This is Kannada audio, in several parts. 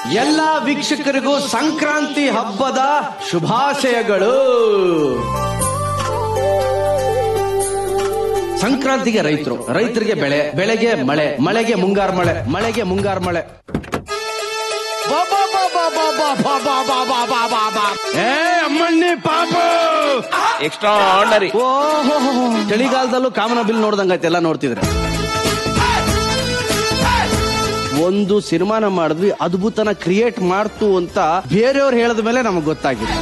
ಎಲ್ಲಾ ವೀಕ್ಷಕರಿಗೂ ಸಂಕ್ರಾಂತಿ ಹಬ್ಬದ ಶುಭಾಶಯಗಳು ಸಂಕ್ರಾಂತಿಗೆ ರೈತರು ರೈತರಿಗೆ ಬೆಳೆ ಬೆಳೆಗೆ ಮಳೆ ಮಳೆಗೆ ಮುಂಗಾರು ಮಳೆ ಮಳೆಗೆ ಮುಂಗಾರು ಮಳೆ ಬಾ, ಬಾ, ಬಾ, ಬಾ, ಬಾ, ಬಾ, ಬಾ, ಬಾ, ಬಾ, ಬಾ, ಬಾ, ಬಾ, ಬಾ. ಏ ಅಮ್ಮಣ್ಣಿ ಪಾಪ ಎಕ್ಸ್ಟ್ರಾ ಆರ್ಡರಿ ಓಹೋ ಚಳಿಗಾಲದಲ್ಲೂ ಕಾಮನ ಬಿಲ್ ನೋಡ್ದಂಗೈತೆ ಎಲ್ಲ ನೋಡ್ತಿದ್ರೆ ಒಂದು ಸಿನಿಮಾನ ಮಾಡಿದ್ವಿ ಅದ್ಭುತನ ಕ್ರಿಯೇಟ್ ಮಾಡ್ತು ಅಂತ ಬೇರೆಯವ್ರು ಹೇಳಿದ ಮೇಲೆ ನಮಗೆ ಗೊತ್ತಾಗಿದೆ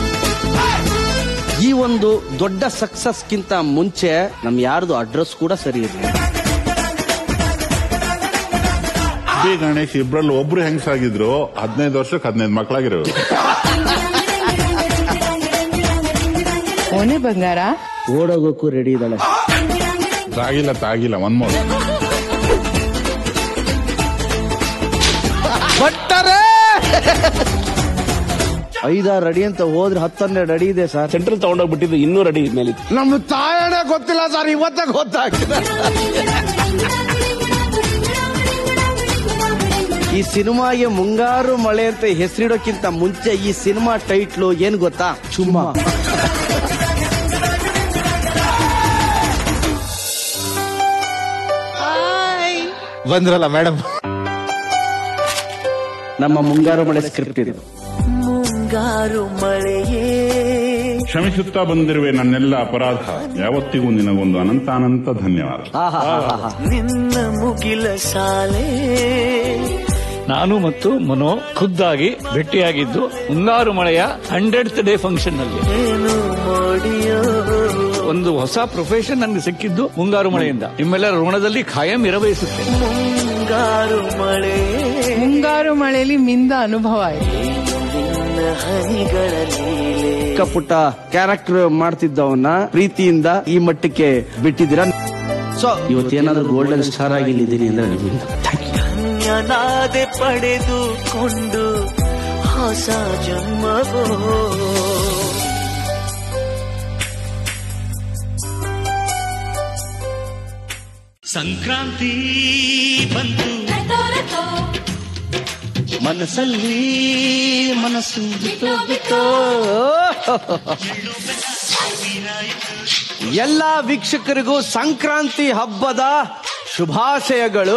ಈ ಒಂದು ದೊಡ್ಡ ಸಕ್ಸಸ್ಗಿಂತ ಮುಂಚೆ ನಮ್ ಯಾರ್ದು ಅಡ್ರೆಸ್ ಕೂಡ ಸರಿ ಇರಲಿಲ್ಲ ಬಿ ಗಣೇಶ್ ಇಬ್ರಲ್ಲಿ ಒಬ್ರು ಹೆಂಗಸಾಗಿದ್ರು ಹದಿನೈದು ವರ್ಷಕ್ಕೆ ಹದಿನೈದು ಮಕ್ಕಳಾಗಿರೋರು ಓನೆ ಬಂಗಾರ ಓಡೋಗೋಕ್ಕೂ ರೆಡಿ ಇದ್ದಾಳೆ ತಾಗಿಲ್ಲ ತಾಗಿಲ್ಲ ಒನ್ ಮೋರ್ ಬಟ್ಟರೆ ಐದಾರು ಅಡಿ ಅಂತ ಹೋದ್ರೆ ಹತ್ತನ್ನೆರಡು ಅಡಿ ಇದೆ ಸರ್ ಸೆಂಟ್ರಲ್ ತಗೊಂಡೋಗ್ಬಿಟ್ಟಿದ್ದು ಇನ್ನೂರು ಅಡಿ ಮೇಲೆ ನಮ್ಮ ತಾಯಣ ಗೊತ್ತಿಲ್ಲ ಸರ್ ಇವತ್ತ ಗೊತ್ತಾಗ್ತದೆ ಈ ಸಿನಿಮಾಗೆ ಮುಂಗಾರು ಮಳೆ ಅಂತ ಹೆಸರಿಡೋಕ್ಕಿಂತ ಮುಂಚೆ ಈ ಸಿನಿಮಾ ಟೈಟ್ಲು ಏನ್ ಗೊತ್ತಾ ಚುಮ್ಮ ಬಂದ್ರಲ್ಲ ಮೇಡಮ್ ನಮ್ಮ ಮುಂಗಾರು ಮಳೆ ಸ್ಕ್ರಿಪ್ಟ್ ಇದು ಮುಂಗಾರು ಮಳೆಯೇ ಕ್ಷಮಿಸುತ್ತಾ ಬಂದಿರುವೆ ನನ್ನೆಲ್ಲ ಅಪರಾಧ ಯಾವತ್ತಿಗೂ ನಿನಗೊಂದು ಅನಂತ ಅನಂತ ಧನ್ಯವಾದ ಆಹಾಹಾಹಾ. ನಿನ್ನ ಮುಗಿಲ ಸಾಲೆ ನಾನು ಮತ್ತು ಮನೋ ಖುದ್ದಾಗಿ ಭೇಟಿಯಾಗಿದ್ದು ಮುಂಗಾರು ಮಳೆಯ ಹಂಡ್ರೆಡ್ ಡೇ ಫಂಕ್ಷನ್ ನಲ್ಲಿ ಏನು ಮೋಡಿಯೋ ಒಂದು ಹೊಸ ಪ್ರೊಫೆಷನ್ ನನಗೆ ಸಿಕ್ಕಿದ್ದು ಮುಂಗಾರು ಮಳೆಯಿಂದ ನಿಮ್ಮೆಲ್ಲರ ಋಣದಲ್ಲಿ ಖಾಯಂ ಇರಬಯಸುತ್ತೇನೆ ಮುಂಗಾರು ಮಳೆಯೇ ಮುಂಗಾರು ಮಳೆಯಲ್ಲಿ ಮಿಂದ ಅನುಭವ ಆಯ್ತು ನಿನ್ನ ಹನಿಗಳ ಲೀಲೆ ಚಿಕ್ಕ ಪುಟ್ಟ ಕ್ಯಾರೆಕ್ಟರ್ ಮಾಡ್ತಿದ್ದವನ್ನ ಪ್ರೀತಿಯಿಂದ ಈ ಮಟ್ಟಕ್ಕೆ ಬಿಟ್ಟಿದ್ದೀರಾ ಸೊ ಇವತ್ತೇನಾದ್ರೂ ಗೋಲ್ಡನ್ ಸ್ಟಾರ್ ಆಗಿ ಇಲ್ಲಿದ್ದೀನಿ ಅಂದ್ರೆ ನಿಮ್ಮಿಂದ Thank you. ಧನ್ಯನಾದೆ ಪಡೆದುಕೊಂಡು ಹೊಸ ಜನ್ಮವೋ ಸಂಕ್ರಾಂತಿ ಬಂತು ಮನಸ್ಸಲ್ಲಿ ಮನಸ್ಸು ಬಿತ್ತೋ ಬಿತ್ತೋ. ಎಲ್ಲ ವೀಕ್ಷಕರಿಗೂ ಸಂಕ್ರಾಂತಿ ಹಬ್ಬದ ಶುಭಾಶಯಗಳು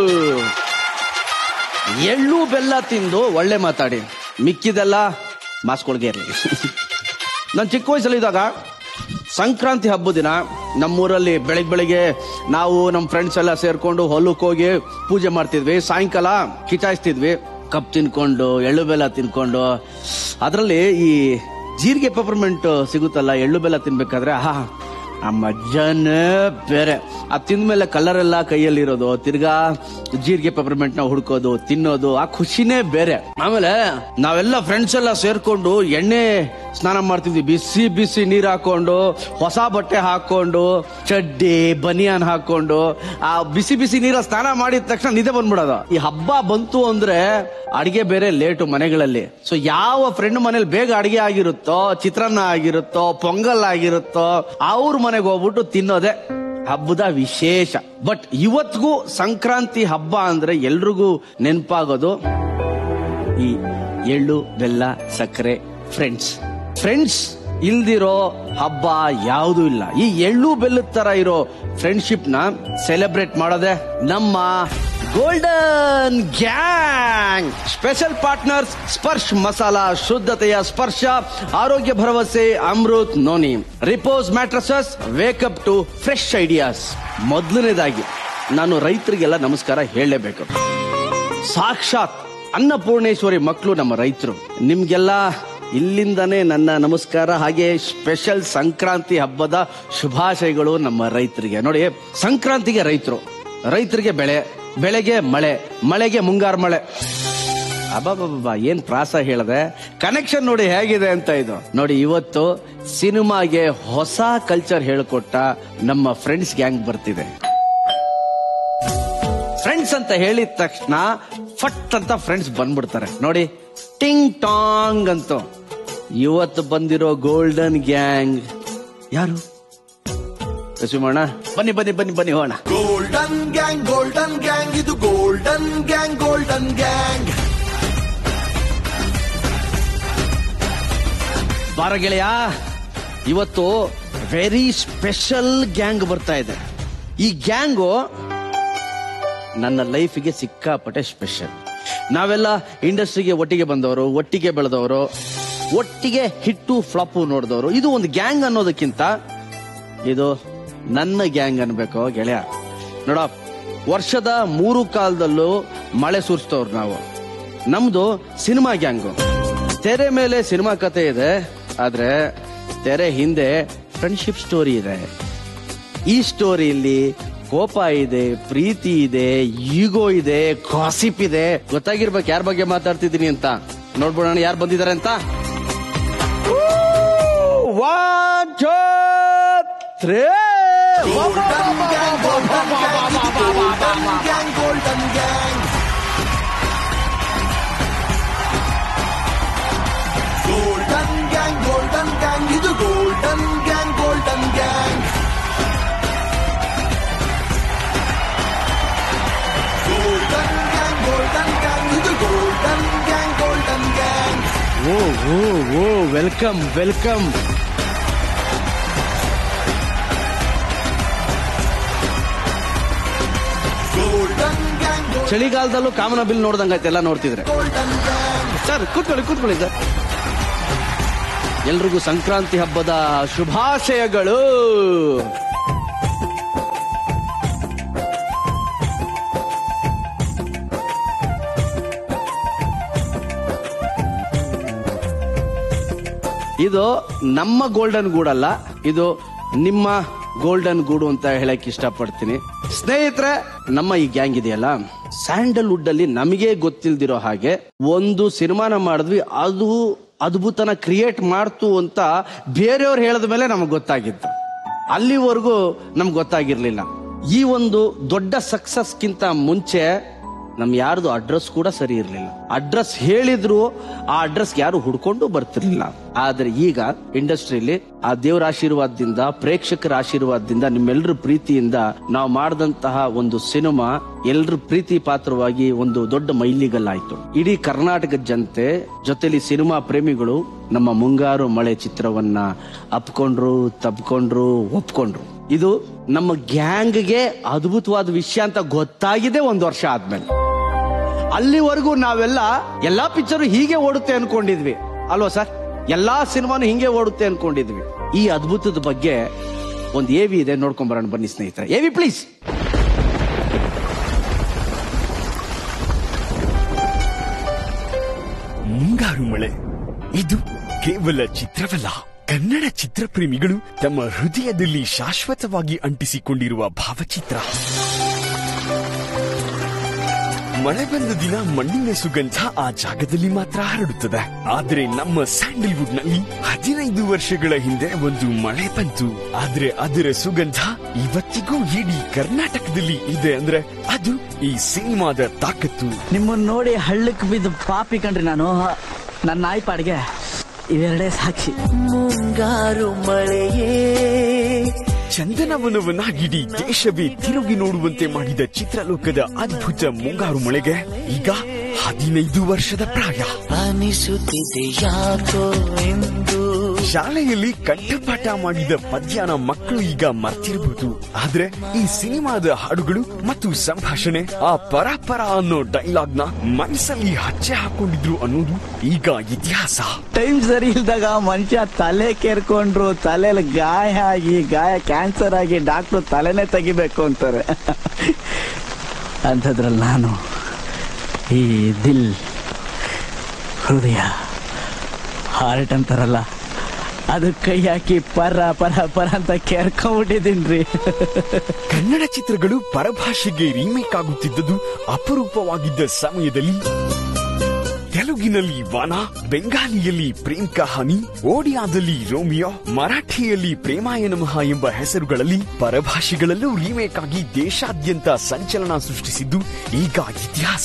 ಎಳ್ಳು ಬೆಲ್ಲ ತಿಂದು ಒಳ್ಳೆ ಮಾತಾಡಿ ಮಿಕ್ಕಿದೆಲ್ಲ ಮಾಸ್ಕೊಳ್ಗೆ ಇರಲಿ ನಾನು ಚಿಕ್ಕ ವಯಸ್ಸಲ್ಲಿದ್ದಾಗ ಸಂಕ್ರಾಂತಿ ಹಬ್ಬದ ದಿನ ನಮ್ಮೂರಲ್ಲಿ ಬೆಳಗ್ಗೆ ಬೆಳಿಗ್ಗೆ ನಾವು ನಮ್ಮ ಫ್ರೆಂಡ್ಸ್ ಎಲ್ಲ ಸೇರ್ಕೊಂಡು ಹೊಲಕ್ಕೆ ಹೋಗಿ ಪೂಜೆ ಮಾಡ್ತಿದ್ವಿ ಸಾಯಂಕಾಲ ಕಿಚಾಯಿಸ್ತಿದ್ವಿ ಕಪ್ ತಿನ್ಕೊಂಡು ಎಳ್ಳು ಬೆಲ್ಲ ತಿನ್ಕೊಂಡು ಅದರಲ್ಲಿ ಈ ಜೀರಿಗೆ ಪೆಪರ್ಮೆಂಟ್ ಸಿಗುತ್ತಲ್ಲ ಎಳ್ಳು ಬೆಲ್ಲ ತಿನ್ಬೇಕಾದ್ರೆ ಆಹಾ ಆ ಮಜ್ಜನೇ ಬೇರೆ ಅದು ತಿಂದ್ಮೇಲೆ ಕಲರ್ ಎಲ್ಲ ಕೈಯಲ್ಲಿರೋದು ತಿರ್ಗಾ ಜೀರಿಗೆ ಪೆಪರ್ಮೆಂಟ್ ನ ಹುಡ್ಕೋದು ತಿನ್ನೋದು ಆ ಖುಷಿನೇ ಬೇರೆ ಆಮೇಲೆ ನಾವೆಲ್ಲ ಫ್ರೆಂಡ್ಸ್ ಎಲ್ಲ ಸೇರ್ಕೊಂಡು ಎಣ್ಣೆ ಸ್ನಾನ ಮಾಡ್ತಿದ್ವಿ ಬಿಸಿ ಬಿಸಿ ನೀರ್ ಹಾಕೊಂಡು ಹೊಸ ಬಟ್ಟೆ ಹಾಕೊಂಡು ಚಡ್ಡಿ ಬನಿಯಾನ್ ಹಾಕೊಂಡು ಆ ಬಿಸಿ ಬಿಸಿ ನೀರ ಸ್ನಾನ ಮಾಡಿದ ತಕ್ಷಣ ನಿದ್ದೆ ಬಂದ್ಬಿಡೋದು ಈ ಹಬ್ಬ ಬಂತು ಅಂದ್ರೆ ಅಡಿಗೆ ಬೇರೆ ಲೇಟು ಮನೆಗಳಲ್ಲಿ ಸೊ ಯಾವ ಫ್ರೆಂಡ್ ಮನೇಲಿ ಬೇಗ ಅಡಿಗೆ ಆಗಿರುತ್ತೋ ಚಿತ್ರಾನ್ನ ಆಗಿರುತ್ತೋ ಪೊಂಗಲ್ ಆಗಿರುತ್ತೋ ಅವ್ರ ಮನೆಗೆ ಹೋಗ್ಬಿಟ್ಟು ತಿನ್ನೋದೆ ಹಬ್ಬದ ವಿಶೇಷ ಬಟ್ ಇವತ್ತಿಗೂ ಸಂಕ್ರಾಂತಿ ಹಬ್ಬ ಅಂದ್ರೆ ಎಲ್ರಿಗೂ ನೆನಪಾಗೋದು ಈ ಎಳ್ಳು ಬೆಲ್ಲ ಸಕ್ಕರೆ ಫ್ರೆಂಡ್ಸ್ ಫ್ರೆಂಡ್ಸ್ ಇಲ್ದಿರೋ ಹಬ್ಬ ಯಾವುದೂ ಇಲ್ಲ ಈ ಎಳ್ಳು ಬೆಲ್ಲದ ತರ ಇರೋ ಫ್ರೆಂಡ್ಶಿಪ್ ನ ಸೆಲೆಬ್ರೇಟ್ ಮಾಡೋದೆ ನಮ್ಮ golden gang special partners Sparsh masala ಶುದ್ಧತೆಯ ಸ್ಪರ್ಶ ಆರೋಗ್ಯ ಭರವಸೆ Amrit noni Repose mattresses wake up to fresh ideas ಮೊದಲನೇದಾಗಿ ನಾನು ರೈತರಿಗೆಲ್ಲ ನಮಸ್ಕಾರ ಹೇಳಲೇಬೇಕು ಸಾಕ್ಷಾತ್ ಅನ್ನಪೂರ್ಣೇಶ್ವರಿ ಮಕ್ಕಳು ನಮ್ಮ ರೈತರು ನಿಮ್ಗೆಲ್ಲ ಇಲ್ಲಿಂದನೇ ನನ್ನ ನಮಸ್ಕಾರ ಹಾಗೆ ಸ್ಪೆಷಲ್ ಸಂಕ್ರಾಂತಿ ಹಬ್ಬದ ಶುಭಾಶಯಗಳು ನಮ್ಮ ರೈತರಿಗೆ ನೋಡಿ ಸಂಕ್ರಾಂತಿಗೆ ರೈತರು ರೈತರಿಗೆ ಬೆಳೆ ಬೆಳೆಗೆ ಮಳೆ ಮಳೆಗೆ ಮುಂಗಾರು ಮಳೆ ಅಬ್ಬಬ್ಬಬ್ಬ ಏನ್ ಪ್ರಾಸ ಹೇಳದೆ ಕನೆಕ್ಷನ್ ನೋಡಿ ಹೇಗಿದೆ ಅಂತ ಇದು ನೋಡಿ ಇವತ್ತು ಸಿನಿಮಾಗೆ ಹೊಸ ಕಲ್ಚರ್ ಹೇಳ್ಕೊಟ್ಟ ನಮ್ಮ ಫ್ರೆಂಡ್ಸ್ ಗ್ಯಾಂಗ್ ಬರ್ತಿದೆ ಫ್ರೆಂಡ್ಸ್ ಅಂತ ಹೇಳಿದ ತಕ್ಷಣ ಫಟ್ ಅಂತ ಫ್ರೆಂಡ್ಸ್ ಬಂದ್ಬಿಡ್ತಾರೆ ನೋಡಿ ಟಿಂಗ್ ಟಾಂಗ್ ಅಂತ ಇವತ್ತು ಬಂದಿರೋ ಗೋಲ್ಡನ್ ಗ್ಯಾಂಗ್ ಯಾರು ಸುಮಣ್ಣ ಬನ್ನಿ ಬನ್ನಿ ಬನ್ನಿ ಬನ್ನಿ ಹೋಣ ಗೋಲ್ಡನ್ ಗ್ಯಾಂಗ್ ಗೋಲ್ಡನ್ ಗ್ಯಾಂಗ್ ಇದು ಗೋಲ್ಡನ್ ಗ್ಯಾಂಗ್ ಗೋಲ್ಡನ್ ಗ್ಯಾಂಗ್ ಬಾರ ಗೆಳೆಯ ಇವತ್ತು ವೆರಿ ಸ್ಪೆಷಲ್ ಗ್ಯಾಂಗ್ ಬರ್ತಾ ಇದೆ ಈ ಗ್ಯಾಂಗು ನನ್ನ ಲೈಫಿಗೆ ಸಿಕ್ಕಾಪಟ್ಟೆ ಸ್ಪೆಷಲ್ ನಾವೆಲ್ಲ ಇಂಡಸ್ಟ್ರಿಗೆ ಒಟ್ಟಿಗೆ ಬಂದವರು ಒಟ್ಟಿಗೆ ಬೆಳೆದವರು ಒಟ್ಟಿಗೆ ಹಿಟ್ಟು ಫ್ಲಾಪು ನೋಡಿದವರು ಇದು ಒಂದು ಗ್ಯಾಂಗ್ ಅನ್ನೋದಕ್ಕಿಂತ ಇದು ನನ್ನ ಗ್ಯಾಂಗ್ ಅನ್ಬೇಕು ಗೆಳೆಯ ನೋಡ ವರ್ಷದ ಮೂರು ಕಾಲದಲ್ಲೂ ಮಳೆ ಸುರಿಸ್ತವ್ರು ನಾವು ನಮ್ದು ಸಿನಿಮಾ ಗ್ಯಾಂಗು ತೆರೆ ಮೇಲೆ ಸಿನಿಮಾ ಕತೆ ಇದೆ ಆದ್ರೆ ತೆರೆ ಹಿಂದೆ ಫ್ರೆಂಡ್ಶಿಪ್ ಸ್ಟೋರಿ ಇದೆ ಈ ಸ್ಟೋರಿಯಲ್ಲಿ ಕೋಪ ಇದೆ ಪ್ರೀತಿ ಇದೆ ಈಗೋ ಇದೆ ಕಾಸಿಪ್ ಇದೆ ಗೊತ್ತಾಗಿರ್ಬೇಕು ಯಾರ ಬಗ್ಗೆ ಮಾತಾಡ್ತಿದ್ದೀನಿ ಅಂತ ನೋಡ್ಬಿಡೋಣ ಯಾರು ಬಂದಿದ್ದಾರೆ ಅಂತ one two three golden gang golden gang ಇದು golden gang golden gang golden gang golden gang ಇದು ಗೋಲ್ಡನ್ ಗ್ಯಾಂಗ್ ಗೋಲ್ಡನ್ ಗ್ಯಾಂಗ್ ಓ ಓ ಓ ವೆಲ್ಕಮ್ ವೆಲ್ಕಮ್ ಗೋಲ್ಡನ್ ಗ್ಯಾಂಗ್ ಚಳಿಗಾಲದಲ್ಲೂ ಕಾಮನ ಬಿಲ್ ನೋಡ್ದಂಗಾಯ್ತು ಎಲ್ಲ ನೋಡ್ತಿದ್ರೆ ಗೋಲ್ಡನ್ ಗ್ಯಾಂಗ್ ಸರ್ ಕೂತ್ಕೊಳ್ಳಿ ಕೂತ್ಕೊಳ್ಳಿ ಸರ್ ಎಲ್ರಿಗೂ ಸಂಕ್ರಾಂತಿ ಹಬ್ಬದ ಶುಭಾಶಯಗಳು ಇದು ನಮ್ಮ ಗೋಲ್ಡನ್ ಗೂಡಲ್ಲ ಇದು ನಿಮ್ಮ ಗೋಲ್ಡನ್ ಗೂಡು ಅಂತ ಹೇಳಕ್ ಇಷ್ಟಪಡ್ತೀನಿ ಸ್ನೇಹಿತರೆ ನಮ್ಮ ಈ ಗ್ಯಾಂಗ್ ಇದೆಯಲ್ಲ ಸ್ಯಾಂಡಲ್ವುಡ್ ಅಲ್ಲಿ ನಮಗೆ ಗೊತ್ತಿಲ್ದಿರೋ ಹಾಗೆ ಒಂದು ಸಿನಿಮಾನ ಮಾಡಿದ್ವಿ ಅದು ಅದ್ಭುತನ ಕ್ರಿಯೇಟ್ ಮಾಡ್ತು ಅಂತ ಬೇರೆಯವ್ರು ಹೇಳಿದ ಮೇಲೆ ನಮಗೆ ಗೊತ್ತಾಗಿತ್ತು ಅಲ್ಲಿವರೆಗೂ ನಮ್ಗೆ ಗೊತ್ತಾಗಿರ್ಲಿಲ್ಲ ಈ ಒಂದು ದೊಡ್ಡ ಸಕ್ಸಸ್ಗಿಂತ ಮುಂಚೆ ನಮ್ ಯಾರ್ದು ಅಡ್ರೆಸ್ ಕೂಡ ಸರಿ ಇರಲಿಲ್ಲ ಅಡ್ರೆಸ್ ಹೇಳಿದ್ರು ಆ ಅಡ್ರೆಸ್ ಯಾರು ಹುಡ್ಕೊಂಡು ಬರ್ತಿರ್ಲಿಲ್ಲ ಆದ್ರೆ ಈಗ ಇಂಡಸ್ಟ್ರಿಯಲ್ಲಿ ಆ ದೇವರ ಆಶೀರ್ವಾದದಿಂದ ಪ್ರೇಕ್ಷಕರ ಆಶೀರ್ವಾದದಿಂದ ನಿಮ್ಮೆಲ್ಲರ ಪ್ರೀತಿಯಿಂದ ನಾವು ಮಾಡಿದಂತಹ ಒಂದು ಸಿನಿಮಾ ಎಲ್ರ ಪ್ರೀತಿ ಪಾತ್ರವಾಗಿ ಒಂದು ದೊಡ್ಡ ಮೈಲಿಗಲ್ಲಾಯ್ತು ಇಡೀ ಕರ್ನಾಟಕದ ಜನತೆ ಜೊತೆಲಿ ಸಿನಿಮಾ ಪ್ರೇಮಿಗಳು ನಮ್ಮ ಮುಂಗಾರು ಮಳೆ ಚಿತ್ರವನ್ನ ಅಪ್ಕೊಂಡ್ರು ತಪ್ಕೊಂಡ್ರು ಒಪ್ಕೊಂಡ್ರು ಇದು ನಮ್ಮ ಗ್ಯಾಂಗ್ಗೆ ಅದ್ಭುತವಾದ ವಿಷಯ ಅಂತ ಗೊತ್ತಾಗಿದೆ ಒಂದು ವರ್ಷ ಆದ್ಮೇಲೆ ಅಲ್ಲಿವರೆಗೂ ನಾವೆಲ್ಲ ಎಲ್ಲಾ ಪಿಕ್ಚರ್ ಹೀಗೆ ಓಡುತ್ತೆ ಅನ್ಕೊಂಡಿದ್ವಿ ಅಲ್ವಾ ಸರ್ ಎಲ್ಲಾ ಸಿನಿಮಾನು ಹಿಂಗೆ ಓಡುತ್ತೆ ಅನ್ಕೊಂಡಿದ್ವಿ ಈ ಅದ್ಭುತದ ಬಗ್ಗೆ ಒಂದು ಎವಿ ಇದೆ ನೋಡ್ಕೊಂಡ್ ಬರೋಣ ಬನ್ನಿ ಸ್ನೇಹಿತರೆ ಎವಿ ಪ್ಲೀಸ್ ಮುಂಗಾರು ಮಳೆ ಇದು ಕೇವಲ ಚಿತ್ರವಲ್ಲ ಕನ್ನಡ ಚಿತ್ರಪ್ರೇಮಿಗಳು ತಮ್ಮ ಹೃದಯದಲ್ಲಿ ಶಾಶ್ವತವಾಗಿ ಅಂಟಿಸಿಕೊಂಡಿರುವ ಭಾವಚಿತ್ರ ಮಳೆ ಬಂದ ದಿನ ಮಣ್ಣಿನ ಸುಗಂಧ ಆ ಜಾಗದಲ್ಲಿ ಮಾತ್ರ ಹರಡುತ್ತದೆ ಆದರೆ ನಮ್ಮ ಸ್ಯಾಂಡಲ್ವುಡ್ ನಲ್ಲಿ ಹದಿನೈದು ವರ್ಷಗಳ ಹಿಂದೆ ಒಂದು ಮಳೆ ಬಂತು ಆದ್ರೆ ಅದರ ಸುಗಂಧ ಇವತ್ತಿಗೂ ಇಡೀ ಕರ್ನಾಟಕದಲ್ಲಿ ಇದೆ ಅಂದ್ರೆ ಅದು ಈ ಸಿನಿಮಾದ ತಾಕತ್ತು ನಿಮ್ಮನ್ನ ನೋಡಿ ಹಳ್ಳಕ್ಕೆ ಬಿದ್ದು ಪಾಪಿ ಕಂಡ್ರಿ ನಾನು ನನ್ನ ನಾಯಿ ಪಾಡಿಗೆ ಇವೆರಡೇ ಸಾಕ್ಷಿ ಮುಂಗಾರು ಮಳೆಯೇ ಚಂದನವನವನ್ನ ಇಡೀ ದೇಶವೇ ತಿರುಗಿ ನೋಡುವಂತೆ ಮಾಡಿದ ಚಿತ್ರಲೋಕದ ಅದ್ಭುತ ಮುಂಗಾರು ಮಳೆಗೆ ಈಗ ಹದಿನೈದು ವರ್ಷದ ಪ್ರಾಯ ಅನಿಸುತ್ತಿದೆ ಯಾಕೋ ಎಂದು ಶಾಲೆಯಲ್ಲಿ ಕಂಠಪಾಠ ಮಾಡಿದ ಪದ್ಯನ ಮಕ್ಕಳು ಈಗ ಮರ್ತಿರಬಹುದು ಆದ್ರೆ ಈ ಸಿನಿಮಾದ ಹಾಡುಗಳು ಮತ್ತು ಸಂಭಾಷಣೆ ಆ ಪರಾಪರ ಅನ್ನೋ ಡೈಲಾಗ್ ನ ಮನಸ್ಸಲ್ಲಿ ಹಚ್ಚೆ ಹಾಕೊಂಡಿದ್ರು ಅನ್ನೋದು ಈಗ ಇತಿಹಾಸ ಟೈಮ್ ಸರಿ ಇಲ್ದಾಗ ಮನುಷ್ಯ ತಲೆ ಕೇರ್ಕೊಂಡ್ರು ತಲೆಯಲ್ಲಿ ಗಾಯ ಆಗಿ ಗಾಯ ಕ್ಯಾನ್ಸರ್ ಆಗಿ ಡಾಕ್ಟ್ರು ತಲೆನೇ ತೆಗಿಬೇಕು ಅಂತಾರೆ ಅಂಥದ್ರಲ್ಲಿ ನಾನು ಈ ದಿಲ್ ಹೃದಯ ಹಾರ್ಟ್ ಅಂತಾರಲ್ಲ ಅದು ಕೈ ಹಾಕಿ ಪರ ಪರ ಪರ ಅಂತ ಕೇರ್ಕೊಂಡ್ಬಿಟ್ಟಿದ್ದೀನ್ರಿ ಕನ್ನಡ ಚಿತ್ರಗಳು ಪರಭಾಷೆಗೆ ರೀಮೇಕ್ ಆಗುತ್ತಿದ್ದುದು ಅಪರೂಪವಾಗಿದ್ದ ಸಮಯದಲ್ಲಿ ತೆಲುಗಿನಲ್ಲಿ ವಾನ ಬೆಂಗಾಲಿಯಲ್ಲಿ ಪ್ರೇಮ್ ಕಹಾನಿ ಓಡಿಯಾದಲ್ಲಿ ರೋಮಿಯೋ ಮರಾಠಿಯಲ್ಲಿ ಪ್ರೇಮಾಯ ನಮಃ ಎಂಬ ಹೆಸರುಗಳಲ್ಲಿ ಪರಭಾಷೆಗಳಲ್ಲೂ ರೀಮೇಕ್ ಆಗಿ ದೇಶಾದ್ಯಂತ ಸಂಚಲನ ಸೃಷ್ಟಿಸಿದ್ದು ಈಗ ಇತಿಹಾಸ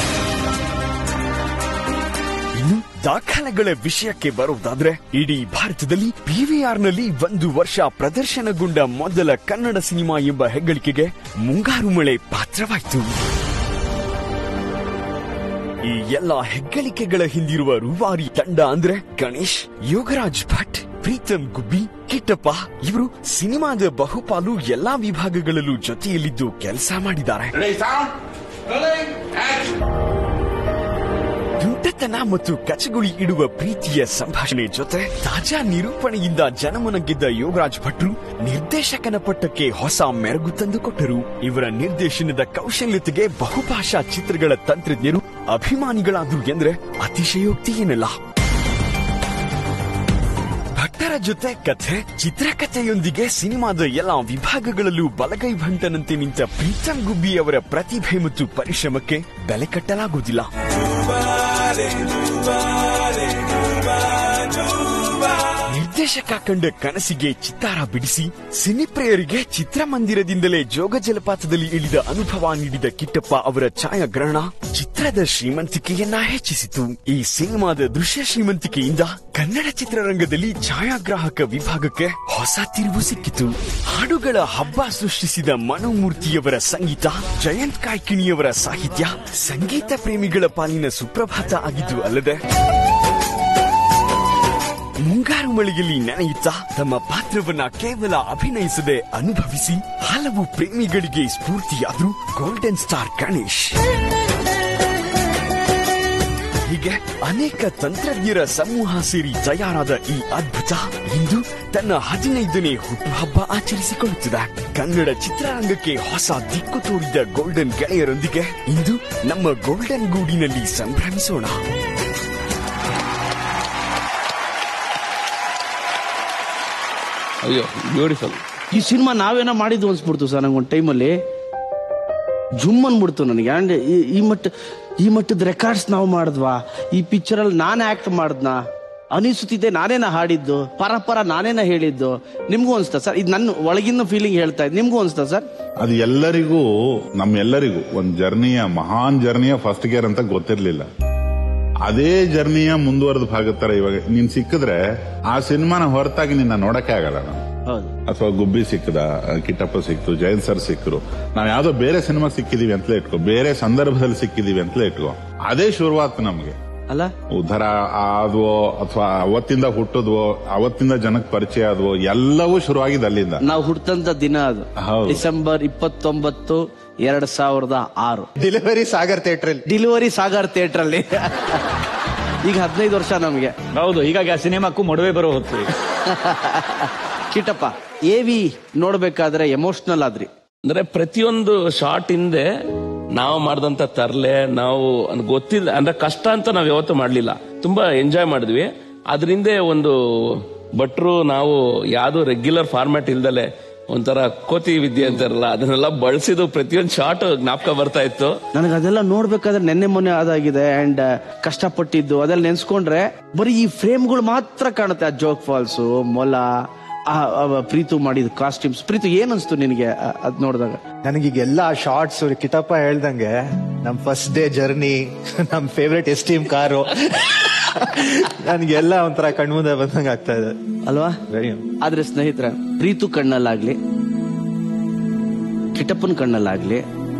ಇನ್ನು ದಾಖಲೆಗಳ ವಿಷಯಕ್ಕೆ ಬರುವುದಾದ್ರೆ ಇಡೀ ಭಾರತದಲ್ಲಿ ಪಿವಿಆರ್ ನಲ್ಲಿ ಒಂದು ವರ್ಷ ಪ್ರದರ್ಶನಗೊಂಡ ಮೊದಲ ಕನ್ನಡ ಸಿನಿಮಾ ಎಂಬ ಹೆಗ್ಗಳಿಕೆಗೆ ಮುಂಗಾರು ಮಳೆ ಪಾತ್ರವಾಯಿತು ಈ ಎಲ್ಲಾ ಹೆಗ್ಗಳಿಕೆಗಳ ಹಿಂದಿರುವ ರೂವಾರಿ ತಂಡ ಅಂದ್ರೆ ಗಣೇಶ್ ಯೋಗರಾಜ್ ಭಟ್ ಪ್ರೀತಮ್ ಗುಬ್ಬಿ ಕಿಟ್ಟಪ್ಪ ಇವರು ಸಿನಿಮಾದ ಬಹುಪಾಲು ಎಲ್ಲಾ ವಿಭಾಗಗಳಲ್ಲೂ ಜೊತೆಯಲ್ಲಿದ್ದು ಕೆಲಸ ಮಾಡಿದ್ದಾರೆ ದುಂಟತನ ಮತ್ತು ಕಚಗುಳಿ ಇಡುವ ಪ್ರೀತಿಯ ಸಂಭಾಷಣೆ ಜೊತೆ ತಾಜಾ ನಿರೂಪಣೆಯಿಂದ ಜನಮನ ಗೆದ್ದ ಯೋಗರಾಜ್ ಭಟ್ರು ನಿರ್ದೇಶಕನ ಪಟ್ಟಕ್ಕೆ ಹೊಸ ಮೆರುಗು ತಂದುಕೊಟ್ಟರು ಇವರ ನಿರ್ದೇಶನದ ಕೌಶಲ್ಯತೆಗೆ ಬಹುಭಾಷಾ ಚಿತ್ರಗಳ ತಂತ್ರಜ್ಞರು ಅಭಿಮಾನಿಗಳಾದ್ರು ಎಂದ್ರೆ ಅತಿಶಯೋಕ್ತಿ ಏನಲ್ಲ ಭಕ್ತರ ಜೊತೆ ಕಥೆ ಚಿತ್ರಕಥೆಯೊಂದಿಗೆ ಸಿನಿಮಾದ ಎಲ್ಲಾ ವಿಭಾಗಗಳಲ್ಲೂ ಬಲಗೈ ಭಂಟನಂತೆ ನಿಂತ ಪ್ರೀತಮ್ ಗುಬ್ಬಿ ಅವರ ಪ್ರತಿಭೆ ಮತ್ತು ಪರಿಶ್ರಮಕ್ಕೆ ಬೆಲೆ ಕಟ್ಟಲಾಗುವುದಿಲ್ಲ ನಿರ್ದೇಶಕ ಕಂಡ ಕನಸಿಗೆ ಚಿತ್ತಾರ ಬಿಡಿಸಿ ಸಿನಿಪ್ರಿಯರಿಗೆ ಚಿತ್ರಮಂದಿರದಿಂದಲೇ ಜೋಗ ಜಲಪಾತದಲ್ಲಿ ಇಳಿದ ಅನುಭವ ನೀಡಿದ ಕಿಟ್ಟಪ್ಪ ಅವರ ಛಾಯಾಗ್ರಹಣ ಚಿತ್ರದ ಶ್ರೀಮಂತಿಕೆಯನ್ನ ಹೆಚ್ಚಿಸಿತು ಈ ಸಿನಿಮಾದ ದೃಶ್ಯ ಶ್ರೀಮಂತಿಕೆಯಿಂದ ಕನ್ನಡ ಚಿತ್ರರಂಗದಲ್ಲಿ ಛಾಯಾಗ್ರಾಹಕ ವಿಭಾಗಕ್ಕೆ ಹೊಸ ತಿರುವು ಸಿಕ್ಕಿತು ಹಾಡುಗಳ ಹಬ್ಬ ಸೃಷ್ಟಿಸಿದ ಮನೋಮೂರ್ತಿಯವರ ಸಂಗೀತ ಜಯಂತ್ ಕಾಯ್ಕಿಣಿಯವರ ಸಾಹಿತ್ಯ ಸಂಗೀತ ಪ್ರೇಮಿಗಳ ಪಾಲಿನ ಸುಪ್ರಭಾತ ಆಗಿದ್ದು ಅಲ್ಲದೆ ಮುಂಗಾರು ಮಳೆಯಲ್ಲಿ ನೆನೆಯುತ್ತಾ ತಮ್ಮ ಪಾತ್ರವನ್ನ ಕೇವಲ ಅಭಿನಯಿಸದೆ ಅನುಭವಿಸಿ ಹಲವು ಪ್ರೇಮಿಗಳಿಗೆ ಸ್ಫೂರ್ತಿಯಾದ್ರು ಗೋಲ್ಡನ್ ಸ್ಟಾರ್ ಗಣೇಶ್ ಹೀಗೆ ಅನೇಕ ತಂತ್ರಜ್ಞರ ಸಮೂಹ ಸೇರಿ ತಯಾರಾದ ಈ ಅದ್ಭುತ ಇಂದು ತನ್ನ ಹದಿನೈದನೇ ಹುಟ್ಟುಹಬ್ಬ ಆಚರಿಸಿಕೊಳ್ಳುತ್ತಿದೆ ಕನ್ನಡ ಚಿತ್ರರಂಗಕ್ಕೆ ಹೊಸ ದಿಕ್ಕು ತೋರಿದ ಗೋಲ್ಡನ್ ಗೆಳೆಯರೊಂದಿಗೆ ಇಂದು ನಮ್ಮ ಗೋಲ್ಡನ್ ಗೂಡಿನಲ್ಲಿ ಸಂಭ್ರಮಿಸೋಣ ಅಯ್ಯೋ ಬ್ಯೂಟಿಫುಲ್ ಈ ಸಿನಿಮಾ ನಾವೇನೋ ಮಾಡಿದ್ವು ಅನ್ಸ್ಬಿಡ್ತು ಸರ್ ನಂಗೆ ಒಂದು ಟೈಮಲ್ಲಿ ಜುಮ್ ಅನ್ಬಿಡ್ತು ನನಗೆ ಅಂಡ್ ಈ ಮಟ್ಟ ಈ ಮಟ್ಟದ ರೆಕಾರ್ಡ್ಸ್ ನಾವು ಮಾಡಿದ್ವಾ ಈ ಪಿಕ್ಚರಲ್ಲಿ ನಾನು ಆಕ್ಟ್ ಮಾಡಿದ್ನಾ ಅನಿಸುತ್ತಿದ್ದೆ ನಾನೇನ ಹಾಡಿದ್ದು ಪರ ಪರ ನಾನೇನ ಹೇಳಿದ್ದು ನಿಮ್ಗೂ ಅನ್ಸ್ತಾ ಸರ್ ಇದು ನನ್ನ ಒಳಗಿನ ಫೀಲಿಂಗ್ ಹೇಳ್ತಾ ಇದ್ದು ನಿಮ್ಗೂ ಅನ್ಸ್ತಾ ಸರ್ ಅದು ಎಲ್ಲರಿಗೂ ನಮ್ಮೆಲ್ಲರಿಗೂ ಒಂದ್ ಜರ್ನಿಯ ಮಹಾನ್ ಜರ್ನಿಯ ಫಸ್ಟ್ ಗೇರ್ ಅಂತ ಗೊತ್ತಿರ್ಲಿಲ್ಲ ಅದೇ ಜರ್ನಿಯ ಮುಂದುವರೆದ ಭಾಗದ ತರ ಇವಾಗ ನೀನ್ ಸಿಕ್ಕಿದ್ರೆ ಆ ಸಿನಿಮಾನ ಹೊರತಾಗಿ ನಿನ್ನ ನೋಡಕ್ಕೆ ಆಗಲ್ಲ ನಾನು ಹೌದು ಅಥವಾ ಗುಬ್ಬಿ ಸಿಕ್ಕದ ಕಿಟ್ಟಪ್ಪ ಸಿಕ್ತು ಜಯಂತ್ ಸರ್ ಸಿಕ್ಕರು ನಾವ್ ಯಾವ್ದೋ ಬೇರೆ ಸಿನಿಮಾ ಸಿಕ್ಕಿದೀವಿ ಅಂತಲೇ ಇಟ್ಕೋ ಬೇರೆ ಸಂದರ್ಭದಲ್ಲಿ ಸಿಕ್ಕಿದೀವಿ ಅಂತಲೇ ಇಟ್ಕೋ ಅದೇ ಶುರುವಾತು ನಮ್ಗೆ ಅಲ್ಲ ಉದ್ಧಾರ ಆದ್ವೋ ಅಥವಾ ಅವತ್ತಿಂದ ಹುಟ್ಟದ್ವೋ ಅವತ್ತಿಂದ ಜನಕ್ಕೆ ಪರಿಚಯ ಆದ್ವೋ ಎಲ್ಲವೂ ಶುರುವಾಗಿದ್ದು ಅಲ್ಲಿಂದ ನಾವು ಹುಟ್ಟಂತ ದಿನ ಅದು ಹೌದು. ಡಿಸೆಂಬರ್ ಇಪ್ಪತ್ತೊಂಬತ್ತು ಎರಡ್ ಸಾವಿರದ ಆರು delivery Sagar theatre delivery Sagar theatre ಅಲ್ಲಿ ಈಗ ಹದಿನೈದು ವರ್ಷ ನಮಗೆ ಹೌದು ಹೀಗಾಗಿ ಆ ಸಿನಿಮಾಕ್ಕೂ ಮೊಡವೆ ಬರೋ ಹೊತ್ತು ಈಗ. ಕಿಟ್ಟಪ್ಪ ಎವಿ ನೋಡ್ಬೇಕಾದ್ರೆ ಎಮೋಷನಲ್ ಆದ್ರಿ ಅಂದ್ರೆ ಪ್ರತಿಯೊಂದು ಶಾರ್ಟ್ ಹಿಂದೆ ನಾವು ಮಾಡಿದಂತ ತರ್ಲೆ ನಾವು ಅದ್ ಗೊತ್ತಿಲ್ಲ ಅಂದ್ರೆ ಕಷ್ಟ ಅಂತ ನಾವ್ ಯಾವತ್ತೂ ಮಾಡ್ಲಿಲ್ಲ ತುಂಬಾ ಎಂಜಾಯ್ ಮಾಡಿದ್ವಿ ಅದರಿಂದ ಒಂದು ಭಟ್ರು ನಾವು ಯಾವ್ದು ರೆಗ್ಯುಲರ್ ಫಾರ್ಮ್ಯಾಟ್ ಇಲ್ದಲೆ ಒಂಥರ ಕೋತಿ ವಿದ್ಯೆ ಅಂತಾರಲ್ಲ ಅದನ್ನೆಲ್ಲ ಬಳಸಿದ್ದು ಪ್ರತಿಯೊಂದು ಶಾರ್ಟ್ ಜ್ಞಾಪಕ ಬರ್ತಾ ಇತ್ತು ನನಗೆ ಅದೆಲ್ಲ ನೋಡ್ಬೇಕಾದ್ರೆ ನೆನ್ನೆ ಮೊನ್ನೆ ಆದಾಗಿದೆ ಅಂಡ್ ಕಷ್ಟಪಟ್ಟಿದ್ದು ಅದೆಲ್ಲ ನೆನ್ಸ್ಕೊಂಡ್ರೆ ಬರೀ ಈ ಫ್ರೇಮ್ಗಳು ಮಾತ್ರ ಕಾಣುತ್ತೆ ಆ ಜೋಗ್ ಫಾಲ್ಸ್ ಮೊಲ ಆ ಆ ಪ್ರೀತು ಮಾಡಿದ ಕಾಸ್ಟ್ಯೂಮ್ಸ್ ಪ್ರೀತು ಏನ್ ಅನ್ಸ್ತು ನಿನಗೆ ಅ- ಅದ್ ನೋಡಿದಾಗ ನನಗೀಗ ಎಲ್ಲ ಶಾರ್ಟ್ಸ್ ಕಿಟಪ್ಪ ಹೇಳ್ದಂಗೆ ನಮ್ ಫಸ್ಟ್ ಡೇ ಜರ್ನಿ ನಮ್ ಫೇವ್ರೆಟ್ ಎಸ್ಟೀಮ್ ಕಾರು ನನ್ಗೆಲ್ಲ ಒಂಥರ ಕಣ್ಮುಂದೆ ಬಂದಂಗೆ ಆಗ್ತಾ ಇದೆ ಅಲ್ವಾ ವೆರಿ ಆದ್ರೆ ಸ್ನೇಹಿತರ ಪ್ರೀತು ಕಣ್ಣಲ್ಲಾಗ್ಲಿ ಕಿಟ್ಟಪ್ಪನ ಕಣ್ಣಲ್ಲಾಗ್ಲಿ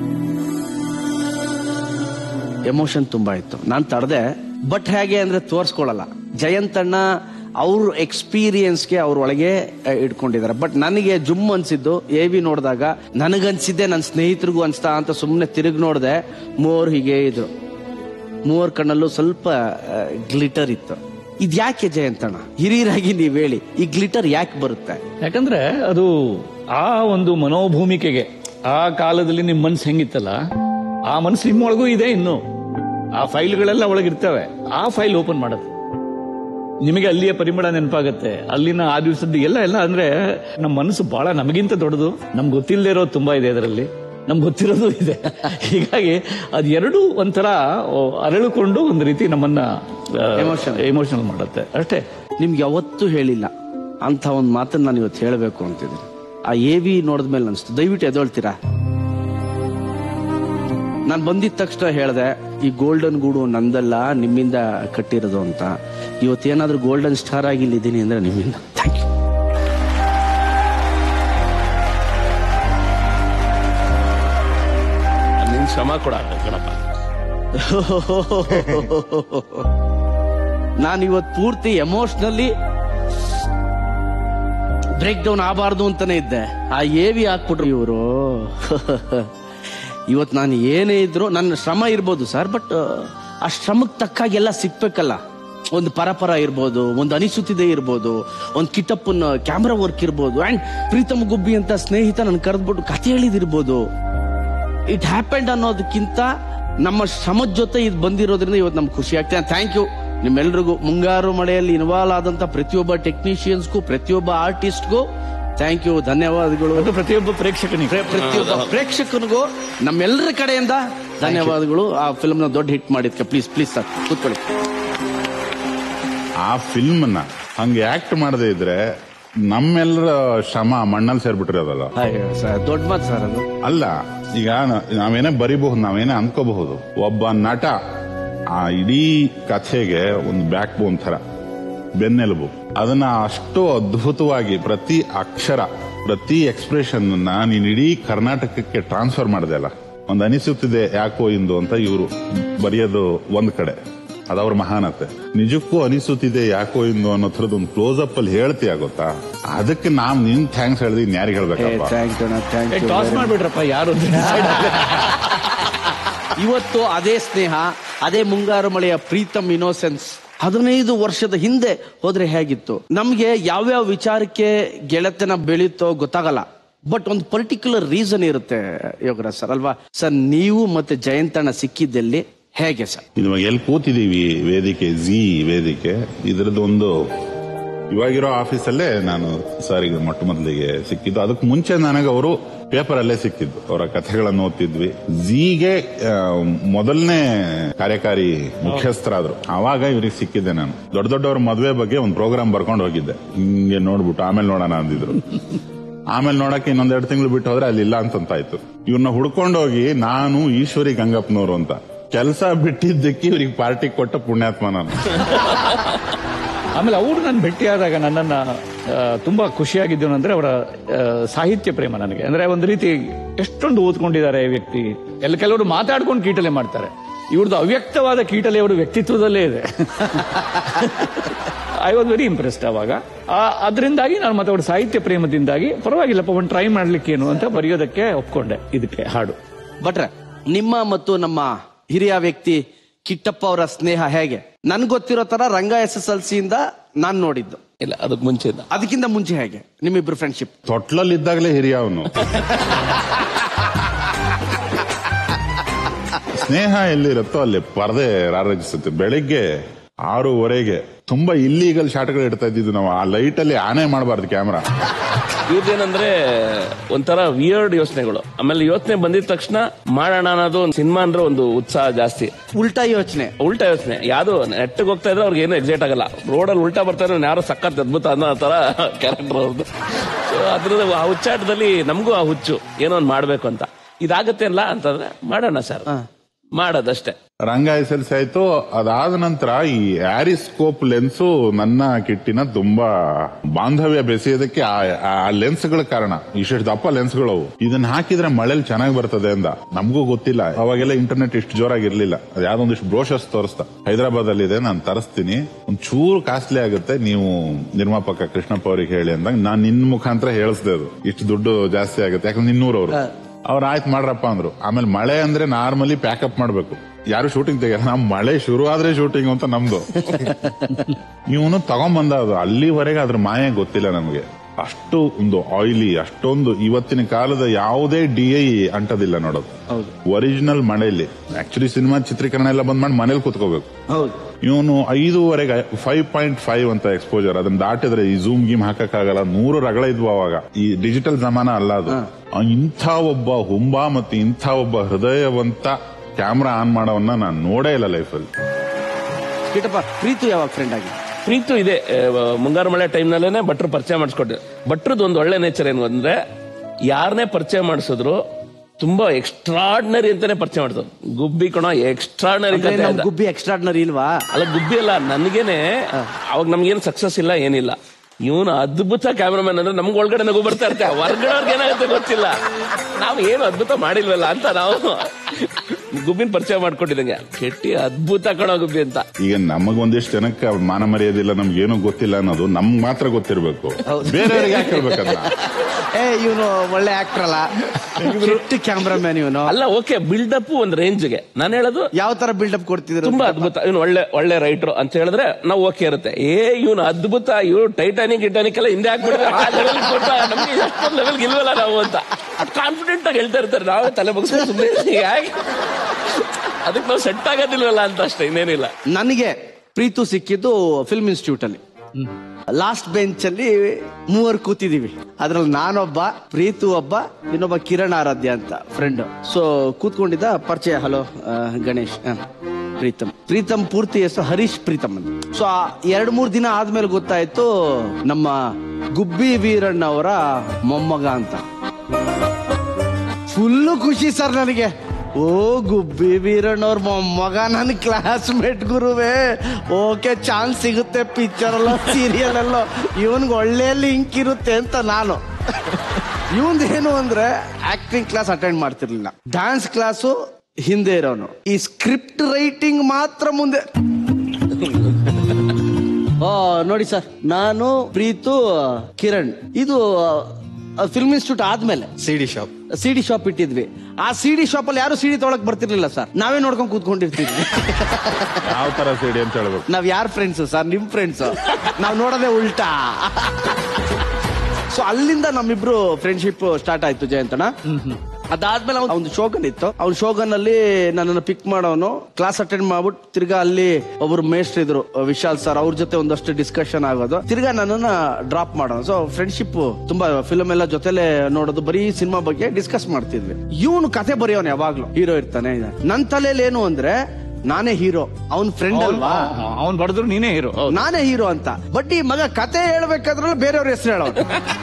ಎಮೋಷನ್ ತುಂಬಾ ಇತ್ತು ನಾನ್ ತಡ್ದೆ ಬಟ್ ಹೇಗೆ ಅಂದ್ರೆ ತೋರ್ಸ್ಕೊಳಲ್ಲ ಜಯಂತಣ್ಣ ಅವ್ರ ಎಕ್ಸ್ಪೀರಿಯನ್ಸ್ಗೆ ಅವ್ರ ಒಳಗೆ ಆ, ಇಟ್ಕೊಂಡಿದ್ದಾರೆ ಬಟ್ ನನಗೆ ಜುಮ್ ಅನ್ಸಿದ್ದು ಎ ವಿ ನೋಡಿದಾಗ ನನಗನ್ಸಿದ್ದೆ ನನ್ನ ಸ್ನೇಹಿತರಿಗೂ ಅನ್ಸ್ತಾ ಅಂತ ಸುಮ್ಮನೆ ತಿರುಗಿ ನೋಡ್ದೆ ಮೂವರು ಹೀಗೆ ಇದ್ರು ಮೂವರ್ ಕಣ್ಣಲ್ಲೂ ಸ್ವಲ್ಪ ಗ್ಲಿಟರ್ ಇತ್ತು ಇದ್ ಯಾಕೆ ಜಯಂತಣ್ಣ ಹಿರಿಯರಾಗಿ ನೀವ್ ಹೇಳಿ ಈ ಗ್ಲಿಟರ್ ಯಾಕೆ ಬರುತ್ತೆ ಯಾಕಂದ್ರೆ ಅದು ಆ ಒಂದು ಮನೋಭೂಮಿಕೆಗೆ ಆ ಕಾಲದಲ್ಲಿ ನಿಮ್ ಮನ್ಸು ಹೆಂಗಿತ್ತಲ್ಲ ಆ ಮನ್ಸು ನಿಮ್ಮೊಳಗೂ ಇದೆ ಇನ್ನು ಆ ಫೈಲ್ಗಳೆಲ್ಲ ಒಳಗಿರ್ತವೆ ಆ ಫೈಲ್ ಓಪನ್ ಮಾಡೋದು ನಿಮಗೆ ಅಲ್ಲಿಯ ಪರಿಮಳ ನೆನಪಾಗತ್ತೆ ಅಲ್ಲಿನ ಆ ದಿವಸದ್ದು ಎಲ್ಲ ಎಲ್ಲ ಅಂದ್ರೆ ನಮ್ಮ ಮನಸ್ಸು ಬಹಳ ನಮಗಿಂತ ದೊಡ್ಡದು ನಮ್ಗೆ ಗೊತ್ತಿಲ್ಲದೆ ಇರೋದು ತುಂಬಾ ಇದೆ ಅದರಲ್ಲಿ ನಮ್ಗೆ ಗೊತ್ತಿರೋದು ಇದೆ ಹೀಗಾಗಿ ಅದು ಎರಡು ಒಂಥರ ಓ, ಅರಳಿಕೊಂಡು ಒಂದು ರೀತಿ ನಮ್ಮನ್ನ Emotion. ಎಮೋಷನಲ್ ಮಾಡುತ್ತೆ ಅಷ್ಟೇ ನಿಮ್ಗೆ ಯಾವತ್ತೂ ಹೇಳಿಲ್ಲ ಅಂತ ಒಂದ್ ಮಾತನ್ನ ನಾನು ಇವತ್ತು ಹೇಳಬೇಕು ಅಂತಿದ್ದೀನಿ ಆ ಎ ವಿ ನೋಡಿದ್ಮೇಲೆ ಅನ್ಸ್ತು ದಯವಿಟ್ಟು ಎದೊಳ್ತೀರಾ ನಾನು ಬಂದಿದ ತಕ್ಷಣ ಹೇಳ್ದೆ ಈ ಗೋಲ್ಡನ್ ಗೂಡು ನಂದಲ್ಲ ನಿಮ್ಮಿಂದ ಕಟ್ಟಿರೋದು ಅಂತ ಇವತ್ತೇನಾದ್ರೂ ಗೋಲ್ಡನ್ ಸ್ಟಾರ್ ಆಗಿ ಇಲ್ಲಿದ್ದೀನಿ ಅಂದ್ರೆ ನಿಮ್ಮಿಂದ ಥ್ಯಾಂಕ್ ಯು ನಿನ್ ಶ್ರಮ ಕೂಡ ಗಣಪ ನಾನು ಇವತ್ತು ಪೂರ್ತಿ ಎಮೋಷನಲಿ ಬ್ರೇಕ್ ಡೌನ್ ಆಗಬಾರ್ದು ಅಂತಾನೆ ಇದ್ದೆ ಆ ಏವಿ ಹಾಕ್ಬಿಟ್ರು ಇವರು ಇವತ್ತು ನಾನು ಏನೇ ಇದ್ರು ನನ್ನ ಶ್ರಮ ಇರ್ಬೋದು ಸರ್ ಬಟ್ ಆ ಶ್ರಮಕ್ಕೆ ತಕ್ಕಾಗಿ ಎಲ್ಲ ಸಿಕ್ಬೇಕಲ್ಲ ಒಂದು ಪರಪರ ಇರ್ಬೋದು ಒಂದು ಅನಿಸುತ್ತಿದೆ ಇರ್ಬೋದು ಒಂದು ಕಿಟಪ್ಪನ ಕ್ಯಾಮ್ರಾ ವರ್ಕ್ ಇರ್ಬೋದು ಅಂಡ್ ಪ್ರೀತಮ್ ಗುಬ್ಬಿ ಅಂತ ಸ್ನೇಹಿತ ನನ್ ಕರೆದ್ಬಿಟ್ಟು ಕಥೆ ಹೇಳಿದಿರ್ಬೋದು ಇಟ್ ಹ್ಯಾಪೆಂಡ್ ಅನ್ನೋದಕ್ಕಿಂತ ನಮ್ಮ ಶ್ರಮದ ಜೊತೆ ಇದು ಬಂದಿರೋದ್ರಿಂದ ಇವತ್ತು ನಮ್ಗೆ ಖುಷಿ ಆಗ್ತದೆ ಥ್ಯಾಂಕ್ ಯು ನಿಮ್ಮೆಲ್ರಿಗೂ ಮುಂಗಾರು ಮಳೆಯಲ್ಲಿ ಇನ್ವಾಲ್ವ್ ಆದಂತ ಪ್ರತಿಯೊಬ್ಬ ಟೆಕ್ನಿಷಿಯನ್ಸ್ಗೂ ಪ್ರತಿಯೊಬ್ಬ ಆರ್ಟಿಸ್ಟ್ಗೂ ಥ್ಯಾಂಕ್ ಯು ಧನ್ಯವಾದಗಳು ಮತ್ತು ಪ್ರತಿಯೊಬ್ಬ ಪ್ರೇಕ್ಷಕನಿಗೆ ಪ್ರ- ಪ್ರತಿಯೊಬ್ಬ ಪ್ರೇಕ್ಷಕನಿಗೂ ನಮ್ಮೆಲ್ಲರ ಕಡೆಯಿಂದ ಧನ್ಯವಾದಗಳು ಆ ಫಿಲ್ಮ್ ನ ದೊಡ್ಡ ಹಿಟ್ ಮಾಡಿದ್ಕೆ ಪ್ಲೀಸ್ ಪ್ಲೀಸ್ ಸರ್ ಕೂತ್ಕೊಳ್ಳಿ ಆ ಫಿಲ್ಮ್ ನ ಹಂಗೆ ಆಕ್ಟ್ ಮಾಡದೇ ಇದ್ರೆ ನಮ್ಮೆಲ್ಲರ ಶ್ರಮ ಮಣ್ಣಲ್ಲಿ ಸೇರ್ಬಿಟ್ಟಿರೋದಲ್ಲ ಸರ್ ದೊಡ್ಡ ಮಾತು ಸರ್ ಅದು ಅಲ್ಲ ಈಗ ನ- ನಾವೇನೇ ಬರಿಬಹುದು ನಾವೇನೇ ಅನ್ಕೋಬಹುದು ಒಬ್ಬ ನಟ ಆ ಇಡೀ ಕಥೆಗೆ ಒಂದು ಬ್ಯಾಕ್ ಬೋನ್ ತರ ಬೆನ್ನೆಲುಬು ಅದನ್ನ ಅಷ್ಟು ಅದ್ಭುತವಾಗಿ ಪ್ರತಿ ಅಕ್ಷರ ಪ್ರತಿ ಎಕ್ಸ್ಪ್ರೆಷನ್ ನೀನ್ ಇಡೀ ಕರ್ನಾಟಕಕ್ಕೆ ಟ್ರಾನ್ಸ್ಫರ್ ಮಾಡಿದೆ ಅಲ್ಲ ಒಂದು ಅನಿಸುತ್ತಿದೆ ಯಾಕೋ ಇಂದು ಅಂತ ಇವರು ಬರೆಯೋದು ಒಂದ್ ಕಡೆ ಅದವ್ರ ಮಹಾನತೆ ನಿಜಕ್ಕೂ ಅನಿಸುತ್ತಿದೆ ಯಾಕೋ ಇಂದು ಅನ್ನೋ ಥರದ್ದು ಒಂದು ಕ್ಲೋಸ್ ಅಪ್ ಅಲ್ಲಿ ಹೇಳ್ತೀಯ ಗೊತ್ತಾ ಅದಕ್ಕೆ ನಾವ್ ನಿನ್ ಥ್ಯಾಂಕ್ಸ್ ಹೇಳಿದ್ವಿ ಇನ್ಯಾರಿಗೆ ಹೇಳ್ಬೇಕಪ್ಪ thank you thank you toss ಮಾಡ್ಬಿಟ್ರಪ್ಪ ಯಾರು ಅಂತ decide ಆಗ್ಲಿ. ಇವತ್ತು ಅದೇ ಸ್ನೇಹ ಅದೇ ಮುಂಗಾರು ಮಳೆಯ ಪ್ರೀತಮ್ ಇನೋಸೆನ್ಸ್ ಹದಿನೈದು ವರ್ಷದ ಹಿಂದೆ ಹೋದ್ರೆ ಹೇಗಿತ್ತು ನಮ್ಗೆ ಯಾವ್ಯಾವ ವಿಚಾರಕ್ಕೆ ಗೆಳೆತನ ಬೆಳೀತೋ ಗೊತ್ತಾಗಲ್ಲ ಬಟ್ ಒಂದು ಪರ್ಟಿಕ್ಯುಲರ್ ರೀಸನ್ ಇರುತ್ತೆ ಯೋಗರಾಜ್ ಸರ್ ಅಲ್ವಾ ಸರ್ ನೀವು ಮತ್ತೆ ಜಯಂತಣ್ಣ ಸಿಕ್ಕಿದ್ದಲ್ಲಿ ಹೇಗೆ ಸರ್ ಇವಾಗ ಎಲ್ಲಿ ಕೂತಿದೀವಿ ವೇದಿಕೆ ಜಿ ವೇದಿಕೆ ಇದ್ರದ್ದು ಒಂದು ಇವಾಗಿರೋ ಆಫೀಸಲ್ಲೇ ನಾನು ಸಾರಿಗೆ ಮೊಟ್ಟ ಮೊದಲಿಗೆ ಸಿಕ್ಕಿದ್ದು ಅದಕ್ಕೆ ಮುಂಚೆ ನನಗೆ ಅವರು ಪೇಪರ್ ಅಲ್ಲೇ ಸಿಕ್ಕಿದ್ದು ಅವರ ಕಥೆಗಳನ್ನು ಓದ್ತಿದ್ವಿ ಝೀಗೆ ಆ, ಮೊದಲನೇ ಕಾರ್ಯಕಾರಿ ಮುಖ್ಯಸ್ಥರಾದ್ರು ಆವಾಗ ಇವ್ರಿಗೆ ಸಿಕ್ಕಿದ್ದೆ ನಾನು ದೊಡ್ಡ ದೊಡ್ಡವ್ರ ಮದುವೆ ಬಗ್ಗೆ ಒಂದು ಪ್ರೋಗ್ರಾಮ್ ಬರ್ಕೊಂಡು ಹೋಗಿದ್ದೆ ಹಿಂಗೆ ನೋಡ್ಬಿಟ್ಟು ಆಮೇಲೆ ನೋಡೋಣ ಅಂದಿದ್ರು ಆಮೇಲೆ ನೋಡಕ್ಕೆ ಇನ್ನೊಂದೆರಡು ತಿಂಗಳು ಬಿಟ್ಟು ಹೋದ್ರೆ ಅಲ್ಲಿ ಇಲ್ಲ ಅಂತಂತಾಯ್ತು ಇವ್ರನ್ನ ಹುಡ್ಕೊಂಡೋಗಿ ನಾನು ಈಶ್ವರಿ ಗಂಗಪ್ಪನವರು ಅಂತ ಕೆಲಸ ಬಿಟ್ಟಿದ್ದಕ್ಕೆ ಇವ್ರಿಗೆ ಪಾರ್ಟಿ ಕೊಟ್ಟ ಪುಣ್ಯಾತ್ಮ ನಾನು ಆಮೇಲೆ ಅವರು ನಾನು ಭೇಟಿಯಾದಾಗ ನನ್ನನ್ನ ಆ, ತುಂಬಾ ಖುಷಿಯಾಗಿದ್ದೇನು ಅಂದ್ರೆ ಅವರ ಆ, ಸಾಹಿತ್ಯ ಪ್ರೇಮ ನನಗೆ ಅಂದ್ರೆ ಒಂದು ರೀತಿ ಎಷ್ಟೊಂದು ಓದ್ಕೊಂಡಿದ್ದಾರೆ ಈ ವ್ಯಕ್ತಿ ಎಲ್ಲ ಕೆಲವರು ಮಾತಾಡ್ಕೊಂಡು ಕೀಟಲೆ ಮಾಡ್ತಾರೆ ಇವ್ರದ್ದು ಅವ್ಯಕ್ತವಾದ ಕೀಟಲೆ ಅವರ ವ್ಯಕ್ತಿತ್ವದಲ್ಲೇ ಇದೆ ಐ ವಾಸ್ ವೆರಿ ಇಂಪ್ರೆಸ್ಡ್ ಅವಾಗ ಆ- ಅದರಿಂದಾಗಿ ನಾನು ಮತ್ತೆ ಅವ್ರ ಸಾಹಿತ್ಯ ಪ್ರೇಮದಿಂದಾಗಿ ಪರವಾಗಿಲ್ಲಪ್ಪ ಒಂದು ಟ್ರೈ ಮಾಡ್ಲಿಕ್ಕೇನು ಅಂತ ಬರೆಯೋದಕ್ಕೆ ಒಪ್ಕೊಂಡೆ ಇದಕ್ಕೆ ಹಾಡು ಭಟ್ರೆ ನಿಮ್ಮ ಮತ್ತು ನಮ್ಮ ಹಿರಿಯ ವ್ಯಕ್ತಿ ಕಿಟ್ಟಪ್ಪ ಅವರ ಸ್ನೇಹ ಹೇಗೆ ನನ್ಗೆ ಗೊತ್ತಿರೋ ತರ ರಂಗ ಎಸ್ ಎಸ್ ಎಲ್ ಸಿಯಿಂದ ನಾನ್ ನೋಡಿದ್ದು ಇಲ್ಲ ಅದಕ್ಕೆ ಮುಂಚೆ ಅದಕ್ಕಿಂತ ಮುಂಚೆ ಹೇಗೆ ನಿಮ್ಮಿಬ್ರು ಫ್ರೆಂಡ್ಶಿಪ್ ತೊಟ್ಲಲ್ಲಿದ್ದಾಗಲೇ ಹಿರಿಯ ಅವನು ಸ್ನೇಹ ಎಲ್ಲಿರುತ್ತೋ ಅಲ್ಲಿ ಪರದೆ ರಾರಾಜಿಸುತ್ತೆ ಬೆಳಿಗ್ಗೆ ಆರೂವರೆಗೆ ತುಂಬಾ ಇಲ್ಲೀಗಲ್ ಶಾಟ್ಗಳು ಇಡ್ತಾ ಇದ್ದಿದ್ದು ನಾವು ಆ ಲೈಟ್ ಅಲ್ಲಿ ಆನೆ ಮಾಡಬಾರ್ದು ಕ್ಯಾಮ್ರಾ ಇವ್ರದ್ದೇನಂದ್ರೆ ಒಂಥರ ವಿಯರ್ಡ್ ಯೋಚನೆಗಳು ಆಮೇಲೆ ಯೋಚನೆ ಬಂದಿದ ತಕ್ಷಣ ಮಾಡೋಣ ಅನ್ನೋದು ಒಂದು ಸಿನಿಮಾ ಅಂದ್ರೆ ಒಂದು ಉತ್ಸಾಹ ಜಾಸ್ತಿ ಉಲ್ಟಾ ಯೋಚನೆ ಉಲ್ಟಾ ಯೋಚನೆ ಯಾವ್ದು ನೆಟ್ಟಿಗೆ ಹೋಗ್ತಾ ಇದ್ರೆ ಅವ್ರಿಗೆ ಏನು ಎಕ್ಸೈಟ್ ಆಗಲ್ಲ ರೋಡಲ್ಲಿ ಉಲ್ಟಾ ಬರ್ತಾ ಇದ್ರೆ ಯಾರೋ ಸಖತ್ ಅದ್ಭುತ ಅನ್ನೋ ತರ ಕ್ಯಾರೆಕ್ಟರ್ ಅವ್ರದ್ದು So ಅದ್ರದ್ದು ಆ ಹುಚ್ಚಾಟದಲ್ಲಿ ನಮಗೂ ಆ ಹುಚ್ಚು ಏನೋ ಒಂದು ಮಾಡ್ಬೇಕು ಅಂತ ಇದಾಗತ್ತೆ ಅಲ್ಲ ಅಂತಂದ್ರೆ ಮಾಡೋಣ ಸರ್ ಮಾಡೋದಷ್ಟೇ ರಂಗ ಎಸ್ ಎಲ್ ಸಿ ಆಯ್ತು ಅದಾದ ನಂತರ ಈ ಆರಿಸ್ಕೋಪ್ ಲೆನ್ಸು ನನ್ನ ಕಿಟ್ಟಿನ ತುಂಬಾ ಬಾಂಧವ್ಯ ಬೆಸೆಯೋದಕ್ಕೆ ಆ- ಆ ಲೆನ್ಸ್ಗಳ ಕಾರಣ ಇಷ್ಟು ದಪ್ಪ ಲೆನ್ಸ್ಗಳು ಅವು ಇದನ್ನ ಹಾಕಿದ್ರೆ ಮಳೆಲಿ ಚೆನ್ನಾಗಿ ಬರ್ತದೆ ಅಂದ ನಮಗೂ ಗೊತ್ತಿಲ್ಲ ಅವಾಗೆಲ್ಲ ಇಂಟರ್ನೆಟ್ ಇಷ್ಟು ಜೋರಾಗಿರ್ಲಿಲ್ಲ ಅದು ಯಾವ್ದೊಂದಿಷ್ಟು ಬ್ರೋಷರ್ಸ್ ತೋರಿಸ್ತಾ ಹೈದರಾಬಾದ್ ಅಲ್ಲಿ ಇದೆ ನಾನು ತರಿಸ್ತೀನಿ ಒಂದ್ ಚೂರು ಕಾಸ್ಟ್ಲಿ ಆಗುತ್ತೆ ನೀವು ನಿರ್ಮಾಪಕ ಕೃಷ್ಣಪ್ಪ ಅವ್ರಿಗೆ ಹೇಳಿ ಅಂದಾಗ ನಾನ್ ನಿನ್ ಮುಖಾಂತರ ಹೇಳಿಸ್ದೆ ಅದು ಇಷ್ಟು ದುಡ್ಡು ಜಾಸ್ತಿ ಆಗುತ್ತೆ ಯಾಕಂದ್ರೆ ನಿನ್ನೂರವ್ರು ಅವ್ರು ಆಯ್ತು ಮಾಡ್ರಪ್ಪ ಅಂದ್ರು ಆಮೇಲೆ ಮಳೆ ಅಂದ್ರೆ ನಾರ್ಮಲಿ ಪ್ಯಾಕಪ್ ಮಾಡ್ಬೇಕು ಯಾರು ಶೂಟಿಂಗ್ ತೆಗಿಯಲ್ಲ ನಮ್ ಮಳೆ ಶುರು ಆದ್ರೆ ಶೂಟಿಂಗ್ ಅಂತ ನಮ್ದು ಇವನು ತಗೊಂಬಂದ ಅದು ಅಲ್ಲಿವರೆಗೆ ಅದ್ರ ಮಾಯೆ ಗೊತ್ತಿಲ್ಲ ನಮಗೆ ಅಷ್ಟು ಒಂದು ಆಯಿಲಿ ಅಷ್ಟೊಂದು ಇವತ್ತಿನ ಕಾಲದ ಯಾವುದೇ ಡಿ ಐ ಅಂಟದಿಲ್ಲ ನೋಡೋದು ಒರಿಜಿನಲ್ ಮಳೆಯಲ್ಲಿ ಆಕ್ಚುಲಿ ಸಿನಿಮಾ ಚಿತ್ರೀಕರಣ ಎಲ್ಲ ಬಂದ್ ಮಾಡಿ ಮನೇಲಿ ಕುತ್ಕೋಬೇಕು ಹೌದು ಇವನು ಐದೂವರೆಗೆ ಫೈವ್ ಪಾಯಿಂಟ್ ಫೈವ್ ಅಂತ ಎಕ್ಸ್ಪೋಜರ್ ಅದನ್ನ ದಾಟಿದ್ರೆ ಈ ಝೂಮ್ ಗೀಮ್ ಹಾಕಕ್ಕಾಗಲ್ಲ ನೂರು ರಗಳ ಇದ್ವು ಅವಾಗ ಈ ಡಿಜಿಟಲ್ ಜಮಾನ ಅಲ್ಲ ಅದು ಆ ಇಂಥ ಒಬ್ಬ ಹುಂಬ ಮತ್ತು ಇಂಥ ಒಬ್ಬ ಹೃದಯವಂತ ಕ್ಯಾಮ್ರಾ ಆನ್ ಮಾಡೋವನ್ನ ನಾನು ನೋಡೇ ಇಲ್ಲ ಲೈಫಲ್ಲಿ ಕಿಟ್ಟಪ್ಪ ಪ್ರೀತು ಯಾವಾಗ ಫ್ರೆಂಡ್ ಆಗಿ ಪ್ರೀತು ಇದೆ ಆ, ಮುಂಗಾರು ಮಳೆ ಟೈಮ್ನಲ್ಲೇನೆ ಭಟ್ರು ಪರಿಚಯ ಮಾಡಿಸ್ಕೊಟ್ಟೆ ಭಟ್ರದ್ದು ಒಂದು ಒಳ್ಳೆ ನೇಚರ್ ಏನು ಅಂದ್ರೆ ಯಾರನ್ನೇ ಪರಿಚಯ ಮಾಡಿಸಿದ್ರು ತುಂಬಾ ಎಕ್ಸ್ಟ್ರಾರ್ಡಿನರಿ ಅಂತಾನೆ ಪರಿಚಯ ಮಾಡ್ತಾರೆ ಗುಬ್ಬಿ ಕಣ ಎಕ್ಸ್ಟ್ರಾರ್ಡಿನರಿ ಅಂದ್ರೆ ಕಥೆ ನಮ್ ಅದ. ಗುಬ್ಬಿ ಎಕ್ಸ್ಟ್ರಾರ್ಡಿನರಿ ಇಲ್ವಾ ಅಲ್ಲ ಗುಬ್ಬಿ ಅಲ್ಲ ನನ್ಗೇನೆ ಅವಾಗ ನಮ್ಗೇನು ಸಕ್ಸಸ್ ಇಲ್ಲ ಏನಿಲ್ಲ ಇವನು ಅದ್ಭುತ ಕ್ಯಾಮ್ರಾಮನ್ ಅಂದ್ರೆ ನಮ್ಗೆ ಒಳಗಡೆ ನಗು ಬರ್ತಾ ಇರುತ್ತೆ ಹೊರಗಡೆ ಅವ್ರಿಗೆ ಏನಾಗುತ್ತೆ ಗೊತ್ತಿಲ್ಲ ನಾವು ಏನು ಅದ್ಭುತ ಮಾಡಿಲ್ವಲ್ಲ ಅಂತ ನಾವು ಗುಬ್ಬಿನ ಪರಿಚಯ ಮಾಡ್ಕೊಂಡಿದಂಗೆ ಕೆಟ್ಟಿ ಅದ್ಭುತ ಕಣೋ ಗುಬ್ಬಿ ಅಂತ ಈಗ ನಮಗ್ ಒಂದಿಷ್ಟು ಜನಕ್ಕೆ ಮಾನ ಮರ್ಯಾದಿಲ್ಲ ನಮ್ಗೆ ಏನೂ ಗೊತ್ತಿಲ್ಲ ಅನ್ನೋದು ನಮ್ಗ್ ಮಾತ್ರ ಗೊತ್ತಿರ್ಬೇಕು ಬೇರೆಯವ್ರಿಗೆ ಯಾಕೆ ಹೇಳ್ಬೇಕಲ್ಲ ಏ ಇವನು ಒಳ್ಳೆ ಆಕ್ಟರ್ ಅಲ್ಲ ಕೆಟ್ಟ ಕ್ಯಾಮ್ರಾಮ್ಯಾನ್ ಇವನು ಅಲ್ಲ ಓಕೆ ಬಿಲ್ಡಪ್ ಒಂದ್ ರೇಂಜ್ಗೆ ನಾನು ಹೇಳೋದು ಯಾವ ತರ ಬಿಲ್ಡಪ್ ಕೊಡ್ತಿದ್ರು ತುಂಬಾ ಅದ್ಭುತ ಇವನು ಒಳ್ಳೆ ಒಳ್ಳೆ ರೈಟರ್ ಅಂತ ಹೇಳಿದ್ರೆ ನಾವು ಓಕೆ ಇರುತ್ತೆ ಏ ಇವನು ಅದ್ಭುತ ಇವನು ಟೈಟಾನಿಕ್ ಗಿಟಾನಿಕ್ ಎಲ್ಲ ಹಿಂದೆ ಹಾಕ್ಬಿಟ್ರೆ ಆ level ಗೆ ಕೊಟ್ಟ ನಮ್ಗೆ ಎಷ್ಟೊಂದು ಲೆವೆಲ್ ಇಲ್ವಲ್ಲ ನಾವು ಅಂತ ಕಾನ್ಫಿಡೆಂಟ್ ಆಗಿ ಹೇಳ್ತಾ ಇರ್ತಾರೆ ನಾವೇ ತಲೆ ಬಗ್ಸ್ಕೊಂಡು ಸುಮ್ಮನೆ ಯಾಕೆ ಅದಕ್ಕೆ ನಾವು ಸೆಟ್ ಆಗೋದಿಲ್ವಲ್ಲ ಅಂತ ಅಷ್ಟೇ ಇನ್ನೇನಿಲ್ಲ ನನಗೆ ಪ್ರೀತು ಸಿಕ್ಕಿದ್ದು ಫಿಲ್ಮ್ ಇನ್ಸ್ಟಿಟ್ಯೂಟ್ ಅಲ್ಲಿ ಲಾಸ್ಟ್ ಬೆಂಚ್ ಅಲ್ಲಿ ಮೂವರು ಕೂತಿದೀವಿ ಅದ್ರಲ್ಲಿ ನಾನೊಬ್ಬ ಪ್ರೀತು ಒಬ್ಬ ಇನ್ನೊಬ್ಬ ಕಿರಣ್ ಆರಾಧ್ಯ ಅಂತ ಫ್ರೆಂಡ್ ಸೊ ಕೂತ್ಕೊಂಡಿದ್ದ ಪರಿಚಯ ಹಲೋ ಗಣೇಶ್ ಆ, ಪ್ರೀತಮ್ ಪ್ರೀತಮ್ ಪೂರ್ತಿ ಹೆಸರು ಹರೀಶ್ ಪ್ರೀತಮ್ ಅಂತ ಸೊ ಆ ಎರಡ್ ಮೂರ್ ದಿನ ಆದ್ಮೇಲೆ ಗೊತ್ತಾಯ್ತು ನಮ್ಮ ಗುಬ್ಬಿ ವೀರಣ್ಣ ಅವರ ಮೊಮ್ಮಗ ಅಂತ ಫುಲ್ಲು ಖುಷಿ ಸರ್ ನನಗೆ ಓ ಗುಬ್ಬಿ ವೀರಣ್ಣವ್ರ ಮೊಮ್ಮಗ ನನ್ನ ಕ್ಲಾಸ್ಮೇಟ್ ಗುರುವೇ ಓಕೆ ಚಾನ್ಸ್ ಸಿಗುತ್ತೆ ಪಿಕ್ಚರ್ ಅಲ್ಲೋ ಸೀರಿಯಲ್ ಅಲ್ಲೋ ಇವನ್ಗೆ ಒಳ್ಳೆ ಲಿಂಕ್ ಇರುತ್ತೆ ಅಂತ ನಾನು ಇವಂದೇನು ಅಂದ್ರೆ ಆಕ್ಟಿಂಗ್ ಕ್ಲಾಸ್ ಅಟೆಂಡ್ ಮಾಡ್ತಿರ್ಲಿಲ್ಲ ಡ್ಯಾನ್ಸ್ ಕ್ಲಾಸು ಹಿಂದೆ ಇರೋನು ಈ ಸ್ಕ್ರಿಪ್ಟ್ ರೈಟಿಂಗ್ ಮಾತ್ರ ಮುಂದೆ ಓ ನೋಡಿ ಸರ್ ನಾನು ಪ್ರೀತು ಕಿರಣ್ ಇದು ಫಿಲ್ಮ್ ಇನ್ಸ್ಟಿಟ್ಯೂಟ್ ಆದ್ಮೇಲೆ ಸಿಡಿ ಶಾಪ್ ಸಿಡಿ ಶಾಪ್ ಇಟ್ಟಿದ್ವಿ ಆ ಸಿಡಿ ಶಾಪ್ ಅಲ್ಲಿ ಯಾರು ಸಿಡಿ ತೊಗೊಳಕ್ ಬರ್ತಿರ್ಲಿಲ್ಲ ಸರ್ ನಾವೇ ನೋಡ್ಕೊಂಡ್ ಕೂತ್ಕೊಂಡಿರ್ತಿದ್ವಿ ಯಾವ ತರ ಸಿಡಿ ಅಂತ ಹೇಳ್ಬೇಕು ನಾವ್ ಯಾರ ಫ್ರೆಂಡ್ಸ್ ಸರ್ ನಿಮ್ ಫ್ರೆಂಡ್ಸ್ ನಾವ್ ನೋಡೋದೇ ಉಲ್ಟಾ ಸೊ ಅಲ್ಲಿಂದ ನಮ್ಮಿಬ್ರು ಫ್ರೆಂಡ್ಶಿಪ್ ಸ್ಟಾರ್ಟ್ ಆಯ್ತು ಜಯಂತನ ಅದಾದ್ಮೇಲೆ ಅವ್ನು ಶೋಗನ್ ಇತ್ತು ಅವ್ನ ಶೋಗನ್ ಅಲ್ಲಿ ನನ್ನನ್ನು ಪಿಕ್ ಮಾಡೋನು ಕ್ಲಾಸ್ ಅಟೆಂಡ್ ಮಾಡ್ಬಿಟ್ಟು ತಿರ್ಗಾ ಅಲ್ಲಿ ಒಬ್ರು ಮೇಸ್ಟ್ರು ಇದ್ರು ವಿಶಾಲ್ ಸರ್ ಅವ್ರ ಜೊತೆ ಒಂದಷ್ಟು ಡಿಸ್ಕಷನ್ ಆಗೋದು ತಿರ್ಗಾ ನನ್ನನ್ನ ಡ್ರಾಪ್ ಮಾಡೋನು ಸೊ ಫ್ರೆಂಡ್ಶಿಪ್ ತುಂಬಾ ಫಿಲ್ಮ್ ಎಲ್ಲ ಜೊತೆಲೆ ನೋಡೋದು ಬರೀ ಸಿನಿಮಾ ಬಗ್ಗೆ ಡಿಸ್ಕಸ್ ಮಾಡ್ತಿದ್ವಿ ಇವನು ಕತೆ ಬರೆಯೋನು ಯಾವಾಗ್ಲೂ ಹೀರೋ ಇರ್ತಾನೆ ನನ್ ತಲೆಯಲ್ಲಿ ಏನು ಅಂದ್ರೆ ನಾನೇ ಹೀರೋ ಅವನ್ ಫ್ರೆಂಡ್ ಅಲ್ವಾ ಅವ್ನ್ ಬಡದ್ರು ನೀನೇ ಹೀರೋ ನಾನೇ ಹೀರೋ ಅಂತ ಬಟ್ ಈ ಮಗ ಕತೆ ಹೇಳ್ಬೇಕಾದ್ರಲ್ಲ ಬೇರೆಯವ್ರ ಹೆಸರು ಹೇಳೋನು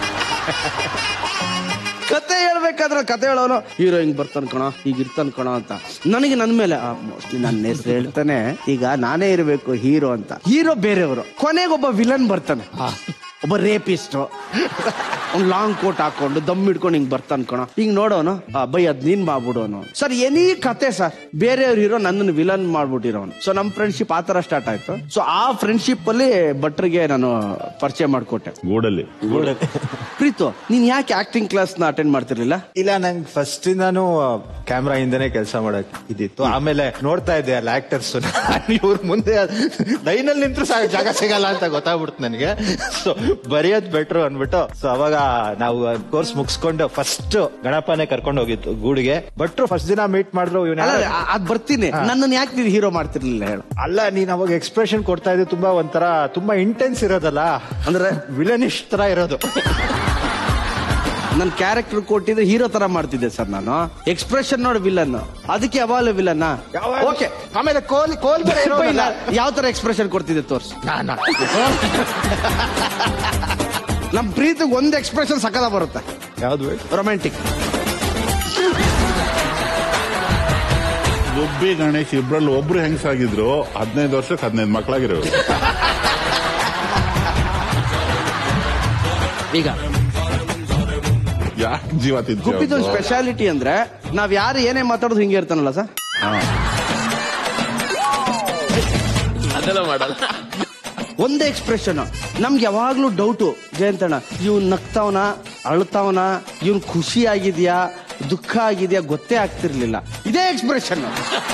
ಕತೆ ಹೇಳ್ಬೇಕಾದ್ರೆ ಕತೆ ಹೇಳೋನು ಹೀರೋ ಹಿಂಗ್ ಬರ್ತಾನ ಕಣ ಈಗ ಇರ್ತಾನ ಕಣ ಅಂತ ನನಗೆ ನನ್ ಮೇಲೆ ಮೋಸ್ಟ್ಲಿ ನನ್ನ ಹೆಸರು ಹೇಳ್ತಾನೆ ಈಗ ನಾನೇ ಇರಬೇಕು ಹೀರೋ ಅಂತ ಹೀರೋ ಬೇರೆಯವರು ಕೊನೆಗೊಬ್ಬ ವಿಲನ್ ಬರ್ತಾನೆ ಒಬ್ಬ ರೇಪಿಸ್ಟ್ ಅವ್ನ್ ಲಾಂಗ್ ಕೋಟ್ ಹಾಕೊಂಡು ದಮ್ ಹಿಡ್ಕೊಂಡು ಹಿಂಗ್ ಬರ್ತಾನ ಕಣ ಹಿಂಗ್ ನೋಡೋನು ಆ, ಬೈ ಅದ್ ನೀನ್ ಮಾಡ್ಬಿಡೋನು ಸರ್ ಎನಿ ಕತೆ ಸರ್ ಬೇರೆಯವ್ರ ಹೀರೋ ನನ್ನನ್ನು ವಿಲನ್ ಮಾಡ್ಬಿಟ್ಟಿರೋನು ಸೊ ನಮ್ ಫ್ರೆಂಡ್ಶಿಪ್ ಆತರ ಸ್ಟಾರ್ಟ್ ಆಯ್ತು ಸೊ ಆ ಫ್ರೆಂಡ್ಶಿಪ್ ಅಲ್ಲಿ ಭಟ್ರಿಗೆ ನಾನು ಪರಿಚಯ ಮಾಡ್ಕೊಟ್ಟೆ ಗೂಡಲ್ಲಿ ಪ್ರೀತು ನೀನ್ ಯಾಕೆ ಆಕ್ಟಿಂಗ್ ಕ್ಲಾಸ್ ನ ಅಟೆಂಡ್ ಮಾಡ್ತಿರ್ಲಿಲ್ಲ ಇಲ್ಲ ನಂಗೆ ಫಸ್ಟ್ ಇಂದಾನು ಕ್ಯಾಮ್ರಾ ಹಿಂದೆನೆ ಕೆಲಸ ಮಾಡಕ್ ಇದಿತ್ತು ಆಮೇಲೆ ನೋಡ್ತಾ ಇದ್ದೆ ಅಲ್ಲಿ ಆಕ್ಟರ್ಸ್ ಇವ್ರ ಮುಂದೆ ಲೈನಲ್ಲಿ ನಿಂತ್ರು ಸಾಕು ಜಾಗ ಸಿಗಲ್ಲ ಅಂತ ಗೊತ್ತಾಗ್ಬಿಡ್ತು ನನಗೆ ಸೊ ಬರೆಯೋದ್ ಬೆಟ್ರು ಅನ್ಬಿಟ್ಟು ಸೊ ಅವಾಗ ನಾವು ಕೋರ್ಸ್ ಮುಗಿಸ್ಕೊಂಡು ಫಸ್ಟ್ ಗಣಪನೇ ಕರ್ಕೊಂಡು ಹೋಗಿತ್ತು ಗೂಡಿಗೆ ಭಟ್ರು ಫಸ್ಟ್ ದಿನ ಮೀಟ್ ಮಾಡಿದ್ರು ಇವನ ಅಲ್ಲ ಅದ್ ಬರ್ತೀನಿ ನನ್ನನ್ನು ಯಾಕೆ ನೀನ್ ಹೀರೋ ಮಾಡ್ತಿರ್ಲಿಲ್ಲ ಹೇಳು ಅಲ್ಲ ನೀನ್ ಅವಾಗ ಎಕ್ಸ್ಪ್ರೆಷನ್ ಕೊಡ್ತಾ ಇದ್ದೆ ತುಂಬಾ ಒಂಥರ ತುಂಬಾ ಇಂಟೆನ್ಸ್ ಇರೋದಲ್ಲ ಅಂದ್ರೆ ವಿಲನಿಶ್ ತರ ಇರೋದು ನನ್ ಕ್ಯಾರೆಕ್ಟರ್ ಕೊಟ್ಟಿದ್ರೆ ಹೀರೋ ತರ ಮಾಡ್ತಿದ್ದೆ ಸರ್ ನಾನು ಎಕ್ಸ್ಪ್ರೆಷನ್ ನೋಡಿ ವಿಲನ್ ಅದಕ್ಕೆ ಯಾವಾಗಲೂ ವಿಲನ್ ಓಕೆ ಆಮೇಲೆ ಕೋಲ್ ಕೋಲ್ ಬೇರೆ ಇರೋದಲ್ಲ. ಯಾವ ತರ ಎಕ್ಸ್ಪ್ರೆಷನ್ ಕೊಡ್ತಿದ್ದೆ ತೋರ್ಸು ನಮ್ ಪ್ರೀತಿಗೆ ಒಂದ್ ಎಕ್ಸ್ಪ್ರೆಷನ್ ಸಕದ ಬರುತ್ತೆ ಯಾವ್ದು ರೊಮ್ಯಾಂಟಿಕ್ ಗುಬ್ಬಿ ಗಣೇಶ್ ಇಬ್ರಲ್ಲಿ ಒಬ್ರು ಹೆಂಗಸಾಗಿದ್ರು ಹದಿನೈದು ವರ್ಷಕ್ಕೆ ಹದಿನೈದು ಮಕ್ಕಳಾಗಿರೋರು ಈಗ ಯಾಕೆ ಜೀವ ಗುಬ್ಬಿದೊಂದು ತಿಂತ ಸ್ಪೆಷಾಲಿಟಿ ಅಂದ್ರೆ ನಾವ್ ಯಾರು ಏನೇ ಮಾತಾಡೋದು ಹಿಂಗೆ ಇರ್ತಾನಲ್ಲ ಸರ್ ಅದೆಲ್ಲ ಮಾಡಲ್ಲ ಒಂದೇ ಎಕ್ಸ್ಪ್ರೆಷನ್ ನಮ್ಗೆ ಯಾವಾಗ್ಲೂ ಡೌಟು ಜಯಂತಣ್ಣ ಇವ್ನ್ ನಗ್ತಾವನ ಅಳ್ತಾವನ ಇವ್ನ್ ಖುಷಿ ಆಗಿದ್ಯಾ ದುಃಖ ಆಗಿದ್ಯಾ ಗೊತ್ತೇ ಆಗ್ತಿರ್ಲಿಲ್ಲ ಇದೇ ಎಕ್ಸ್ಪ್ರೆಷನ್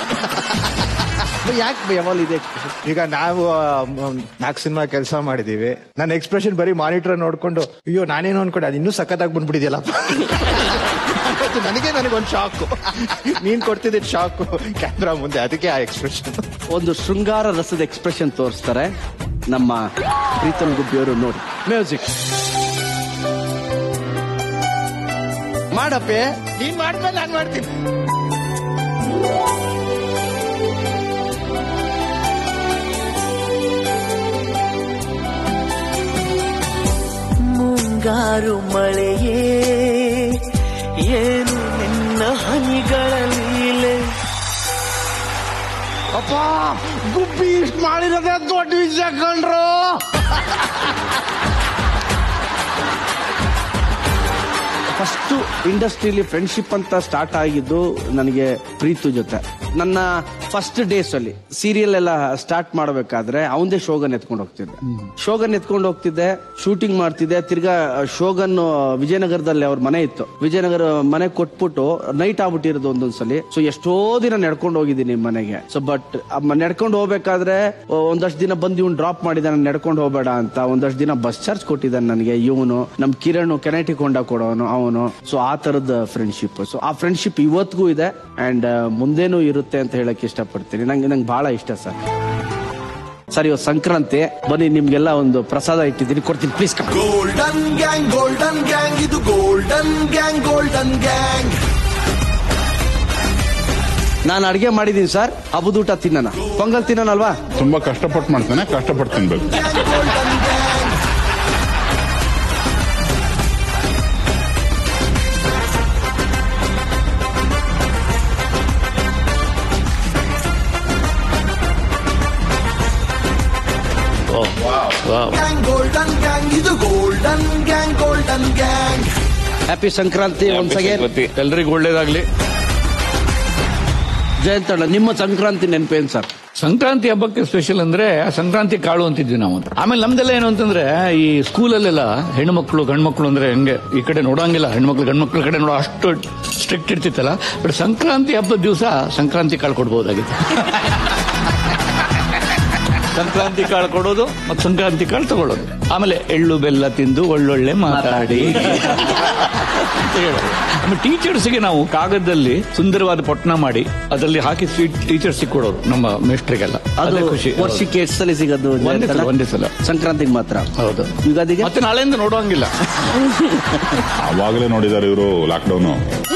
ಯಾಕೆ ಯಾವಾಗಲೂ ಇದೆ ಎಕ್ಸ್ಪ್ರೆಷನ್ ಈಗ ನಾವು ನಾಲ್ಕು ಸಿನಿಮಾ ಕೆಲಸ ಮಾಡಿದೀವಿ ನನ್ನ ಎಕ್ಸ್ಪ್ರೆಷನ್ ಬರೀ ಮಾನಿಟರ್ ನೋಡ್ಕೊಂಡು ಅಯ್ಯೋ ನಾನೇನು ಅನ್ಕೊಂಡೆ ಅದು ಇನ್ನೂ ಸಖತ್ತಾಗಿ ಬಂದ್ಬಿಟ್ಟಿದ್ಯಲ್ಲಪ್ಪ ಅದು ನನಗೆ ನನಗೊಂದು ಶಾಕು ನೀನ್ ಕೊಡ್ತಿದ್ದ ಶಾಕು ಕ್ಯಾಮ್ರಾ ಮುಂದೆ ಅದಕ್ಕೆ ಆ ಎಕ್ಸ್ಪ್ರೆಷನ್ ಒಂದು ಶೃಂಗಾರ ರಸದ ಎಕ್ಸ್ಪ್ರೆಷನ್ ತೋರಿಸ್ತಾರೆ ನಮ್ಮ ಪ್ರೀತಮ್ ಗುಬ್ಬಿಯವರು ನೋಡಿ ಮ್ಯೂಸಿಕ್ ಮಾಡಪ್ಪೆ ನೀನ್ ಮಾಡ್ಮೇಲೆ ನಾನು ಮಾಡ್ತೀನಿ ಮುಂಗಾರು ಮಳೆಯೇ ಏನು ನಿನ್ನ ಹನಿಗಳ ಲೀಲೆ ಅಪ್ಪ ಗುಬ್ಬಿ ಇಷ್ಟು ಮಾಡಿರೋದೇ ದೊಡ್ಡ ವಿಷಯ ಕಂಡ್ರು ಫಸ್ಟ್ ಇಂಡಸ್ಟ್ರಿಯಲ್ಲಿ ಫ್ರೆಂಡ್ಶಿಪ್ ಅಂತ ಸ್ಟಾರ್ಟ್ ಆಗಿದ್ದು ನನಗೆ ಪ್ರೀತು ಜೊತೆ ನನ್ನ ಫಸ್ಟ್ ಡೇಸ್ ಅಲ್ಲಿ ಸೀರಿಯಲ್ ಎಲ್ಲ ಸ್ಟಾರ್ಟ್ ಮಾಡಬೇಕಾದ್ರೆ ಅವಂದೇ ಶೋಗನ್ ಎತ್ಕೊಂಡು ಹೋಗ್ತಿದ್ದೆ ಶೋಗನ್ ಎತ್ಕೊಂಡು ಹೋಗ್ತಿದ್ದೆ ಶೂಟಿಂಗ್ ಮಾಡ್ತಿದ್ದೆ ತಿರ್ಗಾ ಶೋಗನ್ ವಿಜಯನಗರದಲ್ಲಿ ಅವ್ರ ಮನೆ ಇತ್ತು ವಿಜಯನಗರ ಮನೆ ಕೊಟ್ಬಿಟ್ಟು ನೈಟ್ ಆಗ್ಬಿಟ್ಟಿರೋದು ಒಂದೊಂದ್ಸಲಿ ಸೊ ಎಷ್ಟೋ ದಿನ ನಡ್ಕೊಂಡು ಹೋಗಿದ್ದೀನಿ ಮನೆಗೆ ಸೊ ಬಟ್ ನಡ್ಕೊಂಡು ಹೋಗ್ಬೇಕಾದ್ರೆ ಆ, ಒಂದಷ್ಟು ದಿನ ಬಂದು ಇವ್ನು ಡ್ರಾಪ್ ಮಾಡಿದಾನೆ ನಡ್ಕೊಂಡು ಹೋಗ್ಬೇಡ ಅಂತ ಒಂದಷ್ಟು ದಿನ ಬಸ್ ಚಾರ್ಜ್ ಕೊಟ್ಟಿದ್ದಾನೆ ನನಗೆ ಇವನು ನಮ್ ಕಿರಣ್ ಕೆನೆಟಿಕ್ ಹೊಂಡ ಕೊಡೋನು ಅವನು ಸೊ ಆ ತರದ ಫ್ರೆಂಡ್ಶಿಪ್ ಸೊ ಆ ಫ್ರೆಂಡ್ಶಿಪ್ ಇವತ್ತಿಗೂ ಇದೆ ಅಂಡ್ ಮುಂದೇನೂ ಇರುತ್ತೆ ಅಂತ ಹೇಳಕ್ ಇಷ್ಟಪಡ್ತೀನಿ ನಂಗೆ ನಂಗೆ ಬಹಳ ಇಷ್ಟ ಸರ್ ಸರ್ ಇವತ್ತು ಸಂಕ್ರಾಂತಿ ಬನ್ನಿ ನಿಮ್ಗೆಲ್ಲ ಒಂದು ಪ್ರಸಾದ ಇಟ್ಟಿದ್ದೀನಿ ಕೊಡ್ತೀನಿ please golden gang golden gang ಇದು ಗೋಲ್ಡನ್ ಗ್ಯಾಂಗ್ ಗೋಲ್ಡನ್ ಗ್ಯಾಂಗ್ ನಾನು ಅಡಿಗೆ ಮಾಡಿದ್ದೀನಿ ಸರ್ ಹಬ್ಬದೂಟ ತಿನ್ನೋಣ ಪೊಂಗಲ್ ತಿನ್ನೋಣಲ್ವಾ ತುಂಬಾ ಕಷ್ಟಪಟ್ಟು ಮಾಡ್ತಾನೆ ಕಷ್ಟಪಟ್ಟು ತಿನ್ಬೇಕು ಗ್ಯಾಂಗ್ ಗೋಲ್ಡನ್ ಗ್ಯಾಂಗ್ ಇದು golden gang golden gang happy Sankranti once again ಎಲ್ರಿಗೂ ಒಳ್ಳೇದಾಗ್ಲಿ ಜಯಂತಣ್ಣ ನಿಮ್ಮ ಸಂಕ್ರಾಂತಿ ನೆನಪೇನು ಸರ್ ಸಂಕ್ರಾಂತಿ ಹಬ್ಬಕ್ಕೆ ಸ್ಪೆಷಲ್ ಅಂದ್ರೆ ಸಂಕ್ರಾಂತಿ ಕಾಳು ಅಂತಿದ್ವಿ ನಾವು ಆಮೇಲೆ ನಮ್ದೆಲ್ಲ ಏನು ಅಂತಂದ್ರೆ ಈ ಸ್ಕೂಲಲ್ಲೆಲ್ಲ ಹೆಣ್ಮಕ್ಳು ಗಂಡ್ಮಕ್ಳು ಅಂದ್ರೆ ಹಂಗೆ ಈ ಕಡೆ ನೋಡಂಗಿಲ್ಲ ಹೆಣ್ಮಕ್ಳು ಗಂಡ್ಮಕ್ಳ ಕಡೆ ನೋಡೋ ಅಷ್ಟು ಸ್ಟ್ರಿಕ್ಟ್ ಇರ್ತಿತ್ತಲ್ಲ ಬಟ್ ಸಂಕ್ರಾಂತಿ ಹಬ್ಬದ ದಿವಸ ಸಂಕ್ರಾಂತಿ ಕಾಳು ಕೊಡ್ಬೋದಾಗಿತ್ತು ಸಂಕ್ರಾಂತಿ ಕಾಳು ಕೊಡೋದು ಮತ್ತು ಸಂಕ್ರಾಂತಿ ಕಾಳು ತಗೊಳ್ಳೋದು ಆಮೇಲೆ ಎಳ್ಳು ಬೆಲ್ಲ ತಿಂದು ಒಳ್ಳೊಳ್ಳೆ ಮಾತಾಡಿ ಅಂತ ಹೇಳೋದು ಆಮೇಲೆ ಟೀಚರ್ಸ್ಗೆ ನಾವು ಕಾಗದದಲ್ಲಿ ಸುಂದರವಾದ ಪೊಟ್ನ ಮಾಡಿ ಅದರಲ್ಲಿ ಹಾಕಿ ಸ್ವೀಟ್ ಟೀಚರ್ಸ್ ಕೊಡೋರು ನಮ್ಮ ಮೇಸ್ಟ್ರಿಗೆಲ್ಲ ಅದು ಅದೇ ಖುಷಿ ವರ್ಷಕ್ಕೆ ಎಷ್ಟು ಸಲ ಸಿಗೋದು ಒಂದೇ ಸಲ, ಜಯಂತಣ್ಣ? ಒಂದೇ ಸಲ. ಸಂಕ್ರಾಂತಿಗೆ ಮಾತ್ರ ಹೌದು ಯುಗಾದಿಗೆ ಮತ್ತೆ ನಾಳೆಯಿಂದ ನೋಡೋಂಗಿಲ್ಲ ಅವಾಗಲೇ ನೋಡಿದಾರೆ ಇವರು ಲಾಕ್ಡೌನ್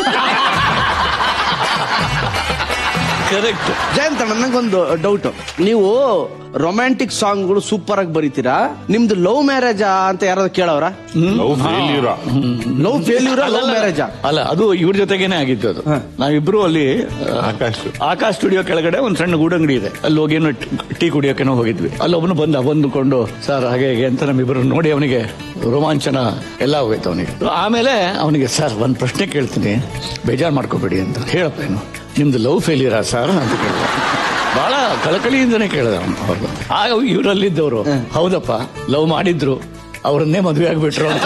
ಕರೆಕ್ಟ್ ಜಯಂತಣ್ಣ ನಂಗೊಂದು ಡೌಟ್ ನೀವು ರೊಮ್ಯಾಂಟಿಕ್ ಸಾಂಗ್ಗಳು ಸೂಪರ್ ಆಗಿ ಬರೀತೀರಾ ನಿಮ್ದು ಲವ್ ಮ್ಯಾರೇಜಾ ಅಂತ ಯಾರಾದ್ರು ಕೇಳವ್ರ ಲವ್ ಫೇಲ್ಯೂರ ಲವ್ ಫೇಲ್ಯೂರ ಲವ್ ಮ್ಯಾರೇಜಾ ಅಲ್ಲ ಅದು ಇವ್ರ ಜೊತೆಗೇನೆ ಆಗಿತ್ತು ಅದು ನಾವಿಬ್ರು ಅಲ್ಲಿ ಆ, ಆಕಾಶ್ ಆಕಾಶ್ ಸ್ಟುಡಿಯೋ ಕೆಳಗಡೆ ಒಂದ್ ಸಣ್ಣ ಗೂಡಂಗಡಿ ಇದೆ ಅಲ್ಲಿ ಹೋಗಿ ಏನೋ ಟೀ ಕುಡಿಯೋಕೆನೋ ಹೋಗಿದ್ವಿ ಅಲ್ಲಿ ಒಬ್ಬನು ಬಂದ ಬಂದುಕೊಂಡು ಸರ್ ಹಾಗೆ ಹೀಗೆ ಅಂತ ನಮ್ಮಿಬ್ರು ನೋಡಿ ಅವನಿಗೆ ರೋಮಾಂಚನ ಎಲ್ಲ ಹೋಯ್ತು ಅವನಿಗೆ ಆಮೇಲೆ ಅವನಿಗೆ ಸರ್ ಒಂದ್ ಪ್ರಶ್ನೆ ಕೇಳ್ತೀನಿ ಬೇಜಾರ್ ಮಾಡ್ಕೋಬೇಡಿ ಅಂತ ಹೇಳಪ್ಪ ಏನು ನಿಮ್ದು ಲವ್ ಫೇಲಿಯರಾ ಸರ್ ಅಂತ ಕೇಳಿದ ಬಹಳ ಕಳಕಳಿಯಿಂದನೇ ಕೇಳಿದ ಅವನು ಹೌದು ಆಗ ಇವರಲ್ಲಿದ್ದವರು ಹೌದಪ್ಪ ಲವ್ ಮಾಡಿದ್ರು ಅವರನ್ನೇ ಮದುವೆ ಆಗ್ಬಿಟ್ರು ಅಂತ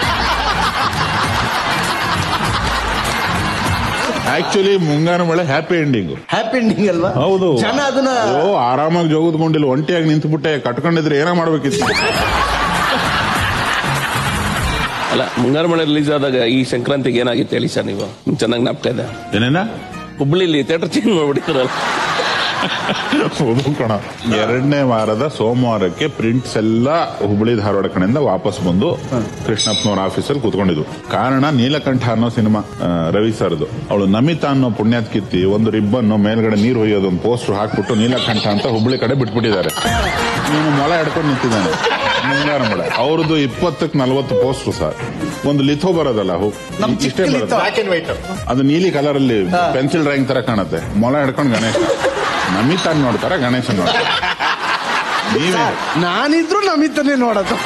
ಆಕ್ಚುಲಿ ಮುಂಗಾರು ಮಳೆ ಹ್ಯಾಪಿ ಎಂಡಿಂಗ್ ಹ್ಯಾಪಿ ಎಂಡಿಂಗ್ ಅಲ್ವಾ ಹೌದು ಜನ ಅದನ್ನ ಅಯ್ಯೋ ಆರಾಮಾಗಿ ಜೋಗದ್ಕೊಂಡಿಲ್ಲ ಒಂಟಿಯಾಗಿ ನಿಂತುಬಿಟ್ಟೆ ಕಟ್ಕೊಂಡಿದ್ರೆ ಏನೋ ಮಾಡ್ಬೇಕಿತ್ತು ಅಲ್ಲ ಮುಂಗಾರು ಮಳೆ ರಿಲೀಸ್ ಆದಾಗ ಈ ಸಂಕ್ರಾಂತಿಗೆ ಏನಾಗಿತ್ತು ಹೇಳಿ ಸರ್ ನೀವು ಚೆನ್ನಾಗಿ ನಾಪ್ತಾ ಇದೆ ಏನೇನ ಹುಬ್ಳಿಲಿ ಥಿಯೇಟರ್ ಚೇಂಜ್ ಮಾಡ್ಬಿಟ್ಟಿರಲ್ಲ ಹೌದು ಕಣ ಎರಡನೇ ವಾರದ ಸೋಮವಾರಕ್ಕೆ ಪ್ರಿಂಟ್ಸ್ ಎಲ್ಲ ಹುಬ್ಬಳ್ಳಿ ಧಾರವಾಡ ಕಡೆಯಿಂದ ವಾಪಸ್ ಬಂದು ಕೃಷ್ಣಪ್ಪನವ್ರ ಆಫೀಸಲ್ಲಿ ಕೂತ್ಕೊಂಡಿದ್ವು ಕಾರಣ ನೀಲಕಂಠ ಅನ್ನೋ ಸಿನಿಮಾ ಆ, ರವಿ ಸರ್ದು ಅವಳು ನಮಿತಾ ಅನ್ನೋ ಪುಣ್ಯಾತ್ ಕಿತ್ತಿ ಒಂದು ರಿಬ್ಬನ್ ಮೇಲ್ಗಡೆ ನೀರು ಹೊಯ್ಯೋದು ಒಂದು ಪೋಸ್ಟರ್ ಹಾಕ್ಬಿಟ್ಟು ನೀಲಕಂಠ ಅಂತ ಹುಬ್ಬಳ್ಳಿ ಕಡೆ ಬಿಟ್ಬಿಟ್ಟಿದ್ದಾರೆ ನೀನು ಮೊಳ ಹಿಡ್ಕೊಂಡು ನಿಂತಿದ್ದಾನೆ ಮುಂಗಾರು ಮಳೆ ಅವ್ರದ್ದು ಇಪ್ಪತ್ತಕ್ಕೆ ನಲವತ್ತು ಪೋಸ್ಟರ್ ಸರ್ ಒಂದು ಲಿಥೋ ಬರೋದಲ್ಲ ಹು- ಇಷ್ಟೇ ಬರೋದು ಬ್ಲಾಕ್ ಅಂಡ್ ವೈಟ್ ಅದು ನೀಲಿ ಕಲರ್ ಅಲ್ಲಿ ಪೆನ್ಸಿಲ್ ಡ್ರಾಯಿಂಗ್ ತರ ಕಾಣುತ್ತೆ ಮೊಳ ಹಿಡ್ಕೊಂಡು ಗಣೇಶ ನಮಿತಾನ್ ನೋಡ್ತಾರ ಗಣೇಶ ನೋಡ್ತಾರ ನೀವೇ ನಾನಿದ್ರು ನಮಿತನೇ ನೋಡೋದು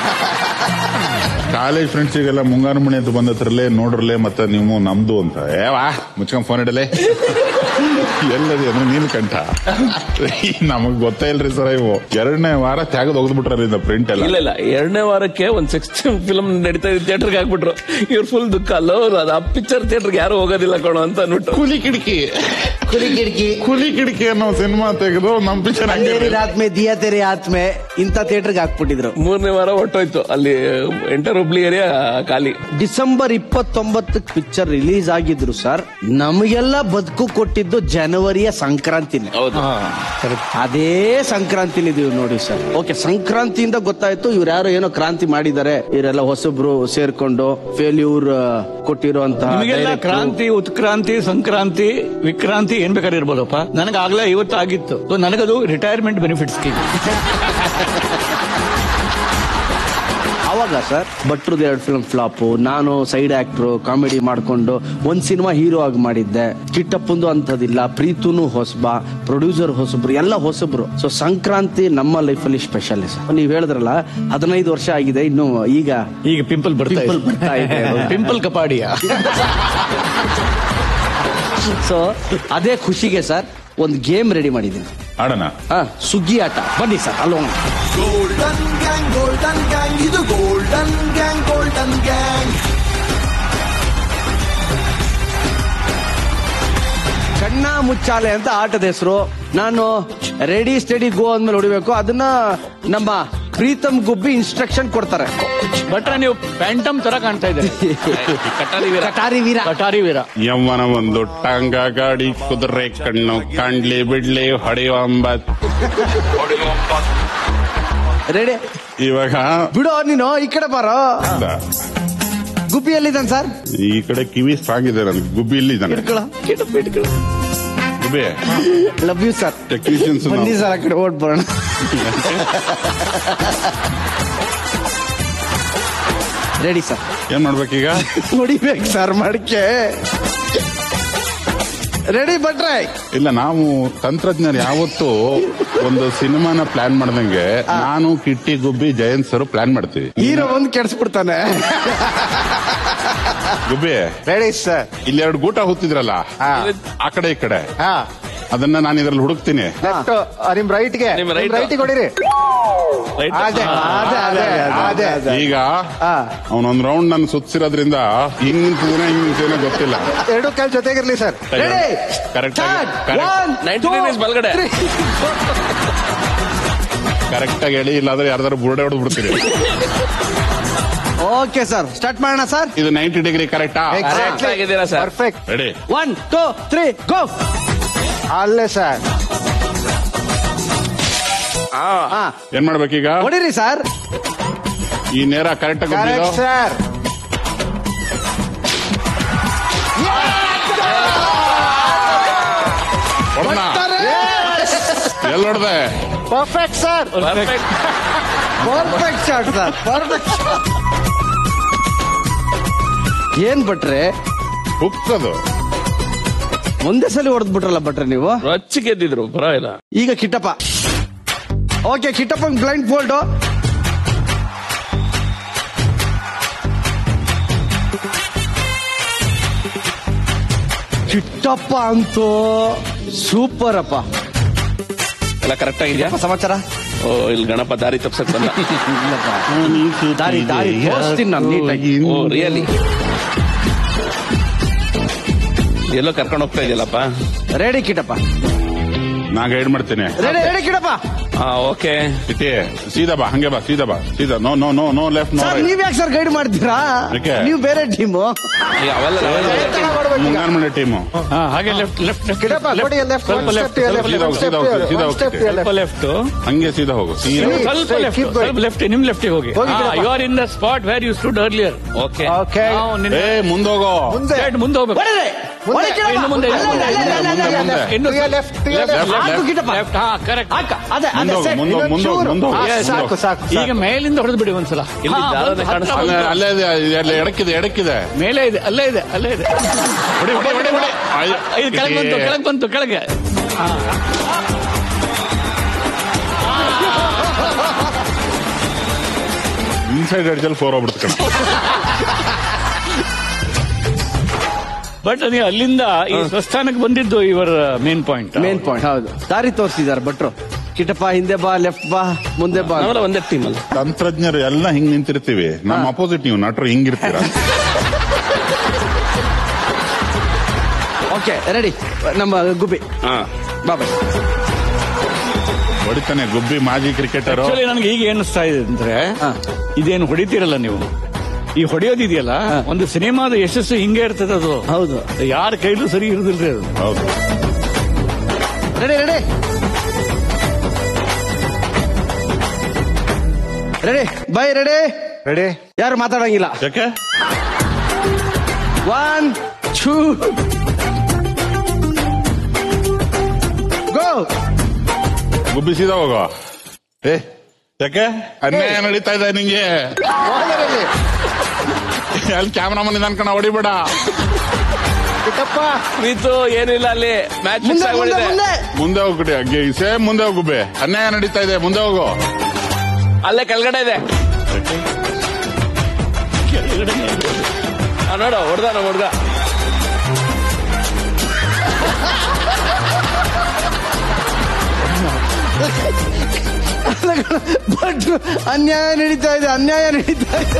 ಕಾಲೇಜ್ ಫ್ರೆಂಡ್ಸಿಗೆಲ್ಲ ಮುಂಗಾರು ಮಣಿ ಅಂತ ಬಂದತ್ರಲ್ಲೇ ನೋಡ್ರಲ್ಲೇ ಮತ್ತೆ ನೀವು ನಮ್ದು ಅಂತ ಏ ವಾ ಮುಚ್ಕೊಂಡ್ ಫೋನ್ ಇಡಲೇ ಎಲ್ಲದಿ ಅಂದ್ರೆ ನೀಲ್ ಕಂಠ ನಮಗ್ ಗೊತ್ತೇ ಇಲ್ರಿ ಸರ್ ಇವು ಎರಡನೇ ವಾರ ತ್ಯಾಗದ್ ಹೋಗ್ಬಿಟ್ರ ಪ್ರಿಂಟ್ ಎಲ್ಲ ಇಲ್ಲ ಇಲ್ಲ ಎರಡನೇ ವಾರಕ್ಕೆ ಒಂದ್ ಸಿಕ್ಸ್ ಫಿಲ್ಮ್ ನಡೀತಾ ಇದ್ದ ಥಿಯೇಟರ್ಗೆ ಹಾಕ್ಬಿಟ್ರು ಇವ್ರು ಫುಲ್ ದುಃಖ ಅಲ್ಲ ಅವ್ರು ಅದು ಆ ಪಿಕ್ಚರ್ ಥಿಯೇಟರ್ಗೆ ಯಾರು ಹೋಗೋದಿಲ್ಲ ಕಣೋ ಅಂತ ಅಂದ್ಬಿಟ್ಟು ಕೂಲಿ ಕಿಟಕಿ ಕುಲಿ ಕಿಟಕಿ ಕೂಲಿ ಕಿಟಕಿ ಅನ್ನೋ ಸಿನಿಮಾ ತೆಗೆದು ನಮ್ ಪಿಕ್ಚರ್ ಅಂಧೇರಿ ರಾತ್ ಮೇ ದಿಯಾ ತೆರೆ ಆತ್ಮೆ ಇಂಥ ಥಿಯೇಟರ್ಗೆ ಹಾಕ್ಬಿಟ್ಟಿದ್ರು ಮೂರನೇ ವಾರ ಹೊಟ್ಟೋಯ್ತು ಅಲ್ಲಿ ಎಂಟರ್ ಹುಬ್ಳಿ ಏರಿಯಾ ಖಾಲಿ ಡಿಸೆಂಬರ್ ಇಪ್ಪತ್ತೊಂಬತ್ತಕ್ಕೆ ಪಿಕ್ಚರ್ ರಿಲೀಸ್ ಆಗಿದ್ರು ಸರ್ ನಮಗೆಲ್ಲ ಬದುಕು ಕೊಟ್ಟಿದ್ದು ಜನವರಿಯ ಸಂಕ್ರಾಂತಿನೇ ಹೌದು ಅದೇ ಸಂಕ್ರಾಂತಿಲಿದೀವಿ ನೋಡಿ ಸರ್ ಓಕೆ ಸಂಕ್ರಾಂತಿಯಿಂದ ಗೊತ್ತಾಯ್ತು ಇವ್ರು ಯಾರೋ ಏನೋ ಕ್ರಾಂತಿ ಮಾಡಿದ್ದಾರೆ ಇವರೆಲ್ಲ ಹೊಸಬ್ರು ಸೇರ್ಕೊಂಡು ಫೇಲ್ಯೂರ್ ಕೊಟ್ಟಿರುವಂತಹ ನಿಮಗೆಲ್ಲ director. ಕ್ರಾಂತಿ ಉತ್ಕ್ರಾಂತಿ ಸಂಕ್ರಾಂತಿ ವಿಕ್ರಾಂತಿ ಏನ್ ಬೇಕಾದ್ರೆ ಇರ್ಬೋದಪ್ಪ ನನಗಾಗ್ಲೇ ಇವತ್ತು ಆಗಿತ್ತು So ನನಗದು ರಿಟೈರ್ಮೆಂಟ್ ಬೆನಿಫಿಟ್ ಸ್ಕೀಮ್ ಅವಾಗ ಸರ್ ಭಟ್ರದ್ದು ಎರಡು ಫಿಲ್ಮ್ ಫ್ಲಾಪ್ ನಾನು ಸೈಡ್ ಆಕ್ಟರ್ ಕಾಮಿಡಿ ಮಾಡ್ಕೊಂಡು ಒಂದ್ ಸಿನಿಮಾ ಹೀರೋ ಆಗಿ ಮಾಡಿದ್ದೆ ಕಿಟ್ಟಪ್ಪಂದು ಅಂತದಿಲ್ಲ ಪ್ರೀತುನು ಹೊಸಬ ಪ್ರೊಡ್ಯೂಸರ್ ಹೊಸಬ್ರು ಎಲ್ಲ ಹೊಸಬ್ರು ಸೊ ಸಂಕ್ರಾಂತಿ ನಮ್ಮ ಲೈಫಲ್ಲಿ ಸ್ಪೆಷಲ್ ಸರ್ ನೀವ್ ಹೇಳಿದ್ರಲ್ಲ ಹದಿನೈದು ವರ್ಷ ಆಗಿದೆ ಇನ್ನು ಈಗ ಈಗ ಪಿಂಪಲ್ ಬರ್ತಾ Pimple ಬರ್ತಾ ಇದೆ. ಪಿಂಪಲ್ ಕಪಾಡಿಯ ಸೊ ಅದೇ ಖುಷಿಗೆ ಸರ್ ಒಂದು ಗೇಮ್ ರೆಡಿ ಮಾಡಿದ್ದೀನಿ ಆಡೋಣ ಹಾ ಸುಗ್ಗಿ ಆಟ ಬನ್ನಿ ಸರ್ ಅಲ್ಲೋಣ ಗೋಲ್ಡನ್ ಗ್ಯಾಂಗ್ ಗೋಲ್ಡನ್ ಗ್ಯಾಂಗ್ ಇದು ಗೋಲ್ಡನ್ ಗ್ಯಾಂಗ್ ಗೋಲ್ಡನ್ ಗ್ಯಾಂಗ್ ಕಣ್ಣ ಮುಚ್ಚಾಲೆ ಅಂತ ಆಟದ ಹೆಸರು ನಾನು ರೆಡಿ ಸ್ಟಡಿ ಗೋ ಅಂದ್ಮೇಲೆ ಹೊಡಿಬೇಕು ಅದನ್ನ ನಮ್ಮ ಪ್ರೀತಮ್ ಗುಬ್ಬಿ ಇನ್ಸ್ಟ್ರಕ್ಷನ್ ಕೊಡ್ತಾರೆ ಭಟ್ರ ನೀವು ಪ್ಯಾಂಟಮ್ ತರ ಕಾಣ್ತಾ ಇದೆ ಕಟ್ಟಾರಿ ವೀರ ಕಟಾರಿ ವೀರ ಕಟಾರಿ ವೀರ ಯವ್ವನ ಒಂದು ಟಾಂಗ ಗಾಡಿ ಕುದುರೆ ಕಣ್ಣು ಕಾಣ್ಲಿ ಬಿಡ್ಲಿ ಹೊಡೆಯುವ ಅಂಬತ್ ರೆಡಿ ಇವಾಗ ಬಿಡು ನೀನು ಈ ಕಡೆ ಬಾರೋ ಗುಬ್ಬಿ ಎಲ್ಲಿದ್ದಾನೆ ಸರ್ ಈ ಕಡೆ ಕಿವಿ ಸ್ಟ್ರಾಂಗ್ ಇದೆ ನನ್ಗೆ ಗುಬ್ಬಿ ಇಲ್ಲಿ ಇದ್ದಾನೆ ಇಟ್ಕೊಳ Gubbi love you sir technicians ಬನ್ನಿ ಸರ್ ಆ ಕಡೆ ಓಟ್ ಬರೋಣ ರೆಡಿ ಸರ್ ಏನ್ ಮಾಡ್ಬೇಕೀಗ ಹೊಡಿಬೇಕು ಸರ್ ಮಡಿಕೆ ರೆಡಿ ಬಟ್ರೆ ಇಲ್ಲ ನಾವು ತಂತ್ರಜ್ಞರು ಯಾವತ್ತು ಒಂದು ಸಿನಿಮಾನ ಪ್ಲಾನ್ ಮಾಡ್ದಂಗೆ ನಾನು ಕಿಟ್ಟಿ ಗುಬ್ಬಿ ಜಯಂತ್ ಸರ್ ಪ್ಲಾನ್ ಮಾಡ್ತೀವಿ ಹೀರೋ ಒಂದು ಕೆಡ್ಸ್ಬಿಡ್ತಾನೆ ಗುಬ್ಬಿ ರೆಡಿ ಸರ್ ಇಲ್ಲಿ ಎರಡು ಗೂಟ ಹುತ್ತಿದ್ರಲ್ಲ ಆ ಕಡೆ ಈ ಕಡೆ ಹಾ ಅದನ್ನ ನಾನು ಇದ್ರಲ್ಲಿ ಹುಡುಕ್ತೀನಿ ಲೆಫ್ಟ್ ನಿಮ್ ರೈಟ್ಗೆ ನಿಮ್ ನಿಮ್ right. ರೈಟಿಗೆ ಹೊಡಿರಿ Right? ಅದೇ ಅದೇ ಅದೇ ಅದೇ ಈಗ ಅವನೊಂದ್ ರೌಂಡ್ ನಾನು ಸುತ್ತಿರೋದ್ರಿಂದ ಹಿಂಗ್ ನಿಂತಿದ್ದೇನೆ ಹಿಂಗ್ ನಿಂತಿದ್ದೇನೆ ಗೊತ್ತಿಲ್ಲ ಎರಡು ಕಾಲ್ ಜೊತೆಗಿರ್ಲಿ sir ready correct start one 90 degrees ಬಲ್ಗಡೆ. ಕರೆಕ್ಟ್ ಆಗಿ ಹೇಳಿ ಇಲ್ಲಾಂದ್ರೆ ಯಾರ್ದಾರು ಬುರುಡೆ ಹೊಡೆದು ಬಿಡ್ತೀರಿ ಓಕೆ ಸರ್ ಸ್ಟಾರ್ಟ್ ಮಾಡೋಣ ಸರ್ ಇದು ನೈಂಟಿ ಡಿಗ್ರಿ ಕರೆಕ್ಟಾ Correct ಆಗಿದ್ದೀರಾ sir perfect ready one two three go ಅಲ್ಲೇ ಸರ್ ಹಾ ಏನ್ ಮಾಡ್ಬೇಕೀಗ ಹೊಡಿರಿ ಸರ್ ಈ ನೇರ ಕರೆಕ್ಟ್ ಆಗಿ ಕರೆಕ್ಟ್ ಸರ್ ಹೊಡೆದ ಎಲ್ಲಿ ಹೊಡೆದೆ perfect sir perfect perfect shot sir perfect ಏನ್ ಬಟ್ರೆ ಹುಕ್ಕದು ಒಂದೇ ಸಲ ಹೊಡೆದ್ ಬಿಟ್ರಲ್ಲ ಬಟ್ರೆ ನೀವು ರೊಚ್ಚ ಗೆದ್ದಿದ್ರು ಪರವಾಗಿಲ್ಲ ಈಗ Kittappa okay Kittappa blindfold Kittappa ಅಂತೂ ಸೂಪರ್ ಅಪ್ಪ ಎಲ್ಲ ಕರೆಕ್ಟ್ ಆಗಿದ್ಯಾ ಸಮಾಚಾರ ಓ ಇಲ್ಲಿ ಗಣಪ ದಾರಿ ತಪ್ಸಕ್ ಬಂದ ದಾರಿ ದಾರಿ ತೋರಿಸ್ತೀನಿ ನಾನು ನೀಟಾಗಿ ಓ ರಿಯಲಿ ಎಲ್ಲೋ ಕರ್ಕೊಂಡು ಹೋಗ್ತಾ ಇದೆಯಲ್ಲಪ್ಪ ರೆಡಿ ಕಿಟ್ಟಪ್ಪ ನಾ ಗೈಡ್ ಮಾಡ್ತೇನೆ ರೆಡಿ ರೆಡಿ ಕಿಟ್ಟಪ್ಪ ಹಾ ಓಕೆ ಇತಿ ಸೀದಾ ಬಾ ಹಂಗೆ ಬಾ ಸೀದಾ ಬಾ ಸೀದಾ no no no no left no sir ನೀವ್ ಯಾಕೆ ಸರ್ ಗೈಡ್ ಮಾಡ್ತೀರಾ ಯಾಕೆ? ನೀವು ಬೇರೆ ಟೀಮು ಅವೆಲ್ಲ ಮುಂಗಾನ್ಮಳೆ ಟೀಮು ಹಾ, ಹಾಗೆ ಲೆಫ್ಟ್ ಲೆಫ್ಟ್ ಕಿಡಪ್ಪ ಕೊಡಿ ಲೆಫ್ಟ್ ಸ್ವಲ್ಪ ಒನ್ left, ಸ್ಟೆಪ್ ಸ್ವಲ್ಪ ಲೆಫ್ಟ್ ಸೀದಾ ಹೋಗು, ಸೀದಾ ಹೋಗು, ಸೀದಾ ಹೋಗು, ಸ್ಟೆಪ್ ಸೀದಾ ಲೆಫ್ಟ್ ಹೋಗು. ಹಂಗೆ ಸೀದಾ ಹೋಗು ಸೀದಾ ಸ್ವಲ್ಪ Straight, ಲೆಫ್ಟ್ keep going. ಸ್ವಲ್ಪ ಲೆಫ್ಟ್ ನಿಮ್ ಲೆಫ್ಟಿಗೆ ಹೋಗಿ ಹೋಗಿ ಬಿಡಪ್ಪ. You are in the spot where you stood earlier okay okay ಏ ಮುಂದೋಗೋ ಮುಂದೆ ಹೋಗ್ಬೇಕು ಹೊಡಿರಿ. ಹೊಡಿ ಕಿಟ್ಟಪ್ಪ. ಇನ್ನು ಮುಂದೆ, ಇನ್ನು ಮುಂದೆ, ಅಲ್ಲ, ಅಲ್ಲ, ಅಲ್ಲ, ಅಲ್ಲ, ಅಲ್ಲ, ಅಲ್ಲ. ಇನ್ನು ಲೆಫ್ಟ್ Left, ಹಾಕು left. ಕಿಟ್ಟಪ್ಪ. ಲೆಫ್ಟ್ ಹಾ ಕರೆಕ್ಟ್ ಹಾಕ, ಅದೇ ಅದೇ ಮುಂದೋಗು set. ಮುಂದೋಗು ಮುಂದೋಗು ಮುಂದೋಗು ಹಾ, ಸಾಕು ಸಾಕು ಈಗ ಮೇಲಿಂದ ಹೊಡೆದು ಬಿಡಿ ಒಂದ್ಸಲ ಇಲ್ಲಿ ಹಾ, ದಾರನೇ ಒಂದು ಹತ್ರ ಕಾಣಿಸ್ತಾ ಅಲ್ಲೇ ಬಂತು. ಅಲ್ಲೇ ಇದೆ ಅಲ್ಲಿ ಎಡಕ್ಕಿದೆ ಎಡಕ್ಕಿದೆ ಮೇಲೆ ಇದೆ ಅಲ್ಲೇ ಇದೆ ಅಲ್ಲೇ ಇದೆ ಹೊಡಿ ಹೊಡಿ ಹೊಡಿ ಹೊಡಿ ಆಯ್- ಇದು ಕೆಳಗೆ ಬಂತು ಕೆಳಗೆ ಬಂತು ಕೆಳಗೆ ಹಾ. ಇನ್ಸೈಡ್ ಎಡ್ಜಲ್ಲಿ ಫೋರ್ ಹೋಗ್ಬಿಡ್ತು ಕಣ ಬಟ್ ನೀವು ಅಲ್ಲಿಂದ ಈ ಸ್ವಸ್ಥಾನಕ್ಕೆ ಬಂದಿದ್ದು ಇವರ ಮೇನ್ ಪಾಯಿಂಟ್ ಮೇನ್ ಪಾಯಿಂಟ್ ಹೌದು ದಾರಿ ತೋರಿಸಿದಾರೆ ಭಟ್ರು ಕಿಟ್ಟಪ್ಪ ಹಿಂದೆ ಬಾ ಲೆಫ್ಟ್ ಬಾ ಮುಂದೆ ಬಾ ನಾವೆಲ್ಲ ಒಂದೇ ಟೀಮ್ ಅಲ್ಲ ತಂತ್ರಜ್ಞರು ಎಲ್ಲ ಹಿಂಗ್ ನಿಂತಿರ್ತೀವಿ ನಮ್ಮ ಅಪೋಸಿಟ್ ನೀವು ನಟರು ಹಿಂಗಿರ್ತೀರ ಓಕೆ ರೆಡಿ ನಮ್ಮ ಗುಬ್ಬಿ ಹಾ ಬಾ ಬಾ ಹೊಡಿತಾನೆ ಗುಬ್ಬಿ ಮಾಜಿ ಕ್ರಿಕೆಟರ್ ಆಕ್ಚುಲಿ ನನಗೆ ಈಗ ಏನಿಸ್ತಾ ಇದೆ ಅಂದ್ರೆ ಹಾ. ಇದೇನು ಹೊಡಿತೀರಲ್ಲ ನೀವು ಈ ಹೊಡೆಯೋದಿದೆಯಲ್ಲ ಒಂದು ಸಿನಿಮಾದ ಯಶಸ್ಸು ಹಿಂಗೆ ಇರ್ತದೆ ಅದು ಹೌದು ಯಾರ ಕೈಲೂ ಸರಿ ಇರುದಿಲ್ರಿ ಅದು ಹೌದು ready ready ready bye ready ready ಯಾರು ಮಾತಾಡಂಗಿಲ್ಲ ಯಾಕೆ ಒನ್ ಟೂ ಗೋ ಗುಬ್ಬಿ ಸೀದಾ ಹೋಗೋ ಏ ಯಾಕೆ ಅನ್ಯಾಯ ನಡೀತಾ ಇದೆ ನಿಂಗೆ ಅಲ್ಲಿ ಕ್ಯಾಮ್ರಾಮನ್ ಇದೆ ಅನ್ಕೊಂಡ ಹೊಡಿಬೇಡ ಕಿಟ್ಟಪ್ಪ ಪ್ರೀತು ಏನಿಲ್ಲ ಅಲ್ಲಿ ಮ್ಯಾಚ್ ಫಿಕ್ಸ್ ಮುಂದೆ ಮುಂದೆ ಆಗ್ಬಿಟ್ಟಿದೆ ಮುಂದೆ ಮುಂದೆ ಹೋಗ್ಬಿಡಿ ಸೇಮ್ ಮುಂದೆ ಹೋಗು ಗುಬ್ಬಿ ಅನ್ಯಾಯ ನಡೀತಾ ಇದೆ ಮುಂದೆ ಹೋಗು ಅಲ್ಲೇ ಕೆಳಗಡೆ ಇದೆ ಆ, ನೋಡು ಹೊಡ್ದ ನಮ್ಮ ಹುಡ್ಗ ಭಟ್ರು ಅನ್ಯಾಯ ನಡೀತಾ ಇದೆ ಅನ್ಯಾಯ ನಡೀತಾ ಇದೆ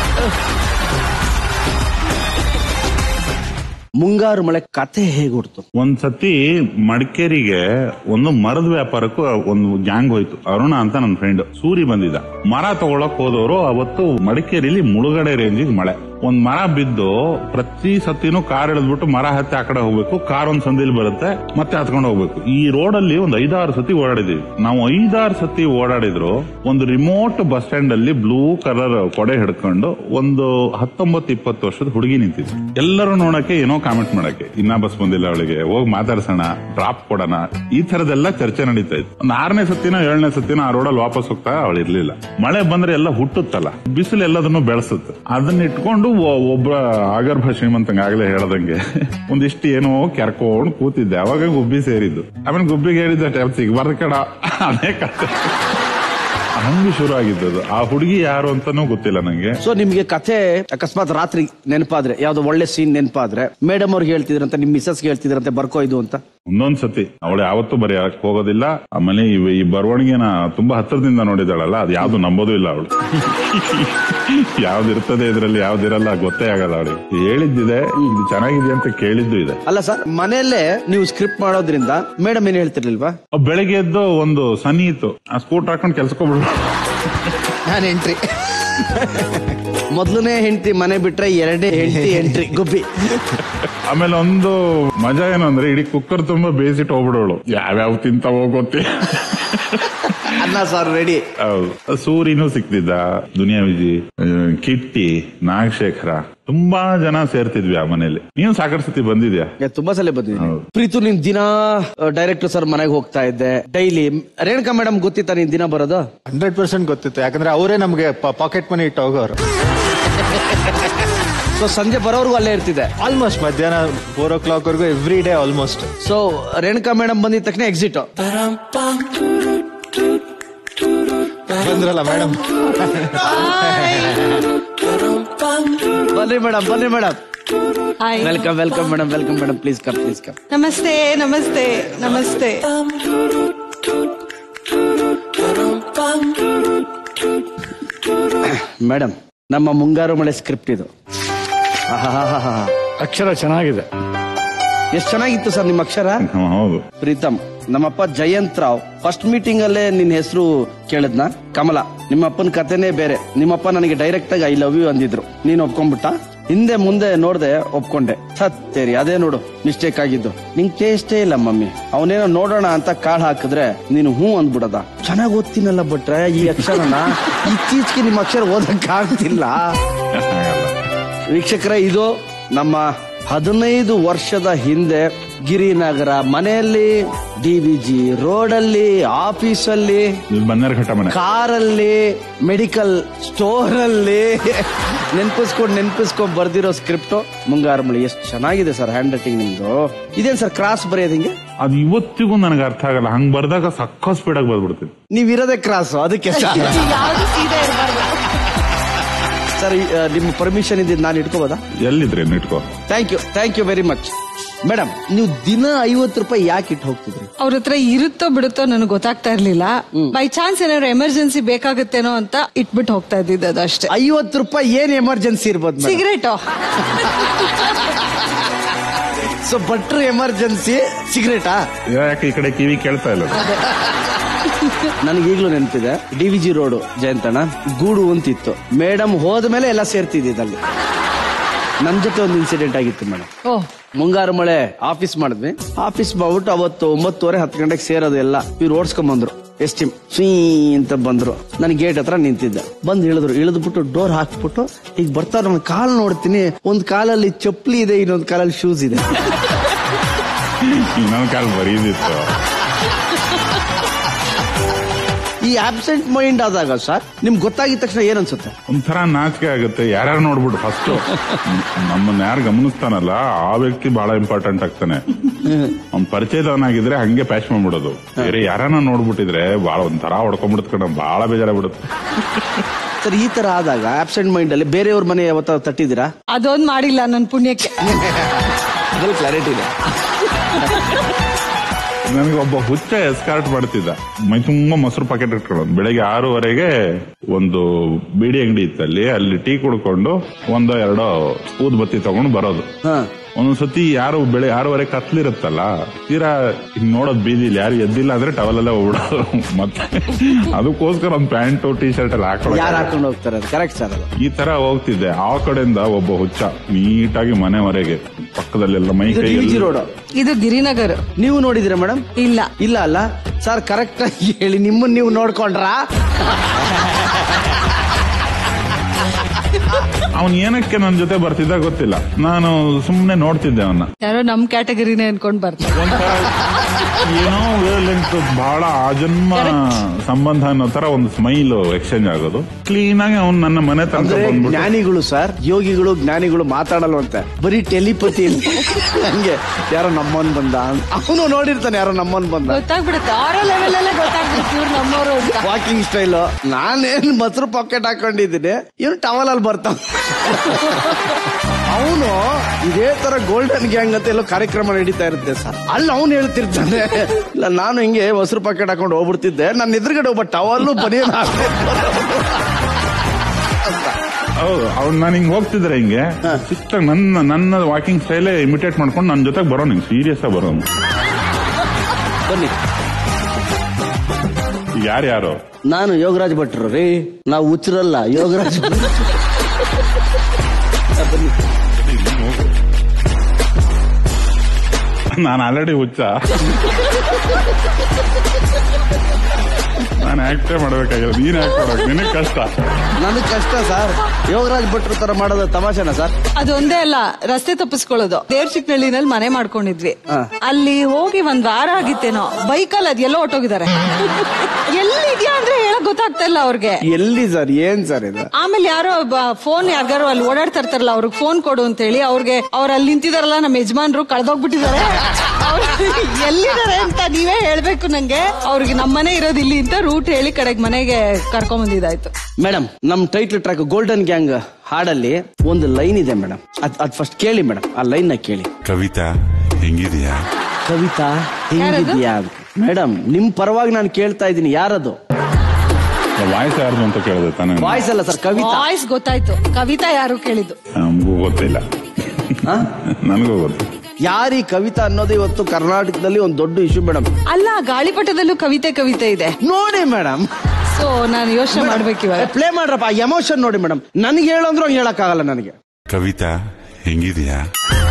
ಮುಂಗಾರು ಮಳೆ ಕತೆ ಹೇಗೆ ಹುಡ್ತು ಒಂದ್ ಸತಿ ಮಡಿಕೇರಿಗೆ ಒಂದು ಮರದ ವ್ಯಾಪಾರಕ್ಕೂ ಒಂದು ಗ್ಯಾಂಗ್ ಹೋಯ್ತು ಅರುಣ ಅಂತ ನನ್ನ ಫ್ರೆಂಡ್ ಸೂರಿ ಬಂದಿದ್ದ ಮರ ತಗೊಳಕ್ ಹೋದವರು ಅವತ್ತು ಮಡಿಕೇರಿಲಿ ಮುಳುಗಡೆ ರೇಂಜಿಗೆ ಮಳೆ ಒಂದ್ ಮರ ಬಿದ್ದು ಪ್ರತಿ ಸತಿನೂ ಕಾರ್ ಎಳೆದ್ಬಿಟ್ಟು ಮರ ಹತ್ತಿ ಆ ಕಡೆ ಹೋಗ್ಬೇಕು ಕಾರ್ ಒಂದ್ ಸಂದಿಲ್ ಬರುತ್ತೆ ಮತ್ತೆ ಹತ್ಕೊಂಡು ಹೋಗ್ಬೇಕು ಈ ರೋಡ್ ಅಲ್ಲಿ ಒಂದ್ ಐದಾರು ಸತಿ ಓಡಾಡಿದೀವಿ ನಾವು ಐದಾರು ಸತಿ ಓಡಾಡಿದ್ರು ಒಂದು ರಿಮೋಟ್ ಬಸ್ ಸ್ಟ್ಯಾಂಡ್ ಅಲ್ಲಿ ಬ್ಲೂ ಕಲರ್ ಕೊಡೆ ಹಿಡ್ಕೊಂಡು ಒಂದು ಹತ್ತೊಂಬತ್ತು ಇಪ್ಪತ್ತು ವರ್ಷದ ಹುಡುಗಿ ನಿಂತಿದ್ರು ಎಲ್ಲರೂ ನೋಡಕ್ಕೆ ಏನೋ ಕಾಮೆಂಟ್ ಮಾಡಕ್ಕೆ ಇನ್ನ ಬಸ್ ಬಂದಿಲ್ಲ ಅವಳಿಗೆ ಹೋಗಿ ಮಾತಾಡ್ಸೋಣ ಡ್ರಾಪ್ ಕೊಡೋಣ ಈ ತರದೆಲ್ಲ ಚರ್ಚೆ ನಡೀತಾ ಇತ್ತು ಒಂದ್ ಆರನೇ ಸತಿನೋ ಏಳನೇ ಸತಿನೋ ಆ ರೋಡಲ್ಲಿ ವಾಪಸ್ ಹೋಗ್ತಾ ಅವಳು ಇರ್ಲಿಲ್ಲ ಮಳೆ ಬಂದ್ರೆ ಎಲ್ಲ ಹುಟ್ಟುತ್ತಲ್ಲ ಬಿಸಿಲು ಎಲ್ಲದನ್ನು ಬೆಳೆಸುತ್ತೆ ಅದನ್ನ ಇಟ್ಕೊಂಡು ಒ- ಒಬ್ಬ ಆಗರ್ಭ ಶ್ರೀಮಂತಂಗ ಆಗ್ಲೇ ಹೇಳ್ದಂಗೆ ಒಂದಿಷ್ಟು ಏನೋ ಕೆರ್ಕೊಂಡು ಕೂತಿದ್ದೆ ಅವಾಗ ಗುಬ್ಬಿ ಸೇರಿದ್ದು ಆಮೇಲೆ ಗುಬ್ಬಿಗೆ ಹೇಳಿದ್ದೆ ಸಿಗ್ಬಾರ್ದು ಕಡ ಅದೇ ಕತೆ ಹಂಗೆ ಶುರು ಆಗಿದ್ದದು ಆ ಹುಡುಗಿ ಯಾರು ಅಂತಾನೂ ಗೊತ್ತಿಲ್ಲ ನಂಗೆ ಸೊ ನಿಮ್ಗೆ ಕಥೆ ಅಕಸ್ಮಾತ್ ರಾತ್ರಿ ನೆನಪಾದ್ರೆ ಯಾವ್ದೋ ಒಳ್ಳೆ ಸೀನ್ ನೆನಪಾದ್ರೆ ಮೇಡಮ್ ಅವ್ರಿಗೆ ಹೇಳ್ತಿದ್ರಂತೆ ನಿಮ್ ಮಿಸಸ್ಗೆ ಹೇಳ್ತಿದ್ರಂತೆ ಬರ್ಕೋ ಇದು ಅಂತ ಒಂದೊಂದ್ ಸತಿ ಅವಳು ಯಾವತ್ತೂ ಬರೆಯಕ್ ಹೋಗೋದಿಲ್ಲ ಆಮೇಲೆ ಇವ್- ಈ ಬರವಣಿಗೆನ ತುಂಬಾ ಹತ್ತಿರದಿಂದ ನೋಡಿದಾಳಲ್ಲ ಅದು ಯಾವ್ದು ನಂಬೋದು ಇಲ್ಲ ಅವಳು ಯಾವ್ದು ಇರ್ತದೆ ಇದ್ರಲ್ಲಿ ಯಾವ್ದಿರಲ್ಲ ಗೊತ್ತೇ ಆಗಲ್ಲ ಅವಳಿಗೆ ಹೇಳಿದ್ದಿದೆ ಇದು ಚೆನ್ನಾಗಿದೆ ಅಂತ ಕೇಳಿದ್ದು ಇದೆ ಅಲ್ಲ ಸರ್ ಮನೆಯಲ್ಲೇ ನೀವು ಸ್ಕ್ರಿಪ್ಟ್ ಮಾಡೋದ್ರಿಂದ ಮೇಡಮ್ ಏನ್ ಹೇಳ್ತಿರ್ಲಿಲ್ವಾ ಅವ್ ಬೆಳಗ್ಗೆ ಎದ್ದು ಒಂದು ಸನಿ ಇತ್ತು ಆ ಸ್ಕೂಟರ್ ಹಾಕೊಂಡು ಕೆಲ್ಸಕ್ಕೊಬಿಡು ನಾನು ಎಂಟ್ರಿ ಮೊದ್ಲನೇ ಹೆಂಡತಿ ಮನೆ ಬಿಟ್ರೆ ಎರಡನೇ ಹೆಂಡತಿ ಎಂಟ್ರಿ ಗುಬ್ಬಿ ಆಮೇಲೆ ಒಂದು ಮಜಾ ಏನು ಅಂದ್ರೆ ಇಡೀ ಕುಕ್ಕರ್ ತುಂಬಾ ಬೇಯಿಸಿಟ್ಟು ಹೋಗ್ಬಿಡೋಳು ಯಾವ್ಯಾವ ತಿಂತಾವೋ ಗೊತ್ತೇ ಅನ್ನ ಸಾರು ರೆಡಿ ಹೌದು ಸೂರಿನೂ ಸಿಕ್ತಿದ್ದ ದುನಿಯಾ ವಿಜಿ ಆ, ಕಿಟ್ಟಿ ನಾಗಶೇಖರ ತುಂಬಾ ಜನ ಸೇರ್ತಿದ್ವಿ ಆ ಮನೇಲಿ ನೀನು ಸಾಕಷ್ಟು ಸತಿ ಬಂದಿದ್ಯಾ ತುಂಬಾ ಸಲ ಬಂದಿದ್ದೀನಿ ಹೌದು. ಪ್ರೀತು ನೀನ್ ದಿನ ಡೈರೆಕ್ಟರ್ ಸರ್ ಮನೆಗೆ ಹೋಗ್ತಾ ಇದ್ದೆ ಡೈಲಿ ರೇಣುಕಾ ಮೇಡಮ್ ಗೊತ್ತಿತ್ತಾ ನೀನ್ ದಿನ ಬರೋದು ಹಂಡ್ರೆಡ್ ಪರ್ಸೆಂಟ್ ಗೊತ್ತಿತ್ತು ಯಾಕಂದ್ರೆ ಅವರೇ ನಮ್ಗೆ ಪಾಕೆಟ್ ಮನಿ ಇಟ್ಟು ಹೋಗೋರು ಸೊ ಸಂಜೆ ಬರೋರ್ಗು ಅಲ್ಲೇ ಇರ್ತಿದ್ದೆ ಆಲ್ಮೋಸ್ಟ್ ಮಧ್ಯಾಹ್ನ ಫೋರ್ ಓ ಕ್ಲಾಕ್ ವರ್ಗು every day almost so Renuka madam ಬಂದಿದ ತಕ್ಷಣ ಎಕ್ಸಿಟ್ ಬಂದ್ರಲ್ಲ ಮೇಡಮ್ ಬನ್ನಿ ಮೇಡಮ್ ಬನ್ನಿ madam hi welcome welcome madam welcome madam please come please come ನಮಸ್ತೆ ನಮಸ್ತೆ ನಮಸ್ತೆ ಮೇಡಮ್ ನಮ್ಮ ಮುಂಗಾರು ಮಳೆ ಸ್ಕ್ರಿಪ್ಟ್ ಇದು ಆಹಾಹಾಹಾ. ಅಕ್ಷರ ಚೆನ್ನಾಗಿದೆ ಎಷ್ಟ್ ಚೆನ್ನಾಗಿತ್ತು ಸರ್ ನಿಮ್ಮ ಅಕ್ಷರ ಹ್ಮ್, ಹೌದು ಪ್ರೀತಮ್ ನಮ್ಮಪ್ಪ ಜಯಂತ್ ರಾವ್ ಫಸ್ಟ್ ಮೀಟಿಂಗ್ ಅಲ್ಲೇ ನಿನ್ ಹೆಸರು ಕೇಳಿದ್ನ ಕಮಲ ನಿಮ್ಮಪ್ಪನ ಕತೆನೇ ಬೇರೆ ನಿಮ್ಮಪ್ಪ ನನಗೆ ಡೈರೆಕ್ಟ್ ಆಗಿ ಐ ಲವ್ ಯು ಅಂದಿದ್ರು ನೀನ್ ಒಪ್ಕೊಂಡ್ಬಿಟ್ಟ ಹಿಂದೆ ಮುಂದೆ ನೋಡ್ದೆ ಒಪ್ಕೊಂಡೆ ಸತ್ತೇರಿ ಅದೇ ನೋಡು ಮಿಸ್ಟೇಕ್ ಆಗಿದ್ದು ನಿಂಗೆ ಟೇಸ್ಟೇ ಇಲ್ಲ ಮಮ್ಮಿ ಅವನೇನೋ ನೋಡೋಣ ಅಂತ ಕಾಳ್ ಹಾಕಿದ್ರೆ ನೀನು ಹ್ಞೂ ಅಂದ್ಬಿಡದ ಚೆನ್ನಾಗಿ ಓದ್ತೀನಲ್ಲ ಬಿಟ್ರೆ ಈ ಅಕ್ಷರನ ಇತ್ತೀಚೆಗೆ ನಿಮ್ಮ ಅಕ್ಷರ ಓದಕ್ ಆಗ್ತಿಲ್ಲ ಆಗಲ್ಲ. ವೀಕ್ಷಕರೇ ಇದು ನಮ್ಮ ಹದಿನೈದು ವರ್ಷದ ಹಿಂದೆ ಗಿರಿನಗರ ಮನೆಯಲ್ಲಿ ಡಿವಿಜಿ ರೋಡಲ್ಲಿ ಆಫೀಸಲ್ಲಿ ಇದು ಬನ್ನೇರಘಟ್ಟ ಮನೆ ಕಾರಲ್ಲಿ ಮೆಡಿಕಲ್ ಸ್ಟೋರ್ ಅಲ್ಲಿ ನೆನ್ಪಿಸ್ಕೊಂಡ್ ನೆನ್ಪಿಸ್ಕೊಂಡ್ ಬರ್ದಿರೋ ಸ್ಕ್ರಿಪ್ಟ್ ಮುಂಗಾರು ಮಳೆ ಎಷ್ಟು ಚೆನ್ನಾಗಿದೆ ಸರ್ ಹ್ಯಾಂಡ್ ರೈಟಿಂಗ್ ನಿಮ್ದು ಇದೇನ್ ಸರ್ ಕ್ರಾಸ್ ಬರೆಯೋದು ಹಿಂಗೆ ಅದು ಇವತ್ತಿಗೂ ನನಗೆ ಅರ್ಥ ಆಗಲ್ಲ ಹಂಗ್ ಬರ್ದಾಗ ಸಕ್ಕ ಸ್ಪೀಡ್ ಆಗಿ ಬರ್ಬಿಡ್ತೀನಿ ನೀವ್ ಇರೋದೇ ಕ್ರಾಸ್ ಅದಕ್ಕೆ ಯಾವ್ದು ಸೀದಾ ಇರಬಾರ್ದು ಸರ್ ಈ, ಆ, ನಿಮ್ಮ ಪರ್ಮಿಷನ್ ಇದ್ದಿದ್ದು ನಾನು ಇಟ್ಕೋಬೋದಾ ಎಲ್ಲಿದ್ರೆ ಇಟ್ಕೋ thank you thank you very much madam ನೀವು ದಿನ ಐವತ್ತು ರೂಪಾಯಿ ಯಾಕೆ ಇಟ್ಟು ಹೋಗ್ತಿದ್ರಿ ಅವ್ರ ಹತ್ರ ಇರುತ್ತೋ ಬಿಡುತ್ತೋ ನನಗೆ ಗೊತ್ತಾಗ್ತಾ ಇರ್ಲಿಲ್ಲ ಬೈ ಚಾನ್ಸ್ ಏನಾದ್ರು ಎಮರ್ಜೆನ್ಸಿ ಬೇಕಾಗುತ್ತೇನೋ ಅಂತ ಇಟ್ಬಿಟ್ಟು ಹೋಗ್ತಾ ಇದ್ದಿದ್ದು ಅದು ಅಷ್ಟೇ ಐವತ್ತು ರೂಪಾಯಿ ಏನ್ ಎಮರ್ಜೆನ್ಸಿ ಇರ್ಬೋದು madam? ಸಿಗರೇಟು ಸೊ ಭಟ್ರು ಎಮರ್ಜೆನ್ಸಿ ಸಿಗರೇಟಾ ಯಾಕೆ ಈ ಕಡೆ ಕಿವಿ ಕೇಳ್ತಾ ಇಲ್ಲ ನನಗೆ ಈಗಲೂ ನೆನಪಿದೆ ಡಿ ವಿ ಜಿ ರೋಡು ಜಯಂತಣ್ಣ ಗೂಡು ಅಂತಿತ್ತು ಮೇಡಮ್ ಹೋದ್ಮೇಲೆ ಎಲ್ಲ ಸೇರ್ತಿದ್ದಲ್ಲಿ ನನ್ ಜೊತೆ ಒಂದು ಇನ್ಸಿಡೆಂಟ್ ಆಗಿತ್ತು ಮೇಡಮ್ ಓ ಮುಂಗಾರು ಮಳೆ ಆಫೀಸ್ ಮಾಡಿದ್ವಿ ಆಫೀಸ್ ಮಾಡ್ಬಿಟ್ಟು ಅವತ್ತು ಒಂಬತ್ತುವರೆ ಹತ್ತು ಗಂಟೆಗೆ ಸೇರೋದು ಎಲ್ಲ ಇವ್ರು ಓಡಿಸ್ಕೊಂಡ್ ಬಂದ್ರು ಎಸ್ಟಿಮ್ ಸೀ ಅಂತ ಬಂದ್ರು ನಾನು ಗೇಟ್ ಹತ್ರ ನಿಂತಿದ್ದೆ ಬಂದು ಇಳಿದ್ರು ಇಳಿದ್ಬಿಟ್ಟು ಡೋರ್ ಹಾಕ್ಬಿಟ್ಟು ಈಗ ಬರ್ತಾರ ನನ್ನ ಕಾಲ್ ನೋಡ್ತೀನಿ ಒಂದ್ ಕಾಲಲ್ಲಿ ಚಪ್ಪಲಿ ಇದೆ ಇನ್ನೊಂದ್ ಕಾಲಲ್ಲಿ ಶೂಸ್ ಇದೆ ಇನ್ನೊಂದು ಕಾಲ ಬರೀದಿತ್ತು ಈ ಆಬ್ಸೆಂಟ್ ಮೈಂಡ್ ಆದಾಗ ಸರ್ ನಿಮ್ಗೆ ಗೊತ್ತಾಗಿದ ತಕ್ಷಣ ಏನ್ ಅನ್ಸುತ್ತೆ ಒಂಥರ ನಾಚಿಕೆ ಆಗುತ್ತೆ ಯಾರ್ಯಾರು ನೋಡ್ಬಿಟ್ಟು ಫಸ್ಟ್ ನಮ್ಮನ್ನ ಯಾರು ಗಮನಿಸ್ತಾನಲ್ಲ ಆ ವ್ಯಕ್ತಿ ಬಹಳ ಇಂಪಾರ್ಟೆಂಟ್ ಆಗ್ತಾನೆ ಅವ್ನ್ ಪರಿಚಯದವನಾಗಿದ್ರೆ ಹಂಗೆ ಪ್ಯಾಚ್ ಮಾಡ್ಬಿಡೋದು ಬೇರೆ ಯಾರನ್ನ ನೋಡ್ಬಿಟ್ಟಿದ್ರೆ ಬಹಳ ಒಂಥರ ಹೊಡ್ಕೊಂಡ್ಬಿಡುತ್ತೆ ಕಣ ಬಹಳ ಬೇಜಾರಾಗ್ಬಿಡುತ್ತೆ ಸರ್ ಈ ತರ ಆದಾಗ ಆಬ್ಸೆಂಟ್ ಮೈಂಡ್ ಅಲ್ಲಿ ಬೇರೆಯವ್ರ ಮನೆ ಯಾವತ್ತ ತಟ್ಟಿದ್ದೀರಾ ಅದೊಂದ್ ಮಾಡಿಲ್ಲ ನನ್ ಪುಣ್ಯಕ್ಕೆ ಅದ್ರಲ್ಲಿ ಕ್ಲಾರಿಟಿ ಇದೆ ನನಗೆ ಒಬ್ಬ ಹುಚ್ಚ ಎಸ್ಕಾರ್ಟ್ ಮಾಡ್ತಿದ್ದ ಮೈ ತುಂಬಾ ಮೊಸರು ಪಾಕೆಟ್ ಇಟ್ಕೊಳ್ಳೋದು ಬೆಳಗ್ಗೆ ಆರೂವರೆಗೆ ಒಂದು ಬೀಡಿ ಅಂಗಡಿ ಇತ್ತಲ್ಲಿ ಅಲ್ಲಿ ಟೀ ಕುಡ್ಕೊಂಡು ಒಂದೋ ಎರಡೋ ಊದ್ಬತ್ತಿ ತಗೊಂಡು ಬರೋದು ಒಂದೊಂದ್ಸತಿ ಯಾರು ಬೆಳೆ ಆರೂವರೆ ಕತ್ಲಿರುತ್ತಲ್ಲ ತೀರಾ ಹಿಂಗ್ ನೋಡೋದ್ ಬೀದಿಲಿ ಯಾರು ಎದ್ದಿಲ್ಲ ಅಂದ್ರೆ ಟವಲ್ ಎಲ್ಲ ಹೋಗ್ಬಿಡೋದು ಮತ್ತೆ ಅದಕ್ಕೋಸ್ಕರ ಒಂದು ಪ್ಯಾಂಟು ಟೀ ಶರ್ಟ್ ಎಲ್ಲ ಯಾರು ಹಾಕೊಳ್ಳೋ ಹಾಕೊಂಡು ಹೋಗ್ತಾರೆ ಅದು ಕರೆಕ್ಟ್ ಸರ್ ಅದು ಈ ತರ ಹೋಗ್ತಿದ್ದೆ ಆ ಕಡೆಯಿಂದ ಒಬ್ಬ ಹುಚ್ಚ ನೀಟಾಗಿ ಮನೆವರೆಗೆ ಪಕ್ಕದಲ್ಲೆಲ್ಲ ಮೈ ಇದು ಕೈ ಡಿ ಎಲ್ಲ- ರೋಡ್ ಇದು ಗಿರಿನಗರ್ ನೀವು ನೋಡಿದಿರ ಮೇಡಮ್ ಇಲ್ಲ ಇಲ್ಲ ಅಲ್ಲ ಸರ್ ಕರೆಕ್ಟ್ ಆಗಿ ಹೇಳಿ ನಿಮ್ಮನ್ನ ನೀವು ನೋಡ್ಕೊಂಡ್ರಾ ಅವನ್ ಏನಕ್ಕೆ ನನ್ನ ಜೊತೆ ಬರ್ತಿದ್ದ ಗೊತ್ತಿಲ್ಲ ನಾನು ಸುಮ್ನೆ ನೋಡ್ತಿದ್ದೆ ಅವನ್ನ ಯಾರೋ ನಮ್ ಕ್ಯಾಟಗರಿನೇ ಅನ್ಕೊಂಡ್ ಬರ್ತಾರೆ ಒಂಥರ ಏನೋ ವೇವ್ಲೆಂತ್ ಬಹಳ ಆಜನ್ಮ ಸಂಬಂಧ ಅನ್ನೋ ತರ ಒಂದು ಸ್ಮೈಲ್ ಎಕ್ಸ್ಚೇಂಜ್ ಆಗೋದು ಕ್ಲೀನ್ ಆಗಿ ಅವ್ನು ನನ್ನ ಮನೆ ತನಕ ಅಂದ್ರೆ ಬಂದ್ಬಿಟ್ಟು ಜ್ಞಾನಿಗಳು ಸರ್ ಯೋಗಿಗಳು ಜ್ಞಾನಿಗಳು ಮಾತಾಡಲ್ವಂತೆ ಬರೀ ಟೆಲಿಪತಿ ಹಂಗೆ ಯಾರೋ ನಮ್ಮನ್ ಬಂದ ಅವನು ನೋಡಿರ್ತಾನೆ ಯಾರೋ ನಮ್ಮನ್ ಬಂದ ಗೊತ್ತಾಗ್ಬಿಡುತ್ತೆ ಆರೋ ಲೆವೆಲ್ ಅಲ್ಲೇ ಗೊತ್ತಾಗ್ಬಿಡುತ್ತೆ ಇವ್ರು ನಮ್ಮವರು ಅಂತ ವಾಕಿಂಗ್ ಸ್ಟೈಲ್ ನಾನೇನ್ ಮೊಸರು ಪಾಕೆಟ್ ಹಾಕೊಂಡಿದ್ದೀನಿ ಇವನು ಟವಲ್ ಅಲ್ಲಿ ಬರ್ತಾವ ಅವನು ಇದೇ ತರ ಗೋಲ್ಡನ್ ಗ್ಯಾಂಗ್ ಅಂತ ಎಲ್ಲೋ ಕಾರ್ಯಕ್ರಮ ನಡೀತಾ ಇರುತ್ತೆ ಸರ್ ಅಲ್ಲಿ ಅವನು ಹೇಳ್ತಿರ್ತಾನೆ ಇಲ್ಲ ನಾನು ಹಿಂಗೆ ಮೊಸರು ಪಾಕೆಟ್ ಹಾಕೊಂಡು ಹೋಗ್ಬಿಡ್ತಿದ್ದೆ ನನ್ನ ಎದುರುಗಡೆ ಒಬ್ಬ ಟವಲ್ಲು ಬನಿಯನ್ ಹೌದು ಅವ್ನು ನಾನು ಹಿಂಗ್ ಹೋಗ್ತಿದ್ರೆ ಹಿಂಗೆ ಸಿಕ್ಕ ನನ್ನ ನನ್ನ ವಾಕಿಂಗ್ ಸ್ಟೈಲೇ ಇಮಿಟೇಟ್ ಮಾಡ್ಕೊಂಡು ನನ್ನ ಜೊತೆಗೆ ಬರೋನು ಹಿಂಗ್ ಸೀರಿಯಸ್ ಆಗಿ ಬರೋನು ಬನ್ನಿ ಯಾರ್ಯಾರು ನಾನು ಯೋಗರಾಜ್ ಭಟ್ರು ರೀ ನಾವು ಹುಚ್ಚರಲ್ಲ ಯೋಗರಾಜ್ ಭಟ್ರು. ಬನ್ನಿ ನಾನು ಆಲ್ರೆಡಿ ಹುಚ್ಚ ನಾನು ಆಕ್ಟೇ ಮಾಡ್ಬೇಕಾಗಿಲ್ಲ ನೀನ್ ಆಕ್ಟ್ ಮಾಡ್ಬೇಕು ನಿನಗ್ ಕಷ್ಟ ನನಗ್ ಕಷ್ಟ ಸರ್ ಯೋಗರಾಜ್ ಭಟ್ರು ತರ ಮಾಡೋದು ತಮಾಷೆನಾ ಸರ್ ಅದೊಂದೇ ಅಲ್ಲ ರಸ್ತೆ ತಪ್ಪಿಸ್ಕೊಳ್ಳೋದು ದೇವ್ರಚಿಕ್ನಳ್ಳಿನಲ್ಲಿ ಮನೆ ಮಾಡ್ಕೊಂಡಿದ್ವಿ ಹಾ. ಅಲ್ಲಿ ಹೋಗಿ ಒಂದ್ ವಾರ ಆಗಿತ್ತೇನೋ ಬೈಕಲ್ಲಿ ಅದೆಲ್ಲೋ ಹೊಟ್ಟೋಗಿದ್ದಾರೆ ಎಲ್ಲಿದ್ಯಾ ಅಂದ್ರೆ ಹೇಳಕ್ ಗೊತ್ತಾಗ್ತಾ ಇಲ್ಲ ಅವ್ರಿಗೆ ಎಲ್ಲಿ ಸರ್ ಏನ್ ಸರ್ ಇದು ಆಮೇಲೆ ಯಾರೋ ಫೋನ್ ಯಾರಿಗಾರು ಅಲ್ಲಿ ಓಡಾಡ್ತಾ ಇರ್ತಾರಲ್ಲ ಅವ್ರಿಗೆ ಫೋನ್ ಕೊಡು ಅಂತ ಹೇಳಿ ಅವ್ರಿಗೆ ಅವ್ರು ಅಲ್ಲಿ ನಿಂತಿದಾರಲ್ಲ ನಮ್ಮ ಯಜಮಾನ್ರು ಕಳ್ದೋಗ್ಬಿಟ್ಟಿದ್ದಾರೆ ಅವ್ರು ಎಲ್ಲಿದ್ದಾರೆ ಅಂತ ನೀವೇ ಹೇಳ್ಬೇಕು ನಂಗೆ ಅವ್ರಿಗೆ ನಮ್ಮನೆ ಇರೋದು ಇಲ್ಲಿ ಅಂತ ರೂಟ್ ಹೇಳಿ ಕಡೆಗೆ ಮನೆಗೆ ಕರ್ಕೊಂಡ್ ಬಂದಿದ್ದಾಯ್ತು ಮೇಡಮ್ ನಮ್ ಟೈಟ್ಲ್ ಟ್ರ್ಯಾಕ್ ಗೋಲ್ಡನ್ ಗ್ಯಾಂಗ್ ಹಾಡಲ್ಲಿ ಒಂದು ಲೈನ್ ಇದೆ ಮೇಡಮ್ ಅದ್ ಅದ್ ಫಸ್ಟ್ ಕೇಳಿ ಮೇಡಮ್ ಆ ಲೈನ್ ನ ಕೇಳಿ ಕವಿತಾ ಹೆಂಗಿದೀಯಾ ಕವಿತಾ ಹೆಂಗಿದ್ಯಾ ಮೇಡಮ್ ನಿಮ್ ಪರವಾಗಿ ನಾನು ಕೇಳ್ತಾ ಇದ್ದೀನಿ ಯಾರದು ವಾಯ್ಸ್ ಯಾರ್ದು ಅಂತ ಕೇಳಿದೆ ತಾನೇ ವಾಯ್ಸ್ ಅಲ್ಲ ಸರ್ ಕವಿತಾ ವಾಯ್ಸ್ ಗೊತ್ತಾಯ್ತು ಕವಿತಾ ಯಾರು ಕೇಳಿದ್ದು ನಮಗೂ ಗೊತ್ತಿಲ್ಲ ಹಾ? ನನಗೂ ಗೊತ್ತು ಯಾರೀ ಕವಿತಾ ಅನ್ನೋದು ಇವತ್ತು ಕರ್ನಾಟಕದಲ್ಲಿ ಒಂದು ದೊಡ್ಡ ಇಶ್ಯೂ ಮೇಡಮ್ ಅಲ್ಲ ಗಾಳಿಪಟದಲ್ಲೂ ಕವಿತೆ ಕವಿತೆ ಇದೆ ನೋಡಿ ಮೇಡಮ್ ಸೊ ನಾನು ಯೋಚನೆ ಮಾಡ್ಬೇಕು ಇವಾಗ ಪ್ಲೇ ಮಾಡ್ರಪ್ಪ ಆ ಎಮೋಷನ್ ನೋಡಿ ಮೇಡಮ್ ನನಗೆ ಹೇಳು ಅಂದ್ರೂ ಹಂಗೆ ಹೇಳಕ್ಕಾಗಲ್ಲ ನನಗೆ ಕವಿತಾ ಹೆಂಗಿದೀಯಾ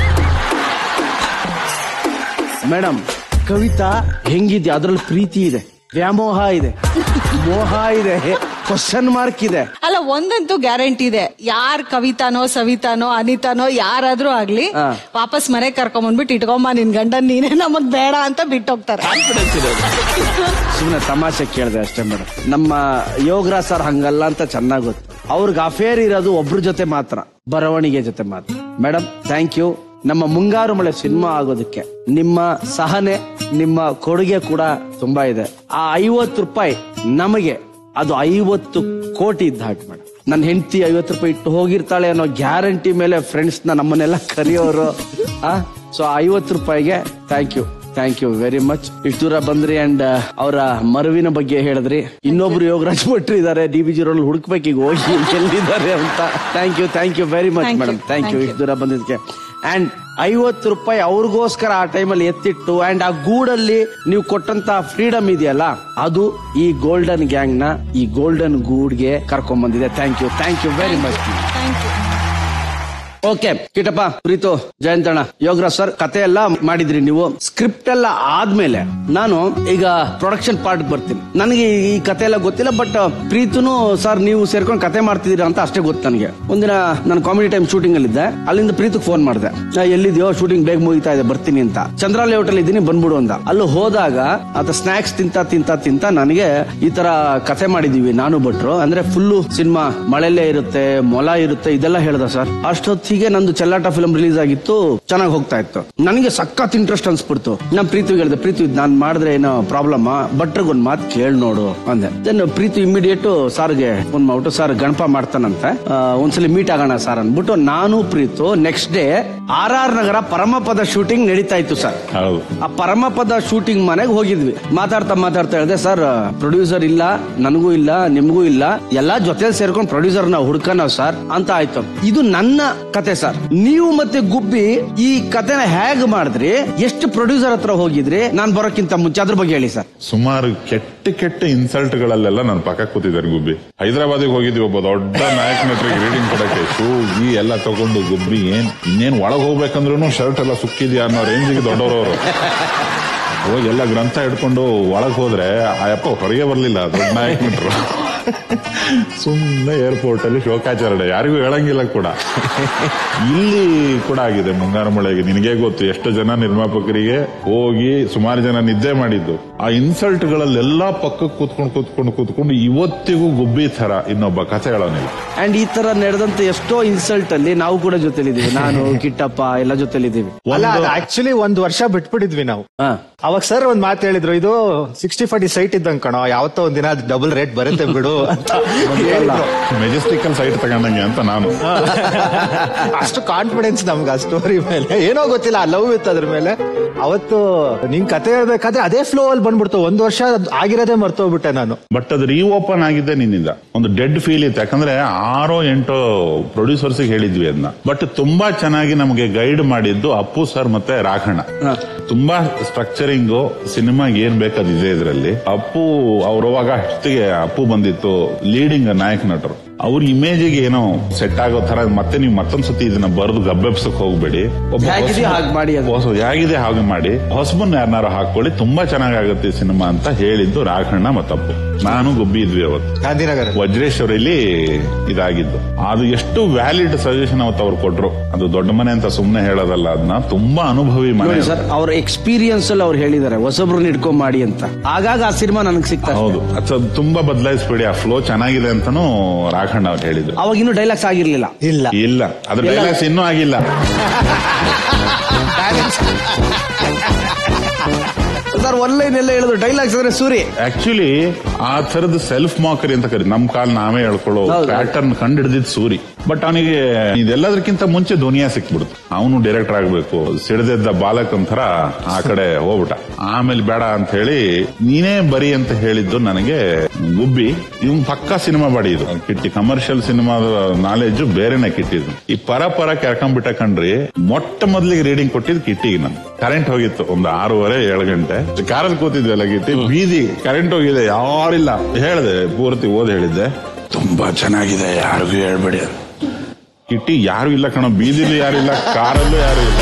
ಮೇಡಮ್ ಕವಿತಾ ಹೆಂಗಿದ್ಯಾ ಅದ್ರಲ್ಲಿ ಪ್ರೀತಿ ಇದೆ ವ್ಯಾಮೋಹ ಇದೆ ಮೋಹ ಇದೆ ಕ್ವಶನ್ ಮಾರ್ಕ್ ಇದೆ ಅಲ್ಲ ಒಂದಂತೂ ಗ್ಯಾರಂಟಿ ಇದೆ ಯಾರ್ ಕವಿತಾನೋ ಸವಿತಾನೋ ಅನಿತಾನೋ ಯಾರಾದ್ರೂ ಆಗ್ಲಿ ಹಾ. ವಾಪಸ್ ಮನೆಗ್ ಕರ್ಕೊಂಡ್ ಬಂದ್ಬಿಟ್ಟು ಇಟ್ಕೊಂಬ ನಿನ್ ಗಂಡನ್ ನೀನೇ ನಮಗ್ ಬೇಡ ಅಂತ ಬಿಟ್ಟೋಗ್ತಾರೆ ಸುಮ್ಮನೆ ತಮಾಷೆ ಕೇಳಿದೆ ಅಷ್ಟೇ ಮೇಡಮ್ ನಮ್ಮ ಯೋಗರಾಜ್ ಸರ್ ಹಂಗಲ್ಲ ಅಂತ ಚೆನ್ನಾಗ್ ಗೊತ್ತು ಅವ್ರಿಗೆ ಅಫೇರ್ ಇರೋದು ಒಬ್ರ ಜೊತೆ ಮಾತ್ರ ಬರವಣಿಗೆ ಜೊತೆ ಮಾತ್ರ ಮೇಡಮ್ ಥ್ಯಾಂಕ್ ಯು ನಮ್ಮ ಮುಂಗಾರು ಮಳೆ ಸಿನಿಮಾ ಆಗೋದಕ್ಕೆ ನಿಮ್ಮ ಸಹನೆ ನಿಮ್ಮ ಕೊಡುಗೆ ಕೂಡ ತುಂಬಾ ಇದೆ ಆ ಐವತ್ತು ರೂಪಾಯಿ ನಮಗೆ ಅದು ಐವತ್ತು ಕೋಟಿ ಇದ್ದ ಹಾಗೆ ಮೇಡಮ್ ನನ್ನ ಹೆಂಡತಿ ಐವತ್ತು ರೂಪಾಯಿ ಇಟ್ಟು ಹೋಗಿರ್ತಾಳೆ ಅನ್ನೋ ಗ್ಯಾರಂಟಿ ಮೇಲೆ ಫ್ರೆಂಡ್ಸ್ ನ ನಮ್ಮನ್ನೆಲ್ಲ ಕರೆಯೋರು ಆ ಸೊ ಐವತ್ತು ರೂಪಾಯಿಗೆ thank you thank you very much ಇಷ್ಟು ದೂರ ಬಂದ್ರಿ ಅಂಡ್ ಅವರ ಮರುವಿನ ಬಗ್ಗೆ ಹೇಳಿದ್ರಿ ಇನ್ನೊಬ್ರು ಯೋಗರಾಜ್ ಭಟ್ರು ಇದಾರೆ ಡಿ ಬಿ ಜಿ ರೋಡ್ ಹುಡುಕ್ಬೇಕು ಈಗ ಹೋಗಿ ಎಲ್ಲಿದ್ದಾರೆ ಅಂತ thank you thank you very much Thank you, madam thank you thank ಇಷ್ಟು ದೂರ ಬಂದಿದ್ದಕ್ಕೆ ಅಂಡ್ ಐವತ್ತು ರೂಪಾಯಿ ಅವ್ರಿಗೋಸ್ಕರ ಆ ಟೈಮಲ್ಲಿ ಎತ್ತಿಟ್ಟು ಅಂಡ್ ಆ ಗೂಡಲ್ಲಿ ನೀವು ಕೊಟ್ಟಂತ ಫ್ರೀಡಮ್ ಇದೆಯಲ್ಲ ಅದು ಈ ಗೋಲ್ಡನ್ ಗ್ಯಾಂಗ್ ನ ಈ ಗೋಲ್ಡನ್ ಗೂಡ್ಗೆ ಕರ್ಕೊಂಡ್ ಬಂದಿದೆ thank you thank you very much thank you okay ಕಿಟಪ್ಪ ಪ್ರೀತು ಜಯಂತಣ್ಣ ಯೋಗರಾಜ್ ಸರ್ ಕತೆ ಎಲ್ಲ ಮಾಡಿದ್ರಿ ನೀವು ಸ್ಕ್ರಿಪ್ಟ್ ಎಲ್ಲ ಆದ್ಮೇಲೆ ನಾನು ಈಗ ಪ್ರೊಡಕ್ಷನ್ ಪಾರ್ಟ್ ಬರ್ತೀನಿ ನನಗೆ ಈ ಕತೆ ಎಲ್ಲ ಗೊತ್ತಿಲ್ಲ ಬಟ್ ಪ್ರೀತುನು ಸರ್ ನೀವು ಸೇರ್ಕೊಂಡು ಕತೆ ಮಾಡ್ತಿದ್ದೀರಾ ಅಂತ ಅಷ್ಟೇ ಗೊತ್ತು ನನಗೆ ಒಂದಿನ ನಾನು ಕಾಮಿಡಿ ಟೈಮ್ ಶೂಟಿಂಗ್ ಅಲ್ಲಿ ಇದ್ದೆ ಅಲ್ಲಿಂದ ಪ್ರೀತಿಗೆ ಫೋನ್ ಮಾಡಿದೆ ಎಲ್ಲಿದ್ಯೋ ಶೂಟಿಂಗ್ ಬೇಗ ಮುಗಿತಾ ಇದೆ ಬರ್ತೀನಿ ಅಂತ ಚಂದ್ರ ಲೇಔಟ್ ಅಲ್ಲಿ ಇದ್ದೀನಿ ಬಂದ್ಬಿಡು ಅಂತ ಅಲ್ಲಿ ಹೋದಾಗ ಆತ ಸ್ನಾಕ್ಸ್ ತಿಂತ ತಿಂತ ತಿಂತ ನನಗೆ ಈ ತರ ಕತೆ ಮಾಡಿದೀವಿ ನಾನು ಭಟ್ರು ಅಂದ್ರೆ ಫುಲ್ಲು ಸಿನಿಮಾ ಮಳೆಲ್ಲೇ ಇರುತ್ತೆ ಮೊಲ ಇರುತ್ತೆ ಇದೆಲ್ಲ ಹೇಳ್ದ ಸರ್ ಅಷ್ಟೊತ್ತಿಗೆ ಹೀಗೆ ನಂದು ಚೆಲ್ಲಾಟ ಫಿಲ್ಮ್ ರಿಲೀಸ್ ಆಗಿತ್ತು ಚೆನ್ನಾಗಿ ಹೋಗ್ತಾ ಇತ್ತು ನನಗೆ ಸಖತ್ ಇಂಟ್ರೆಸ್ಟ್ ಅನ್ಸ್ಬಿಡ್ತು ನಮ್ ಪ್ರೀತಿಗೆ ಹೇಳಿದೆ ಪ್ರೀತಿ ನಾನ್ ಮಾಡಿದ್ರೆ ಏನೋ ಪ್ರಾಬ್ಲಮ್ ಭಟ್ರಿಗೆ ಒಂದ್ ಮಾತು ಕೇಳ್ ನೋಡು ಅಂದೆ ದೆನ್ ಪ್ರೀತಿ ಇಮಿಡಿಯೇಟ್ ಸಾರ್ಗೆ ಫೋನ್ ಮಾಡ್ಬಿಟ್ಟು ಸರ್ ಗಣಪ ಮಾಡ್ತಾನಂತೆ ಆ, ಒಂದ್ಸಲಿ ಮೀಟ್ ಆಗೋಣ ಸರ್ ಅಂದ್ಬಿಟ್ಟು ನಾನು Preethu next day R R Nagar ಪರಮಪದ ಶೂಟಿಂಗ್ ನಡೀತಾ ಇತ್ತು ಸರ್ ಹೌದು ಆ ಪರಮಪದ ಶೂಟಿಂಗ್ ಮನೆಗೆ ಹೋಗಿದ್ವಿ ಮಾತಾಡ್ತಾ ಮಾತಾಡ್ತಾ ಹೇಳಿದೆ ಸರ್ ಪ್ರೊಡ್ಯೂಸರ್ ಇಲ್ಲ ನನಗೂ ಇಲ್ಲ ನಿಮ್ಗೂ ಇಲ್ಲ ಎಲ್ಲಾ ಜೊತೆ ಸೇರ್ಕೊಂಡು ಪ್ರೊಡ್ಯೂಸರ್ ನಾವು ಹುಡ್ಕನ ಸರ್ ಅಂತ ಆಯ್ತು ಇದು ನನ್ನ ಕತೆ ಸರ್ ನೀವು ಮತ್ತೆ ಗುಬ್ಬಿ ಈ ಕತೆನ ಹೇಗ್ ಮಾಡಿದ್ರಿ ಎಷ್ಟು ಪ್ರೊಡ್ಯೂಸರ್ ಹತ್ರ ಹೋಗಿದ್ರಿ ನಾನ್ ಬರೋಕ್ಕಿಂತ ಮುಂಚೆ ಅದ್ರ ಬಗ್ಗೆ ಹೇಳಿ ಸರ್ ಸುಮಾರು ಕೆಟ್ಟ ಕೆಟ್ಟ ಇನ್ಸಲ್ಟ್ ಗಳಲ್ಲೆಲ್ಲ ನನ್ನ ಪಕ್ಕ ಕೂತಿದ್ದಾರೆ ಗುಬ್ಬಿ ಹೈದರಾಬಾದಿಗೆ ಹೋಗಿದ್ವಿ ಒಬ್ಬ ದೊಡ್ಡ ನಾಯಕ ನಟರಿಗೆ ರೀಡಿಂಗ್ ಕೊಡಕ್ಕೆ ಶೂ ಈ ಎಲ್ಲ ತಗೊಂಡು ಗುಬ್ಬಿ ಏನ್ ಇನ್ನೇನ್ ಒಳಗ್ ಹೋಗ್ಬೇಕಂದ್ರೂ ಶರ್ಟ್ ಎಲ್ಲ ಸುಕ್ಕಿದ್ಯಾ ಅನ್ನೋ ರೇಂಜಿಗೆ ದೊಡ್ಡವರವರು ಹೋಗಿ ಎಲ್ಲ ಗ್ರಂಥ ಹಿಡ್ಕೊಂಡು ಒಳಗ್ ಹೋದ್ರೆ ಆ ಯಪ್ಪ ಹೊರಗೆ ಬರ್ಲಿಲ್ಲ ದೊಡ್ಡ ನಾಯಕ ನಟರು ಸುಮ್ಮನೆ ಏರ್ಪೋರ್ಟ್ ಅಲ್ಲಿ ಶೋಕಾಚರಣೆ ಯಾರಿಗೂ ಹೇಳಂಗಿಲ್ಲ ಕೂಡ ಇಲ್ಲಿ ಕೂಡ ಆಗಿದೆ ಮುಂಗಾರು ಮಳೆಗೆ ನಿನಗೆ ಗೊತ್ತು ಎಷ್ಟು ಜನ ನಿರ್ಮಾಪಕರಿಗೆ ಹೋಗಿ ಸುಮಾರು ಜನ ನಿದ್ದೆ ಮಾಡಿದ್ದು ಆ ಇನ್ಸಲ್ಟ್ ಗಳಲ್ಲೆಲ್ಲ ಪಕ್ಕಕ್ಕೆ ಕೂತ್ಕೊಂಡು ಕೂತ್ಕೊಂಡು ಕೂತ್ಕೊಂಡು ಇವತ್ತಿಗೂ ಗುಬ್ಬಿ ತರ ಇನ್ನೊಬ್ಬ ಕಥೆ ಹೇಳೋನಿಲ್ಲ ಅಂಡ್ ಈ ತರ ನಡೆದಂತ ಎಷ್ಟೋ ಇನ್ಸಲ್ಟ್ ಅಲ್ಲಿ ನಾವು ಕೂಡ ಜೊತೆಲಿದ್ದೀವಿ ನಾನು ಕಿಟ್ಟಪ್ಪ ಎಲ್ಲ ಜೊತೆಲಿದ್ದೀವಿ ಅಲ್ಲ ಅದು ಆಕ್ಚುಲಿ ಒಂದ್ ವರ್ಷ ಬಿಟ್ಬಿಟ್ಟಿದ್ವಿ ನಾವು ಹಾ ಅವಾಗ ಸರ್ ಒಂದ್ ಮಾತು ಹೇಳಿದ್ರು ಇದು ಸಿಕ್ಸ್ಟಿ ಫಾರ್ಟಿ ಸೈಟ್ ಇದ್ದಂಗ್ ಕಣೋ ಯಾವತ್ತೋ ಒಂದ್ ದಿನ ಡಬಲ್ ರೇಟ್ ಬರುತ್ತೆ ಬಿಡು ಅಂತ ಹೇಳಿದ್ರು. ಮೆಜೆಸ್ಟಿಕಲ್ ಸೈಟ್ ತಗೊಂಡಂಗೆ ಅಂತ ನಾನು ಅಷ್ಟು ಕಾನ್ಫಿಡೆನ್ಸ್ ನಮ್ಗೆ ಆ ಸ್ಟೋರಿ ಮೇಲೆ ಏನೋ ಗೊತ್ತಿಲ್ಲ ಲವ್ ಇತ್ತು ಅದ್ರ ಮೇಲೆ ಅವತ್ತು ನಿಂಗ್ ಕತೆ ಹೇಳ್ಬೇಕಾದ್ರೆ ಅದೇ ಫ್ಲೋ ಅಲ್ಲಿ ಬಂದ್ಬಿಡ್ತು ಒಂದ್ ವರ್ಷ ಅದ್ ಆಗಿರೋದೇ ಮರ್ತೋಗ್ಬಿಟ್ಟೆ ನಾನು ಬಟ್ ಅದು ರೀಓಪನ್ ಆಗಿದ್ದೆ ನಿನ್ನಿಂದ ಒಂದು ಡೆಡ್ ಫೀಲ್ ಇತ್ತು ಯಾಕಂದ್ರೆ ಆರೋ ಎಂಟೋ ಪ್ರೊಡ್ಯೂಸರ್ಸ್ ಹೇಳಿದ್ವಿ ಅದನ್ನ ಬಟ್ ತುಂಬಾ ಚೆನ್ನಾಗಿ ನಮಗೆ ಗೈಡ್ ಮಾಡಿದ್ದು ಅಪ್ಪು ಸರ್ ಮತ್ತೆ ರಾಘಣ್ಣ ತುಂಬಾ ಸ್ಟ್ರಕ್ಚರಿಂಗ್ ಸಿನಿಮಾಗೆ ಏನ್ ಬೇಕದು ಇದೆ ಇದರಲ್ಲಿ ಅಪ್ಪು ಅವ್ರವಾಗ ಅಷ್ಟಿಗೆ ಅಪ್ಪು ಬಂದಿತ್ತು ಲೀಡಿಂಗ್ ನಾಯಕ ನಟರು ಅವ್ರ ಇಮೇಜಿಗೆ ಏನೋ ಸೆಟ್ ಆಗೋ ತರ ಮತ್ತೆ ನೀವು ಮತ್ತೊಂದ್ ಸತಿ ಇದನ್ನ ಬರೆದು ಗಬ್ಬೆಬ್ಸಕ್ ಹೋಗ್ಬೇಡಿ ಒಬ್ಬ ಹೇಗಿದೆ ಹೊಸ- ಹಾಗ್ ಮಾಡಿ ಅದು. ಹೊಸ ಹೇಗಿದೆ ಹಾಗೆ ಮಾಡಿ ಹೊಸಬನ್ನ ಯಾರನ್ನಾರು ಹಾಕೊಳ್ಳಿ ತುಂಬಾ ಚೆನ್ನಾಗಾಗುತ್ತೆ ಸಿನಿಮಾ ಅಂತ ಹೇಳಿದ್ದು ರಾಘಣ್ಣ ಮತ್ತಪ್ಪು ನಾನು ಗುಬ್ಬಿ ಇದ್ವಿ ಅವತ್ತು ಗಾಂಧಿನಗರ ವಜ್ರೇಶ್ವರಿಲಿ ಇದಾಗಿದ್ದು ಅದು ಎಷ್ಟು ವ್ಯಾಲಿಡ್ ಸಜೆಷನ್ ಅವತ್ತು ಅವ್ರು ಕೊಟ್ರು ಅದು ದೊಡ್ಡ ಮನೆ ಅಂತ ಸುಮ್ನೆ ಹೇಳೋದಲ್ಲ ಅದನ್ನ ತುಂಬಾ ಅನುಭವಿ ಮನೆ ನೋಡಿ ಸರ್ ಅವ್ರ ಎಕ್ಸ್ಪೀರಿಯನ್ಸ್ ಅಲ್ಲಿ ಅವ್ರು ಹೇಳಿದ್ದಾರೆ ಹೊಸಬ್ರನ್ನ ಇಟ್ಕೊಂಡ್ ಮಾಡಿ ಅಂತ ಆಗಾಗ ಆ ಸಿನಿಮಾ ನನಗೆ ಸಿಗ್ತಾ ಇದೆ. ಹೌದು ಅದು ತುಂಬಾ ಬದಲಾಯಿಸ್ಬೇಡಿ ಆ ಫ್ಲೋ ಚೆನ್ನಾಗಿದೆ ಅಂತಾನು ರಾಘಣ್ಣ ಅವ್ರು ಹೇಳಿದ್ರು ಅವಾಗ ಇನ್ನೂ ಡೈಲಾಗ್ಸ್ ಆಗಿರ್ಲಿಲ್ಲ ಇಲ್ಲ ಇಲ್ಲ ಅದ್ರ ಡೈಲಾಗ್ಸ್ ಇನ್ನೂ ಆಗಿಲ್ಲ ಸರ್ ಒನ್ಲೈನ್ ಎಲ್ಲ ಹೇಳಿದ್ರು ಡೈಲಾಗ್ಸ್ ಅಂದ್ರೆ ಸೂರಿ ಆಕ್ಚುಲಿ ಆ ತರದ ಸೆಲ್ಫ್ ಮಾಕರಿ ಅಂತ ಕರಿ ನಮ್ ಕಾಲ್ ನಾವೇ ಹೇಳ್ಕೊಳ್ಳೋ ಹೌದು. ಪ್ಯಾಟರ್ನ್ ಕಂಡು ಹಿಡಿದಿದ್ ಸೂರಿ ಬಟ್ ಅವನಿಗೆ ಇದೆಲ್ಲದಕ್ಕಿಂತ ಮುಂಚೆ ದುನಿಯಾ ಸಿಕ್ಬಿಡ್ತು ಅವನು ಡೈರೆಕ್ಟರ್ ಆಗ್ಬೇಕು ಸಿಡದೆದ್ದ ಬಾಲಕ್ ಒಂಥರ ಆ ಕಡೆ ಹೋಗ್ಬಿಟ್ಟ ಆಮೇಲೆ ಬೇಡ ಅಂತ ಹೇಳಿ ನೀನೇ ಬರಿ ಅಂತ ಹೇಳಿದ್ದು ನನಗೆ ಗುಬ್ಬಿ ಇವ್ನ್ ಪಕ್ಕ ಸಿನಿಮಾ ಬಾಡಿ ಇದು ಕಿಟ್ಟಿ ಕಮರ್ಷಿಯಲ್ ಸಿನಿಮಾದ ನಾಲೆಜ್ ಬೇರೆನೆ ಕಿಟ್ಟಿದ್ದು ಈ ಪರ ಪರ ಕೆರ್ಕೊಂಡ್ಬಿಟ್ಟ ಕಣ್ರಿ ಮೊಟ್ಟ ಮೊದಲಿಗೆ ರೀಡಿಂಗ್ ಕೊಟ್ಟಿದ್ದು ಕಿಟ್ಟಿಗೆ ನಾನು ಕರೆಂಟ್ ಹೋಗಿತ್ತು ಒಂದು ಆರೂವರೆ ಏಳು ಗಂಟೆ ಕಾರಲ್ಲಿ ಕೂತಿದ್ವಲ್ಲ ಗಿಟ್ಟಿ ಬೀದಿ ಕರೆಂಟ್ ಹೋಗಿದೆ ಯಾರಿಲ್ಲ ಹೇಳಿದೆ ಪೂರ್ತಿ ಓದ್ ಹೇಳಿದ್ದೆ ತುಂಬಾ ಚೆನ್ನಾಗಿದೆ ಯಾರಿಗೂ ಹೇಳ್ಬೇಡಿ ಅಂತ. ಕಿಟ್ಟಿ ಯಾರು ಇಲ್ಲ ಕಣೋ ಬೀದಿಲಿ ಯಾರಿಲ್ಲ ಕಾರಲ್ಲೂ ಯಾರು ಇಲ್ಲ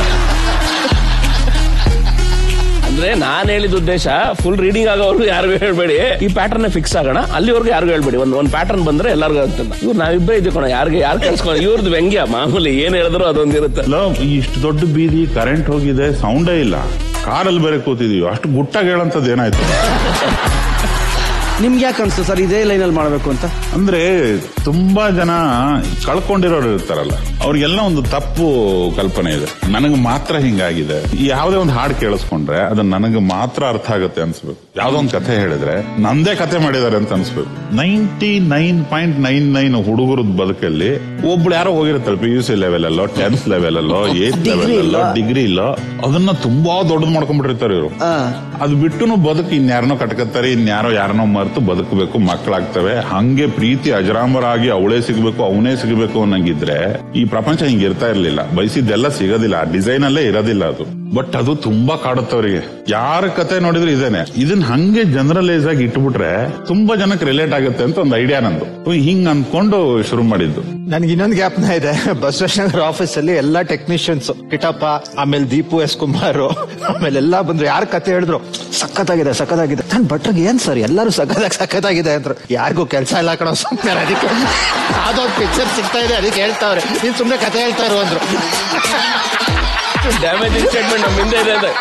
ಅಂದ್ರೆ ನಾನ್ ಹೇಳಿದ ಉದ್ದೇಶ ಫುಲ್ ರೀಡಿಂಗ್ ಆಗೋವರೆಗೂ ಯಾರಿಗೂ ಹೇಳ್ಬೇಡಿ ಈ ಪ್ಯಾಟರ್ನ್ ಫಿಕ್ಸ್ ಆಗೋಣ ಅಲ್ಲಿವರೆಗೂ ಯಾರಿಗೂ ಹೇಳ್ಬೇಡಿ ಒಂದ್ ಒಂದ್ ಪ್ಯಾಟರ್ನ್ ಬಂದ್ರೆ ಎಲ್ಲರಿಗೂ ಅಂತ ಇವ್ರು ನಾವಿಬ್ಬರೇ ಇದ್ದೀವಿ ಕಣ ಯಾರಿಗೆ ಯಾರು ಕೇಳಿಸ್ಕೊಂಡು ಇವ್ರದ್ದು ವ್ಯಂಗ್ಯ ಮಾಮೂಲಿ ಏನ್ ಹೇಳಿದ್ರು ಅದೊಂದಿರುತ್ತೆ ಲೋ, ಈ ಇಷ್ಟು ದೊಡ್ಡ ಬೀದಿ ಕರೆಂಟ್ ಹೋಗಿದೆ ಸೌಂಡೇ ಇಲ್ಲ ಕಾರಲ್ಲಿ ಬೇರೆ ಕೂತಿದೀವಿ ಅಷ್ಟು ಗುಟ್ಟಾಗಿ ಹೇಳಂತದ್ದು ಏನಾಯ್ತು ನಿಮ್ಗೆ ಯಾಕೆ ಅನ್ಸ್ತು ಸರ್ ಇದೇ ಲೈನ್ ಅಲ್ಲಿ ಮಾಡ್ಬೇಕು ಅಂತ ಅಂದ್ರೆ ತುಂಬಾ ಜನ ಕಳ್ಕೊಂಡಿರೋರು ಇರ್ತಾರಲ್ಲ ಅವ್ರಿಗೆಲ್ಲ ಒಂದು ತಪ್ಪು ಕಲ್ಪನೆ ಇದೆ ನನಗೆ ಮಾತ್ರ ಹಿಂಗಾಗಿದೆ ಈ ಯಾವುದೇ ಒಂದು ಹಾಡು ಕೇಳಿಸ್ಕೊಂಡ್ರೆ ಅದು ನನಗೆ ಮಾತ್ರ ಅರ್ಥ ಆಗುತ್ತೆ ಅನ್ಸ್ಬೇಕು ಯಾವ್ದೋ ಒಂದು ಕಥೆ ಹೇಳಿದ್ರೆ ನಂದೇ ಕಥೆ ಮಾಡಿದ್ದಾರೆ ಅಂತ ಅನ್ಸ್ಬೇಕು ninety nine point nine nine ಹುಡುಗರದ ಬದುಕಲ್ಲಿ ಒಬ್ಳು ಯಾರೋ ಹೋಗಿರ್ತಾರೆ ಪಿ ಯು ಸಿ ಲೆವೆಲ್ ಅಲ್ಲೋ ಟೆಂತ್ ಲೆವೆಲ್ ಅಲ್ಲೋ ಏತ್ ಲೆವೆಲ್ ಅಲ್ಲೋ ಡಿಗ್ರಿ ಇಲ್ಲೋ ಅದನ್ನ ತುಂಬಾ ದೊಡ್ಡದು ಮಾಡ್ಕೊಂಡ್ಬಿಟ್ಟಿರ್ತಾರೆ ಇವರು ಅದು ಬಿಟ್ಟು ಬದುಕು ಇನ್ಯಾರನೋ ಕಟ್ಕತ್ತಾರೆ ಇನ್ಯಾರೋ ಯಾರನೋ ಮರೆತು ಬದುಕಬೇಕು ಮಕ್ಕಳಾಗ್ತವೆ ಹಂಗೆ ಪ್ರೀತಿ ಅಜರಾಮರಾಗಿ ಅವಳೇ ಸಿಗ್ಬೇಕು ಅವನೇ ಸಿಗಬೇಕು ಅನ್ನಂಗಿದ್ರೆ ಈ ಪ್ರಪಂಚ ಹಿಂಗ್ ಇರ್ತಾ ಇರ್ಲಿಲ್ಲ ಬಯಸಿದ್ದೆಲ್ಲ ಸಿಗೋದಿಲ್ಲ ಡಿಸೈನ್ ಅಲ್ಲೇ ಇರೋದಿಲ್ಲ ಅದು ಬಟ್ ಅದು ತುಂಬಾ ಕಾಡುತ್ತವರಿಗೆ ಯಾರ ಕತೆ ನೋಡಿದ್ರೆ ಇದೇನೆ ಇದನ್ನ ಹಂಗೆ ಜನರಲೈಸ್ ಆಗಿ ಇಟ್ಬಿಟ್ರೆ ತುಂಬಾ ಜನಕ್ಕೆ ರಿಲೇಟ್ ಆಗುತ್ತೆ ಅಂತ ಒಂದು ಐಡಿಯಾ ನಂದು ಹಿಂಗ್ ಅನ್ಕೊಂಡು ಶುರು ಮಾಡಿದ್ದು ನನ್ಗೆ ಇನ್ನೊಂದು ಜ್ಞಾಪನ ಇದೆ ಬಸವೇಶ್ವರ ಆಫೀಸ್ ಅಲ್ಲಿ ಎಲ್ಲಾ ಟೆಕ್ನಿಷಿಯನ್ಸ್ ಕಿಟಪ್ಪ ಆಮೇಲೆ ದೀಪು ಎಸ್ ಕುಮಾರ್ ಆಮೇಲೆ ಎಲ್ಲಾ ಬಂದ್ರು ಯಾರ ಕತೆ ಹೇಳಿದ್ರು ಸಖತ್ತಾಗಿದೆ ಸಖತ್ತಾಗಿದೆ ನನ್ ಭಟ್ರಿಗೆ ಏನ್ ಸರ್ ಎಲ್ಲರೂ ಸಖತ್ತಾಗಿ ಸಖತ್ತಾಗಿದೆ ಅಂದ್ರು ಯಾರಿಗೂ ಕೆಲಸ ಇಲ್ಲ ಕಣೋ ಸುಮ್ಮನೆ ಅದಕ್ಕೆ ಅದೊಂದು ಪಿಕ್ಚರ್ ಸಿಗ್ತಾ ಇದೆ ಅದಕ್ಕೆ ಹೇಳ್ತಾವ್ರೆ ನೀನ್ ಸುಮ್ನೆ ಕತೆ ಹೇಳ್ತಾರು ಅಂದ್ರು ಡ್ಯಾಮೇಜ್ ಸ್ಟೇಟ್ಮೆಂಟ್ ನಮ್ಮ ಹಿಂದೆ ಇದೆ ಅಂತ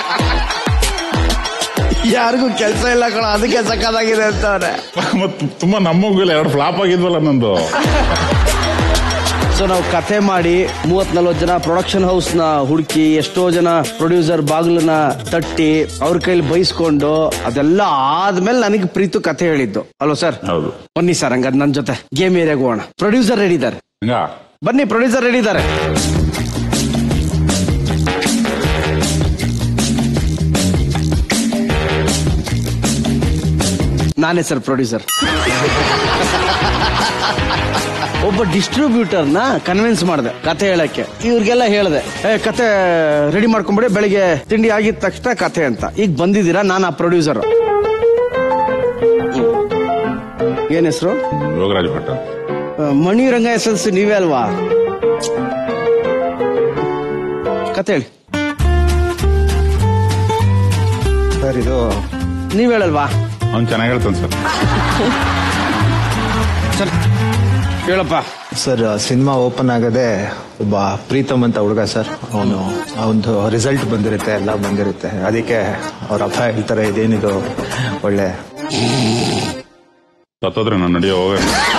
ಯಾರಿಗೂ ಕೆಲಸ ಇಲ್ಲ ಕಣ ಅದಕ್ಕೆ ಸಕ್ಕದಾಗಿದೆ ಅಂತಾರೆ ಮತ್ ತುಂಬಾ ನಮ್ಮಗಿಲ್ಲ ಎರಡು ಫ್ಲಾಪ್ ಆಗಿದ್ವಲ್ಲ ನಂದು ಸೊ ನಾವು ಕತೆ ಮಾಡಿ ಮೂವತ್ ನಲ್ವತ್ ಜನ ಪ್ರೊಡಕ್ಷನ್ ಹೌಸ್ ನ ಹುಡುಕಿ ಎಷ್ಟೋ ಜನ ಪ್ರೊಡ್ಯೂಸರ್ ಬಾಗಿಲನ್ನ ತಟ್ಟಿ ಅವ್ರ ಕೈಲಿ ಬೈಸ್ಕೊಂಡು ಅದೆಲ್ಲ ಆದ್ಮೇಲೆ ನನಗೆ ಪ್ರೀತು ಕತೆ ಹೇಳಿದ್ದು ಅಲ್ವಾ ಸರ್ ಹೌದು ಬನ್ನಿ ಸರ್ ಹಂಗಾದ್ರೆ ನನ್ನ ಜೊತೆ ಗೇಮ್ ಏರಿಯಾಗ ಹೋಗೋಣ ಪ್ರೊಡ್ಯೂಸರ್ ರೆಡಿ ಇದ್ದಾರೆ ಹಂಗ ಬನ್ನಿ ಪ್ರೊಡ್ಯೂಸರ್ ರೆಡಿ ಇದ್ದಾರೆ ನಾನೇ ಸರ್ ಪ್ರೊಡ್ಯೂಸರ್ ಒಬ್ಬ ಡಿಸ್ಟ್ರಿಬ್ಯೂಟರ್ ನ ಕನ್ವಿನ್ಸ್ ಮಾಡಿದೆ ಕತೆ ಹೇಳಕ್ಕೆ ಇವ್ರಿಗೆಲ್ಲ ಹೇಳ್ದೆ ಏ ಕತೆ ರೆಡಿ ಮಾಡ್ಕೊಂಬಿಡಿ ಬೆಳಿಗ್ಗೆ ತಿಂಡಿ ಆಗಿದ ತಕ್ಷಣ ಕತೆ ಅಂತ ಈಗ ಬಂದಿದ್ದೀರಾ ನಾನು ಆ ಪ್ರೊಡ್ಯೂಸರ್ ಏನ್ ಹೆಸರು ಯೋಗರಾಜ್ ಭಟ್ಟ ಮಣಿರಂಗ ಎಸ್ ಎಲ್ ಸಿ ನೀವೇ ಅಲ್ವಾ ಕತೆ ಹೇಳಿ ಸರ್ ಇದು ನೀವ್ ಹೇಳಲ್ವಾ ಅವ್ನು ಚೆನ್ನಾಗಿ ಹೇಳ್ತಾನೆ ಸರ್ ಸರ್ ಹೇಳಪ್ಪ ಸರ್ ಸಿನಿಮಾ ಓಪನ್ ಆಗದೆ ಒಬ್ಬ ಪ್ರೀತಮ್ ಅಂತ ಹುಡುಗ ಸರ್ ಅವನು ಒಂದು ರಿಸಲ್ಟ್ ಬಂದಿರುತ್ತೆ ಎಲ್ಲ ಬಂದಿರುತ್ತೆ ಅದಕ್ಕೆ ಅವ್ರ ಅಪ್ಪ ಹೇಳ್ತಾರೆ ಇದೇನಿದು ಒಳ್ಳೆ ಸತ್ತೋದ್ರೆ ನಾನು ನಡೆಯೋ ಹೋಗ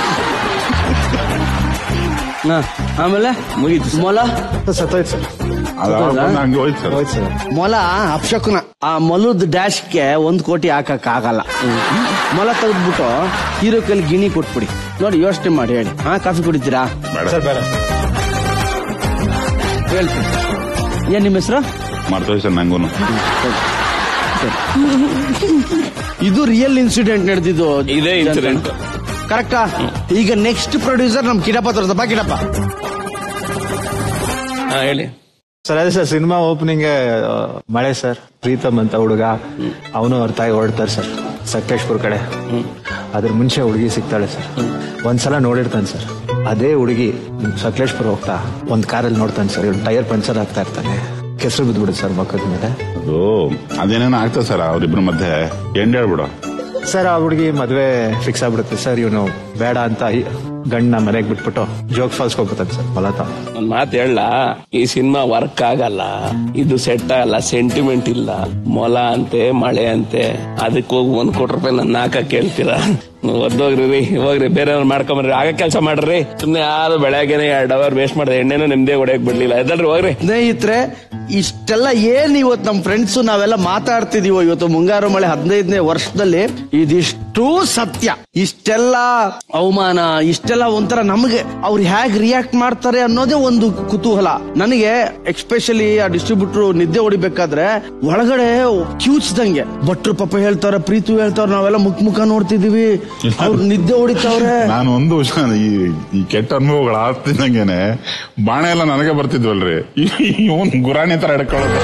ಹಾ, ಆಮೇಲೆ ಮುಗೀತು ಮೊಲ ಸತ್ತೋಯ್ತು ಸರ್ ಹಂಗೆ ಹೋಯ್ತು ಸರ್ ಹೋಯ್ತು ಸರ್ ಮೊಲ ಅಪ್ಶಕುನ ಆ ಮೊಲದ ಡ್ಯಾಶ್ಗೆ ಒಂದ್ ಕೋಟಿ ಹಾಕಕ್ ಆಗಲ್ಲ ಮೊಲ ತೆಗೆದ್ಬಿಟ್ಟು ಹೀರೋ ಕೈಲಿ ಗಿಣಿ ಕೊಟ್ಬಿಡಿ ನೋಡಿ ಯೋಚನೆ ಮಾಡಿ ಹೇಳಿ ಹಾ ಕಾಫಿ ಕುಡಿತೀರಾ ಬೇಡ ಸರ್ ಬೇಡ ಹೇಳ್ತೀನಿ ಏನ್ ನಿಮ್ಮ ಹೆಸರು ಮಾಡ್ತೇವೆ ಸರ್ ನಂಗೂನು ಇದು ರಿಯಲ್ ಇನ್ಸಿಡೆಂಟ್ ನಡೆದಿದ್ದು ಇದೇ ಇನ್ಸಿಡೆಂಟ್ ಕರೆಕ್ಟಾ ಈಗ ನೆಕ್ಸ್ಟ್ ಪ್ರೊಡ್ಯೂಸರ್ ನಮ್ ಕಿಡಪ್ಪ ತೋರಿಸಪ್ಪ ಕಿಡಪ್ಪ ಹಾ ಹೇಳಿ ಸರ್ ಅದೇ ಸರ್ ಸಿನಿಮಾ ಓಪನಿಂಗ್ ಮಳೆ ಸರ್ ಪ್ರೀತಮ್ ಅಂತ ಹುಡುಗ ಅವನು ಅವ್ರ ತಾಯಿ ಹೊರಡ್ತಾರೆ ಸರ್ ಸಕಲೇಶ್ಪುರ್ ಕಡೆ ಅದ್ರ ಮುಂಚೆ ಹುಡುಗಿ ಸಿಗ್ತಾಳೆ ಸರ್ ಒಂದ್ಸಲ ನೋಡಿರ್ತಾನೆ ಸರ್ ಅದೇ ಹುಡುಗಿ ಸಕಲೇಶ್ಪುರ ಹೋಗ್ತಾ ಒಂದ್ ಕಾರಲ್ಲಿ ನೋಡ್ತಾನೆ ಸರ್ ಇವ್ನು ಟೈರ್ ಪಂಚರ್ ಆಗ್ತಾ ಇರ್ತಾನೆ ಕೆಸರು ಬಿದ್ಬಿಡುತ್ತೆ ಸರ್ ಮಕ್ಕದ ಮೇಲೆ ಅದು ಅದೇನೇನೋ ಆಗ್ತದೆ ಸರ್ ಅವ್ರಿಬ್ರ ಮಧ್ಯೆ ಏನ್ ಹೇಳ್ಬಿಡು ಸರ್ ಆ ಹುಡುಗಿ ಮದ್ವೆ ಫಿಕ್ಸ್ ಆಗ್ಬಿಡುತ್ತೆ ಸರ್ ಇವನು ಬೇಡ ಅಂತ ಈ ಗಂಡನ ಮನೆಗೆ ಬಿಟ್ಬಿಟ್ಟು ಜೋಗ್ ಫಾಲ್ಸ್ ಹೋಗ್ಬಿಡ್ತಾನೆ ಸರ್ ಮಲತಾ ಒಂದ್ ಮಾತು ಹೇಳ ಈ ಸಿನಿಮಾ ವರ್ಕ್ ಆಗಲ್ಲ ಇದು ಸೆಟ್ ಆಗಲ್ಲ ಸೆಂಟಿಮೆಂಟ್ ಇಲ್ಲ ಮೊಲ ಅಂತೆ ಮಳೆ ಅಂತೆ ಅದಕ್ಕೆ ಹೋಗಿ ಒಂದ್ ಕೋಟಿ ರೂಪಾಯಿ ನನ್ನ ಹಾಕ ಕೇಳ್ತೀರಾ ಒದ್ದೋಗ್ರಿ ರೀ ಹೋಗ್ರಿ ಬೇರೆಯವ್ರು ಮಾಡ್ಕೊಂಬರ್ರಿ ಆಗ ಕೆಲಸ ಮಾಡ್ರಿ ಸುಮ್ನೆ ಯಾರು ಬೆಳಗ್ಗೆನೆ ಎರಡು ಅವರ್ ವೇಸ್ಟ್ ಮಾಡಿದೆ ಎಣ್ಣೆನೂ ನಿಮ್ದೇ ಹೊಡೆಯಕ್ ಬಿಡ್ಲಿಲ್ಲ ಎದಲ್ರಿ ಹೋಗ್ರಿ ಸ್ನೇಹಿತರೆ ಇಷ್ಟೆಲ್ಲ ಏನ್ ಇವತ್ತು ನಮ್ಮ ಫ್ರೆಂಡ್ಸ್ ನಾವೆಲ್ಲ ಮಾತಾಡ್ತಿದೀವೋ ಇವತ್ತು ಮುಂಗಾರು ಮಳೆ ಹದಿನೈದನೇ ವರ್ಷದಲ್ಲಿ ಇದಿಷ್ಟು ಸತ್ಯ ಇಷ್ಟೆಲ್ಲ ಅವಮಾನ ಇಷ್ಟೆಲ್ಲ ಒಂಥರ ನಮಗೆ ಅವ್ರು ಹೇಗ್ ರಿಯಾಕ್ಟ್ ಮಾಡ್ತಾರೆ ಅನ್ನೋದೇ ಒಂದು ಕುತೂಹಲ ನನಗೆ ಎಕ್ಸ್ಪೆಷಲಿ ಆ ಡಿಸ್ಟ್ರಿಬ್ಯೂಟರ್ ನಿದ್ದೆ ಹೊಡಿಬೇಕಾದ್ರೆ ಒಳಗಡೆ ಕ್ಯೂಚ್ದಂಗೆ ಭಟ್ರು ಪಾಪ ಹೇಳ್ತಾರ ಪ್ರೀತು ಹೇಳ್ತಾರ ನಾವೆಲ್ಲ ಮುಖ ಮುಖ ನೋಡ್ತಿದೀವಿ ಅವ್ರು ನಿದ್ದೆ ಹೊಡಿತಾವ್ರೆ ನಾನು ಒಂದು ವಿಷಯ ಈ ಈ ಕೆಟ್ಟ ಅನುಭವಗಳು ಆಗ್ತಿದ್ದಂಗೆನೆ ಬಾಣ ಎಲ್ಲ ನನಗೆ ಬರ್ತಿದ್ವಲ್ರಿ ಇವನ್ ಗುರಾಣಿ ತರ ಹಿಡ್ಕೊಳ್ಳೋದು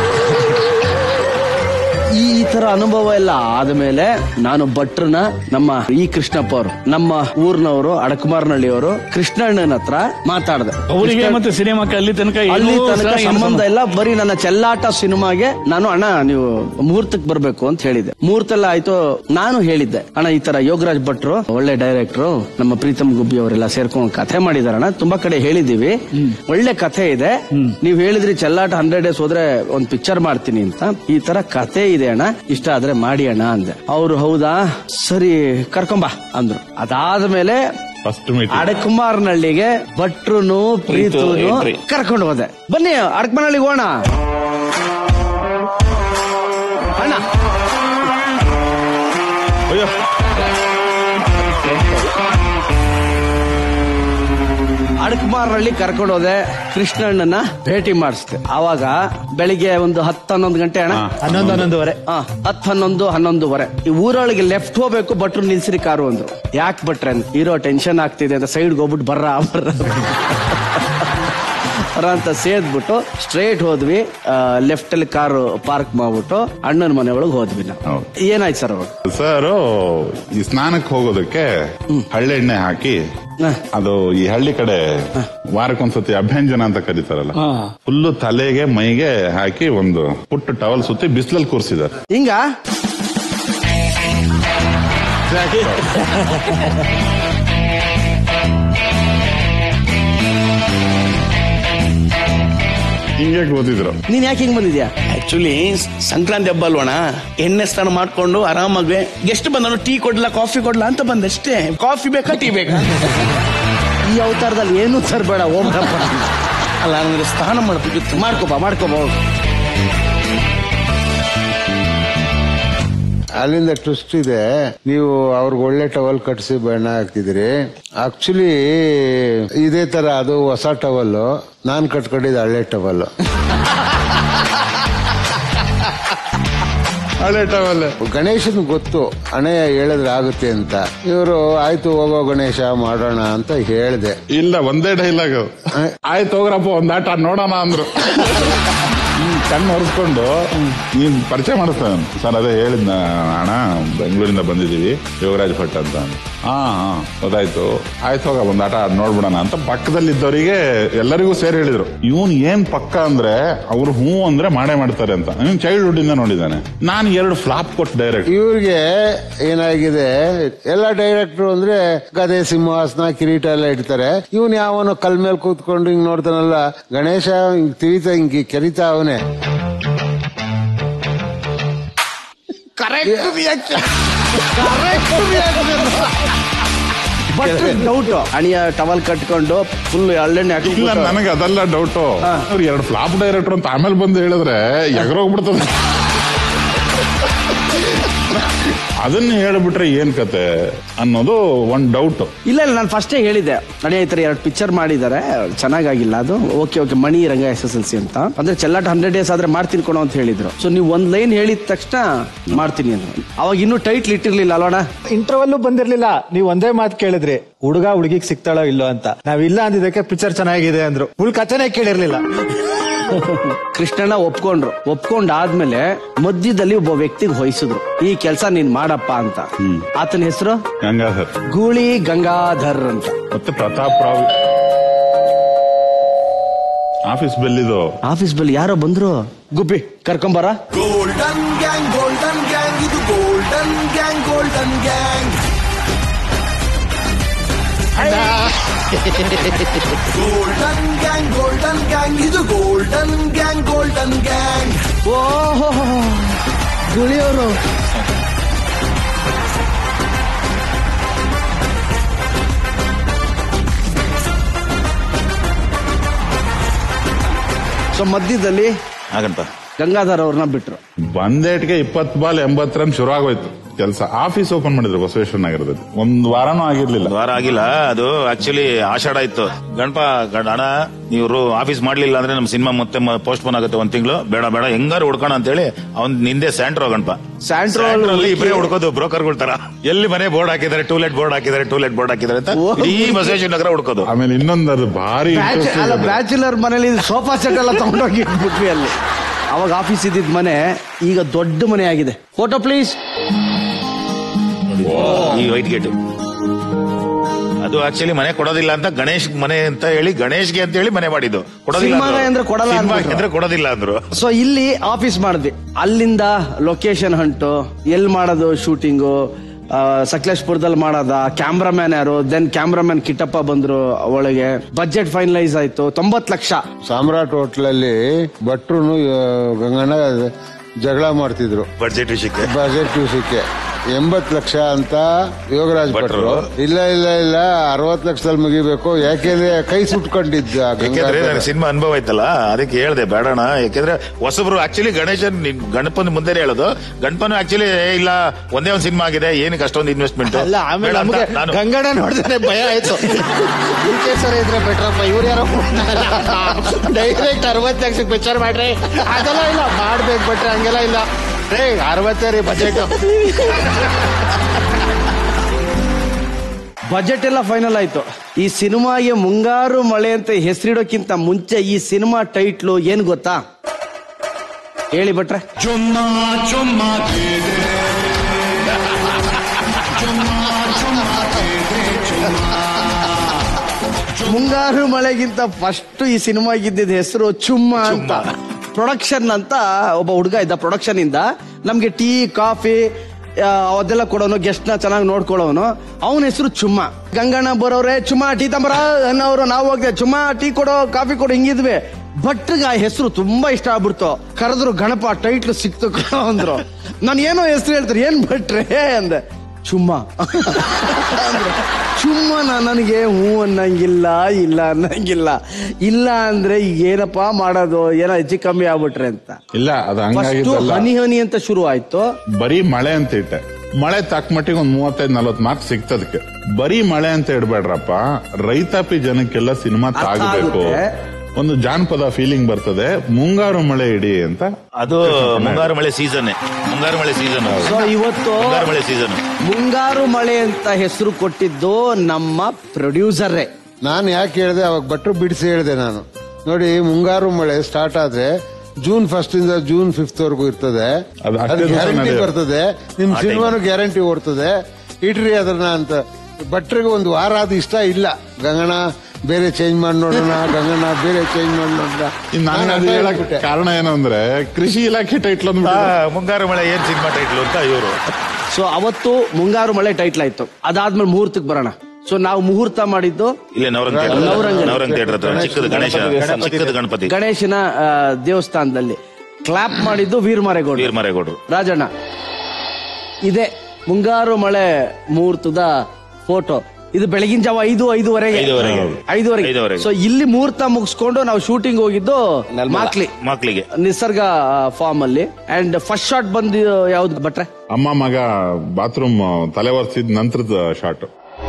ಈ ತರ ಅನುಭವ ಎಲ್ಲ ಆದ್ಮೇಲೆ ನಾನು ಭಟ್ರನ ನಮ್ಮ ಈ ಕೃಷ್ಣಪ್ಪ ಅವರು ನಮ್ಮ ಊರ್ನವರು ಅಡಕಮಾರ್ನಳ್ಳಿಯವರು ಕೃಷ್ಣಣ್ಣನ ಹತ್ರ ಮಾತಾಡ್ದೆ ಅವರಿಗೆ ಮತ್ತೆ ಸಿನಿಮಾಕ್ಕೆ ಅಲ್ಲಿ ತನಕ ಏನೂ ಅಲ್ಲಿ ತನಕ ಸಹ ಏನು ಸಂಬಂಧ ಇಲ್ಲ ಬರೀ ನನ್ನ ಚೆಲ್ಲಾಟ ಸಿನಿಮಾಗೆ ನಾನು ಅಣ್ಣ ನೀವು ಮುಹೂರ್ತಕ್ಕೆ ಬರ್ಬೇಕು ಅಂತ ಹೇಳಿದೆ ಮುಹೂರ್ತ ಎಲ್ಲ ಆಯ್ತು ನಾನು ಹೇಳಿದ್ದೆ ಅಣ್ಣ ಈ ತರ ಯೋಗರಾಜ್ ಭಟ್ರು ಒಳ್ಳೆ ಡೈರೆಕ್ಟ್ರು ನಮ್ಮ ಪ್ರೀತಮ್ ಗುಬ್ಬಿ ಅವರೆಲ್ಲ ಸೇರ್ಕೊಂಡು ಕಥೆ ಮಾಡಿದಾರಣ್ಣ ತುಂಬಾ ಕಡೆ ಹೇಳಿದೀವಿ ಒಳ್ಳೆ ಕಥೆ ಇದೆ ನೀವ್ ಹೇಳಿದ್ರಿ ಚೆಲ್ಲಾಟ ಹಂಡ್ರೆಡ್ ಡೇಸ್ ಹೋದ್ರೆ ಒಂದ್ ಪಿಕ್ಚರ್ ಮಾಡ್ತೀನಿ ಅಂತ ಈ ತರ ಕಥೆ ಇದೆ ಅಣ್ಣ ಇಷ್ಟ ಆದ್ರೆ ಮಾಡಿ ಅಣ್ಣ ಅಂದೆ ಅವ್ರು ಹೌದಾ ಸರಿ ಕರ್ಕೊಂಬಾ ಅಂದ್ರು ಅದಾದ್ಮೇಲೆ ಫಸ್ಟ್ ಮೀಟಿಂಗ್ ಅಡಕುಮಾರ್ನಳ್ಳಿಗೆ ಭಟ್ರುನು ಪ್ರೀತುನು entry. ಕರ್ಕೊಂಡು ಹೋದೆ ಬನ್ನಿ ಅಡಕಮಾರ್ನಳ್ಳಿಗೆ ಹೋಗೋಣ ಅಣ್ಣ ಅಯ್ಯೋ ಅಡಕಮಾರ್ನಳ್ಳಿ ಕರ್ಕೊಂಡು ಹೋದೆ ಕೃಷ್ಣಣ್ಣನ ಭೇಟಿ ಮಾಡಿಸ್ದೆ ಆವಾಗ ಬೆಳಿಗ್ಗೆ ಒಂದು ಹತ್ತು ಹನ್ನೊಂದು ಗಂಟೆ ಅಣ್ಣ ಹನ್ನೊಂದು ಹನ್ನೊಂದುವರೆ ಆ, ಹತ್ತು ಹನ್ನೊಂದು ಹನ್ನೊಂದುವರೆ ಈ ಊರೊಳಗೆ ಲೆಫ್ಟ್ ಹೋಗ್ಬೇಕು ಭಟ್ರು ನಿಲ್ಸಿರಿ ಕಾರು ಅಂದ್ರು ಯಾಕೆ ಭಟ್ರೆ ಅಂದ್- ಇರೋ ಟೆನ್ಷನ್ ಆಗ್ತಿದೆ ಅಂತ ಸೈಡ್ಗೆ ಹೋಗ್ಬಿಟ್ಟು ಬರ್ರ ಬರ್ರ ಬರ್ರ ಅಂತ ಸೇದ್ಬಿಟ್ಟು ಸ್ಟ್ರೇಟ್ ಹೋದ್ವಿ ಲೆಫ್ಟ್ ಅಲ್ಲಿ ಕಾರು ಪಾರ್ಕ್ ಮಾಡ್ಬಿಟ್ಟು ಅಣ್ಣನ ಮನೆ ಒಳಗೆ ಹೋದ್ವಿ ನಾವು ಹೌದು. ಏನಾಯ್ತು ಸರ್ ಅವಾಗ ಸರ್ ಈ ಸ್ನಾನಕ್ಕೆ ಹೋಗೋದಕ್ಕೆ ಹಳ್ಳೆಣ್ಣೆ ಹಾಕಿ ಅದು ಈ ಹಳ್ಳಿ ಕಡೆ ವಾರಕ್ಕೊಂದ್ಸತಿ ಅಭ್ಯಂಜನ ಅಂತ ಕರೀತಾರಲ್ಲ ಫುಲ್ಲು ತಲೆಗೆ ಮೈಗೆ ಹಾಕಿ ಒಂದು ಪುಟ್ಟ ಟವಲ್ ಸುತ್ತಿ ಬಿಸಿಲಲ್ಲಿ ಕೂರಿಸಿದ್ದಾರೆ ಹಿಂಗ ಹಿಂಗೆ ಓದಿದ್ರು ನೀನ್ ಯಾಕೆ ಹಿಂಗ್ ಬಂದಿದ್ಯಾ ಆಕ್ಚುಲಿ ಸಂಕ್ರಾಂತಿ ಹಬ್ಬ ಅಲ್ವಣ ಎಣ್ಣೆ ಸ್ನಾನ ಮಾಡ್ಕೊಂಡು ಆರಾಮಾಗಿ ಗೆಸ್ಟ್ ಬಂದನು ಟೀ ಕೊಡ್ಲಾ ಕಾಫಿ ಕೊಡ್ಲಾ ಅಂತ ಬಂದಷ್ಟೇ ಕಾಫಿ ಬೇಕಾ ಟೀ ಬೇಕಾ ಈ ಅವತಾರದಲ್ಲಿ ಏನು ತರಬೇಡ ಓಂ ರಪ್ಪ ಅಲ್ಲ ನನಗೆ ಸ್ನಾನ ಮಾಡ್ಬೇಕಿತ್ತು ಮಾಡ್ಕೋಬಾ ಮಾಡ್ಕೋಬಾ ಹೋಗು. ಅಲ್ಲಿಂದ ಟ್ವಿಸ್ಟ್ ಇದೆ ನೀವು ಅವ್ರಿಗೆ ಒಳ್ಳೆ ಟವಲ್ ಕಟ್ಸಿ ಬಣ್ಣ ಹಾಕ್ತಿದ್ರಿ ಆಕ್ಚುಲಿ ಇದೇ ತರ ಅದು ಹೊಸ ಟವಲ್ ನಾನ್ ಕಟ್ಕೊಂಡಿದ್ದು ಹಳೆ ಟವಲ್ ಹಳೆ ಟವಲ್ ಗಣೇಶನ್ ಗೊತ್ತು ಹಣೆ ಹೇಳಿದ್ರೆ ಆಗುತ್ತೆ ಅಂತ ಇವರು ಆಯ್ತು ಹೋಗೋ ಗಣೇಶ ಮಾಡೋಣ ಅಂತ ಹೇಳ್ದೆ ಇಲ್ಲ ಒಂದೇ ಡೈಲಾಗ್ ಆಯ್ತು ಹೋಗ್ರಪ್ಪ ಒಂದ್ ಆಟ ನೋಡೋಣ ಅಂದ್ರು ಹ್ಮ್, ಕಣ್ಣು ಹೊರಿಸ್ಕೊಂಡು ನೀನ್ ಪರಿಚಯ ಮಾಡಿಸ್ತಾನೆ ಸರ್ ಅದೇ ಹೇಳಿದ್ನ ಅಣ್ಣ ಬೆಂಗಳೂರಿಂದ ಬಂದಿದೀವಿ ಯೋಗರಾಜ್ ಭಟ್ ಅಂತ ಹಾ ಹಾ ಗೊತ್ತಾಯ್ತು ಆಯ್ತು ಹೋಗ ಒಂದ್ ಆಟ ಆಡ್ ನೋಡ್ಬಿಡೋಣ ಅಂತ ಪಕ್ಕದಲ್ಲಿದ್ದವರಿಗೆ ಎಲ್ಲರಿಗೂ ಸೇರಿ ಹೇಳಿದ್ರು ಇವನ್ ಏನ್ ಪಕ್ಕ ಅಂದ್ರೆ ಅವ್ರು ಹ್ಞೂ ಅಂದ್ರೆ ಮಾಡೇ ಮಾಡ್ತಾರೆ ಅಂತ ಇವ್ನು ಚೈಲ್ಡ್ಹುಡ್ ಇಂದ ನೋಡಿದ್ದಾನೆ ನಾನು ಎರಡು ಫ್ಲಾಪ್ ಕೊಟ್ಟು ಡೈರೆಕ್ಟ್ ಇವ್ರಿಗೆ ಏನಾಗಿದೆ ಎಲ್ಲ ಡೈರೆಕ್ಟರ್ ಅಂದ್ರೆ ಗದೆ ಸಿಂಹಾಸನ ಕಿರೀಟ ಎಲ್ಲ ಇಡ್ತಾರೆ ಇವನ್ ಯಾವನು ಕಲ್ ಮೇಲೆ ಕೂತ್ಕೊಂಡು ಹಿಂಗ್ ನೋಡ್ತಾನಲ್ಲ ಗಣೇಶ ಹಿಂಗ್ ತಿರಿತಾ ಹಿಂಗ್ ಕೆರಿತಾ ಅವನೇ ಬಟ್ ಡೌಟ್ ಅಣಿಯ ಟವಲ್ ಕಟ್ಕೊಂಡು ಫುಲ್ ಹಳ್ಳೆಣ್ಣೆ ಇಲ್ಲ ಹಾಕಿ ನನಗೆ ಅದೆಲ್ಲ ಡೌಟು ಅವ್ರು ಎರಡು ಫ್ಲಾಪ್ ಡೈರೆಕ್ಟರ್ ಅಂತ ಆಮೇಲೆ ಬಂದು ಹೇಳಿದ್ರೆ ಎಗರೋಗ್ಬಿಡ್ತದೆ ಅದನ್ನ ಹೇಳ್ಬಿಟ್ರೆ ಏನ್ ಕತೆ ಅನ್ನೋದು ಒಂದ್ ಡೌಟ್ ಇಲ್ಲ ಇಲ್ಲ ನಾನು ಫಸ್ಟೇ ಹೇಳಿದ್ದೆ ನಡೆಯ ಈ ತರ ಎರಡು ಪಿಕ್ಚರ್ ಮಾಡಿದ್ದಾರೆ ಚೆನ್ನಾಗಾಗಿಲ್ಲ ಅದು ಓಕೆ ಓಕೆ ಮಣಿ ರಂಗ ಎಸ್ ಎಸ್ ಎಲ್ ಸಿ ಅಂತ ಅಂದ್ರೆ ಚೆಲ್ಲಾಟ ಹಂಡ್ರೆಡ್ ಡೇಸ್ ಆದ್ರೆ ಮಾಡ್ತೀನಿ ಕೊಡೋ ಅಂತ ಹೇಳಿದ್ರು ಸೊ ನೀವು ಒಂದ್ ಲೈನ್ ಹೇಳಿದ ತಕ್ಷಣ ಮಾಡ್ತೀನಿ ಅಂದ್ರು ಅವಾಗ ಇನ್ನೂ ಟೈಟ್ಲ್ ಇಟ್ಟಿರ್ಲಿಲ್ಲ ಅಲ್ವಣ ಇಂಟರ್ವಲ್ಲೂ ಬಂದಿರ್ಲಿಲ್ಲ ನೀವು ಒಂದೇ ಮಾತು ಕೇಳಿದ್ರಿ ಹುಡುಗ ಹುಡುಗಿಗ್ ಸಿಗ್ತಾಳೋ ಇಲ್ಲೋ ಅಂತ ನಾವ್ ಇಲ್ಲ ಅಂದಿದ್ದಕ್ಕೆ ಪಿಕ್ಚರ್ ಚೆನ್ನಾಗಿದೆ ಅಂದ್ರು ಫುಲ್ ಕಥೆನೇ ಕೇಳಿರ್ಲಿಲ್ಲ ಕೃಷ್ಣಣ್ಣ ಒಪ್ಕೊಂಡ್ರು ಒಪ್ಕೊಂಡಾದ್ಮೇಲೆ ಮಧ್ಯದಲ್ಲಿ ಒಬ್ಬ ವ್ಯಕ್ತಿಗೆ ಹೊಯ್ಸಿದ್ರು ಈ ಕೆಲಸ ನೀನ್ ಮಾಡಪ್ಪ ಅಂತ ಆತನ ಹೆಸರು ಗಂಗಾಧರ್ ಗೂಳಿ ಗಂಗಾಧರ್ ಅಂತ ಮತ್ತೆ ಪ್ರತಾಪ್ ರಾವ್ ಆಫೀಸ್ ಬೆಲ್ಲಿದು ಆಫೀಸ್ ಬಲ್ಲಿ ಯಾರೋ ಬಂದ್ರು ಗುಬ್ಬಿ ಕರ್ಕೊಂಬರ ಗೋಲ್ಡನ್ ಗ್ಯಾಂಗ್ ಗೋಲ್ಡನ್ ಗ್ಯಾಂಗ್ ಇದು golden gang golden gang golden gang golden gang ಇದು ಗೋಲ್ಡನ್ ಗ್ಯಾಂಗ್ ಗೋಲ್ಡನ್ ಗ್ಯಾಂಗ್ ಓಹೋ ಗುಳಿಯವರು ಸೊ ಮಧ್ಯದಲ್ಲಿ ಹಾಗಂತ ಗಂಗಾಧರ್ ಅವ್ರನ್ನ ಬಿಟ್ರು ಬಂದೇಟ್ಗೆ ಇಪ್ಪತ್ ಬಾಲ್ ಎಂಬತ್ ರನ್ ಶುರು ಆಗೋಯ್ತು ಕೆಲಸ ಆಫೀಸ್ ಓಪನ್ ಮಾಡಿದ್ರು ಬಸವೇಶ್ವರ ನಗರದಲ್ಲಿ ಒಂದ್ ವಾರನೂ ಆಗಿರ್ಲಿಲ್ಲ ವಾರ ಆಗಿಲ್ಲ ಅದು ಆಕ್ಚುಲಿ ಆಷಾಢ ಇತ್ತು ಗಣಪ ಗಣ- ಅಣ್ಣ ನೀವು ಆಫೀಸ್ ಮಾಡ್ಲಿಲ್ಲ ಅಂದ್ರೆ ನಮ್ ಸಿನಿಮಾ ಮತ್ತೆ ಪೋಸ್ಟ್ ಪೋನ್ ಆಗುತ್ತೆ ಒಂದ್ ತಿಂಗಳು ಬೇಡ ಬೇಡ ಹೆಂಗಾರು ಹುಡ್ಕೋಣ ಅಂತ ಹೇಳಿ ಅವ್ನ್ ನಿಂದೆ ಸ್ಯಾಂಟ್ರೋ ಗಣಪ ಸ್ಯಾಂಟ್ರೋ ಅಲ್ಲಿ ಇಬ್ಬರೇ ಹುಡ್ಕೋದು ಬ್ರೋಕರ್ಗಳ ತರ ಎಲ್ಲಿ ಮನೆ ಬೋರ್ಡ್ ಹಾಕಿದ್ದಾರೆ ಟೂಲೆಟ್ ಬೋರ್ಡ್ ಹಾಕಿದ್ದಾರೆ ಟೂಲೆಟ್ ಬೋರ್ಡ್ ಹಾಕಿದ್ದಾರೆ ಅಂತ ಇಡೀ ಬಸವೇಶ್ವರ ನಗರ ಹುಡ್ಕೋದು ಆಮೇಲೆ ಇನ್ನೊಂದು ಅದು ಭಾರಿ ಬ್ಯಾಚ್- interesting ಅಲ್ಲ ಅದು. ಬ್ಯಾಚುಲರ್ ಮನೇಲಿ ಸೋಫಾ ಸೆಟ್ ಎಲ್ಲ ತಗೊಂಡೋಗಿ ಇಟ್ಬಿಟ್ವಿ ಅಲ್ಲಿ ಅವಾಗ ಆಫೀಸ್ ಇದ್ದಿದ್ ಮನೆ ಈಗ ದೊಡ್ಡ ಮನೆ ಆಗಿದೆ ಫೋಟೋ ಪ್ಲೀಸ್ ಈ ವೈಟ್ ಗೇಟ್ ಅದು ಆಕ್ಚುಲಿ ಮನೆ ಕೊಡೋದಿಲ್ಲ ಅಂತ ಗಣೇಶ್ ಮನೆ ಅಂತ ಹೇಳಿ ಗಣೇಶ್ಗೆ ಅಂತ ಹೇಳಿ ಮನೆ ಮಾಡಿದ್ದು ಕೊಡೋದಿಲ್ಲ ಸಿನಿಮಾಗೆ ಅಂದ್ರು. ಅಂದ್ರೆ ಕೊಡಲ್ಲ ಸಿನಿಮಾಗೆ ಅಂದ್ಬಿಟ್ರು. ಅಂದ್ರೆ ಕೊಡೋದಿಲ್ಲ ಅಂದ್ರು ಸೊ ಇಲ್ಲಿ ಆಫೀಸ್ ಮಾಡಿದ್ವಿ ಅಲ್ಲಿಂದ ಲೊಕೇಶನ್ ಹಂಟು ಎಲ್ ಮಾಡೋದು ಶೂಟಿಂಗು ಸಕಲೇಶ್ಪುರದಲ್ಲಿ ಮಾಡೋದ ಕ್ಯಾಮ್ರಾಮ್ಯಾನ್ ಯಾರು ದೆನ್ ಕ್ಯಾಮ್ರಾಮ್ಯಾನ್ ಕಿಟ್ಟಪ್ಪ ಬಂದ್ರು ಒಳಗೆ ಬಜೆಟ್ ಫೈನಲೈಸ್ ಆಯ್ತು ತೊಂಬತ್ ಲಕ್ಷ ಸಾಮ್ರಾಟ್ ಹೋಟ್ಲಲ್ಲಿ ಭಟ್ರು ಗಂಗಣ್ಣ ಜಗಳ ಮಾಡ್ತಿದ್ರು ಬಡ್ಜೆಟ್ ವಿಷಯಕ್ಕೆ ಬಜೆಟ್ ವಿಷಯಕ್ಕೆ ಎಂಬತ್ ಲಕ್ಷ ಅಂತ ಯೋಗರಾಜ್ ಭಟ್ರು ಭಟ್ರು. ಇಲ್ಲ ಇಲ್ಲ ಇಲ್ಲ ಅರವತ್ ಲಕ್ಷದಲ್ಲಿ ಮುಗಿಬೇಕು ಯಾಕೆಂದ್ರೆ ಕೈ ಸುಟ್ಕೊಂಡಿದ್ದ ಯಾಕೆಂದ್ರೆ ಗಂಗಾಧರ. ನನಗೆ ಸಿನಿಮಾ ಅನುಭವ ಆಯ್ತಲ್ಲ ಅದಕ್ಕೆ ಹೇಳ್ದೆ ಬೇಡಣ ಯಾಕೆಂದ್ರೆ ಹೊಸಬ್ರು ಆಕ್ಚುಲಿ ಗಣೇಶನ್ ನಿನ್ ಗಣಪನ ಮುಂದೆ ಹೇಳೋದು ಗಣಪನು ಆಕ್ಚುಲಿ ಇಲ್ಲ ಒಂದೇ ಒಂದು ಸಿನಿಮಾ ಆಗಿದೆ ಏನಕ್ಕೆ ಅಷ್ಟೊಂದು ಇನ್ವೆಸ್ಟ್ಮೆಂಟ್ ಅಲ್ಲ ಆಮೇಲೆ ನಮಗೆ ಗಂಗಡ ನೋಡಿದ್ರೆ ಭಯ ಆಯ್ತು ಸರ್ ಇದ್ರೆ ಬೆಟ್ರಪ್ಪ ಇವ್ರು ಯಾರೋ ಡೈರೆಕ್ಟ್ ಅರವತ್ತು ಲಕ್ಷಕ್ಕೆ ಪಿಕ್ಚರ್ ಮಾಡ್ರಿ ಅದೆಲ್ಲ ಇಲ್ಲ ಮಾಡ್ಬೇಕು ಬಿಟ್ರೆ ಹಂಗೆಲ್ಲ ಇಲ್ಲ ರೇ ಅರವತ್ತೇ ರೀ ಬಜೆಟ್ ಬಜೆಟ್ ಎಲ್ಲ ಫೈನಲ್ ಆಯ್ತು ಈ ಸಿನಿಮಾಗೆ ಮುಂಗಾರು ಮಳೆ ಅಂತ ಹೆಸರಿಡೋಕ್ಕಿಂತ ಮುಂಚೆ ಈ ಸಿನಿಮಾ ಟೈಟ್ಲು ಏನ್ ಗೊತ್ತಾ ಹೇಳಿ ಭಟ್ರೆ ಚುಮ್ಮ ಚುಮ್ಮ ಕೇದೆ ಚುಮ್ಮ ಚುಮ್ಮ ಕೇದೆ ಚುಮ್ಮ ಮುಂಗಾರು ಮಳೆಗಿಂತ ಫಸ್ಟ್ ಈ ಸಿನಿಮಾಗಿದ್ದ ಹೆಸರು ಚುಮ್ಮ ಅಂತ ಪ್ರೊಡಕ್ಷನ್ ಅಂತ ಒಬ್ಬ ಹುಡುಗ ಇದ್ದ ಪ್ರೊಡಕ್ಷನ್ ಇಂದ ನಮ್ಗೆ ಟೀ ಕಾಫಿ ಆ, ಅದೆಲ್ಲ ಕೊಡೋನು ಗೆಸ್ಟ್ ನ ಚೆನ್ನಾಗಿ ನೋಡ್ಕೊಳ್ಳೋನು ಅವನ ಹೆಸರು ಚುಮ್ಮ ಗಂಗಣ್ಣ ಬರೋರೆ ಚುಮ್ಮ ಟೀ ತಂಬರ ಅನ್ನೋರು ನಾವು ಹೋಗ್ದೆ ಚುಮ್ಮ ಟೀ ಕೊಡೋ ಕಾಫಿ ಕೊಡೋ ಹಿಂಗಿದ್ವಿ ಭಟ್ರಿಗೆ ಆ ಹೆಸರು ತುಂಬಾ ಇಷ್ಟ ಆಗ್ಬಿಡ್ತು ಕರೆದ್ರು ಗಣಪ ಟೈಟ್ಲ್ ಸಿಕ್ತು ಕಣೋ ಅಂದ್ರು ನಾನು ಏನೋ ಹೆಸರು ಹೇಳ್ತಾರೆ ಏನ್ ಭಟ್ರೆ ಅಂದೆ ಚುಮ್ಮ ಅಂದ್ರೆ ಚುಮ್ಮ ನನಗೆ ಹೂ ಅನ್ನಂಗಿಲ್ಲ ಇಲ್ಲ ಅನ್ನಂಗಿಲ್ಲ ಇಲ್ಲ ಅಂದ್ರೆ ಈಗ ಏನಪ್ಪಾ ಮಾಡೋದು ಏನೋ ಹೆಚ್ಚು ಕಮ್ಮಿ ಆಗ್ಬಿಟ್ರೆ ಅಂತ ಇಲ್ಲ ಅದು ಫಸ್ಟ್ ಹಂಗಾಗಿದ್ದಲ್ಲ ಹನಿ ಹನಿ ಅಂತ ಶುರು ಆಯ್ತು ಬರೀ ಮಳೆ ಅಂತ ಇಟ್ಟೆ ಮಳೆ ತಕ್ಕ ಮಟ್ಟಿಗೆ ಒಂದ್ ಮೂವತ್ತೈದು ನಲ್ವತ್ ಮಾರ್ಕ್ಸ್ ಸಿಗ್ತದಕ್ಕೆ ಬರೀ ಮಳೆ ಅಂತ ಇಡ್ಬೇಡ್ರಪ್ಪ ರೈತಾಪಿ ಜನಕ್ಕೆಲ್ಲ ಸಿನಿಮಾ ಅರ್ಥ ತಾಗಬೇಕು ಆಗುತ್ತೆ. ಒಂದು ಜಾನಪದ ಫೀಲಿಂಗ್ ಬರ್ತದೆ ಮುಂಗಾರು ಮಳೆ ಇಡಿ ಅಂತ ಅದು ಮುಂಗಾರು ಮಳೆ ಸೀಸನ್ ಮುಂಗಾರು ಮಳೆ ಸೀಸನ್ ಸೊ ಇವತ್ತು ಮುಂಗಾರು ಮಳೆ ಸೀಸನ್ ಮುಂಗಾರು ಮಳೆ ಅಂತ ಹೆಸರು ಕೊಟ್ಟಿದ್ದು ನಮ್ಮ ಪ್ರೊಡ್ಯೂಸರೇ ನಾನು ಯಾಕೆ ಹೇಳಿದೆ ಅವಾಗ ಭಟ್ರು ಬಿಡಿಸಿ ಹೇಳಿದೆ ನಾನು ನೋಡಿ ಮುಂಗಾರು ಮಳೆ ಸ್ಟಾರ್ಟ್ ಆದ್ರೆ ಜೂನ್ ಫಸ್ಟ್ ಇಂದ ಜೂನ್ ಫಿಫ್ತ್ ವರೆಗೂ ಇರ್ತದೆ ಅದು ಅಷ್ಟೇ ಅದು ದಿವಸ ಗ್ಯಾರಂಟಿ ನಡೆಯೋದು. ಬರ್ತದೆ ನಿಮ್ ಆ ಸಿನಿಮಾನು ಗ್ಯಾರಂಟಿ ಓಡ್ತದೆ ಇಟ್ರಿ ಅದನ್ನ ಅಂತ ಭಟ್ರಿಗೆ ಒಂದು ವಾರ ಅದು ಇಷ್ಟ ಇಲ್ಲ ಗಂಗಣ ಬೇರೆ ಚೇಂಜ್ ಮಾಡಿ ನೋಡೋಣ ಗಂಗಣ್ಣ ಬೇರೆ ಚೇಂಜ್ ಮಾಡಿ ನೋಡೋಣ ಇನ್ನು ನಾನು ನಾನು ಅರ್ಥ ಅದು ಹೇಳಕ್ ಹೇಳ್ಬಿಟ್ಟೆ. ಕಾರಣ ಏನು ಅಂದ್ರೆ ಕೃಷಿ ಇಲಾಖೆ ಟೈಟ್ಲ್ ಮುಂಗಾರು ಮಳೆ ಏನ್ ಸಿನಿಮಾ ಟೈಟ್ಲು ಅಂತ ಇವರು ಸೊ ಅವತ್ತು ಮುಂಗಾರು ಮಳೆ ಟೈಟ್ಲ್ ಆಯ್ತು ಅದಾದ್ಮೇಲೆ ಮುಹೂರ್ತಕ್ಕೆ ಬರೋಣ ಸೊ ನಾವು ಮುಹೂರ್ತ ಮಾಡಿದ್ದು ಇಲ್ಲೇ ನವರಂಗ್ ನವರಂಗ್ ಥಿಯೇಟರ್ ನವರಂಗ್ ಥಿಯೇಟರ್ ಹತ್ರ ಚಿಕ್ಕದ ಗಣೇಶ ಚಿಕ್ಕದ ಗಣಪತಿ ಗಣೇಶನ ಆ, ದೇವಸ್ಥಾನದಲ್ಲಿ ಕ್ಲಾಪ್ ಮಾಡಿದ್ದು ವೀರಮಾರೇಗೌಡ ವೀರಮಾರೇಗೌಡರು ರಾಜಣ್ಣ ಇದೆ ಮುಂಗಾರು ಮಳೆ ಮುಹೂರ್ತದ ಫೋಟೋ ಇದು ಬೆಳಗಿನ ಜಾವ ಐದು ಐದುವರೆಗೆ ಐದುವರೆಗೆ. ಐದುವರೆಗೆ ಐದುವರೆಗೆ. ಸೊ ಇಲ್ಲಿ ಮುಹೂರ್ತ ಮುಗಿಸ್ಕೊಂಡು ನಾವು ಶೂಟಿಂಗ್ ಹೋಗಿದ್ದು ಮಾಕ್ಲಿ ಮಕ್ಕಳಿಗೆ ನಿಸರ್ಗ ಫಾರ್ಮ್ ಅಲ್ಲಿ ಅಂಡ್ ಫಸ್ಟ್ ಶಾಟ್ ಬಂದು ಯಾವ್ದು ಭಟ್ರೆ ಅಮ್ಮ ಮಗ ಬಾತ್ರೂಮ್ ತಲೆ ಒರೆಸಿದ ನಂತರದ ಶಾಟ್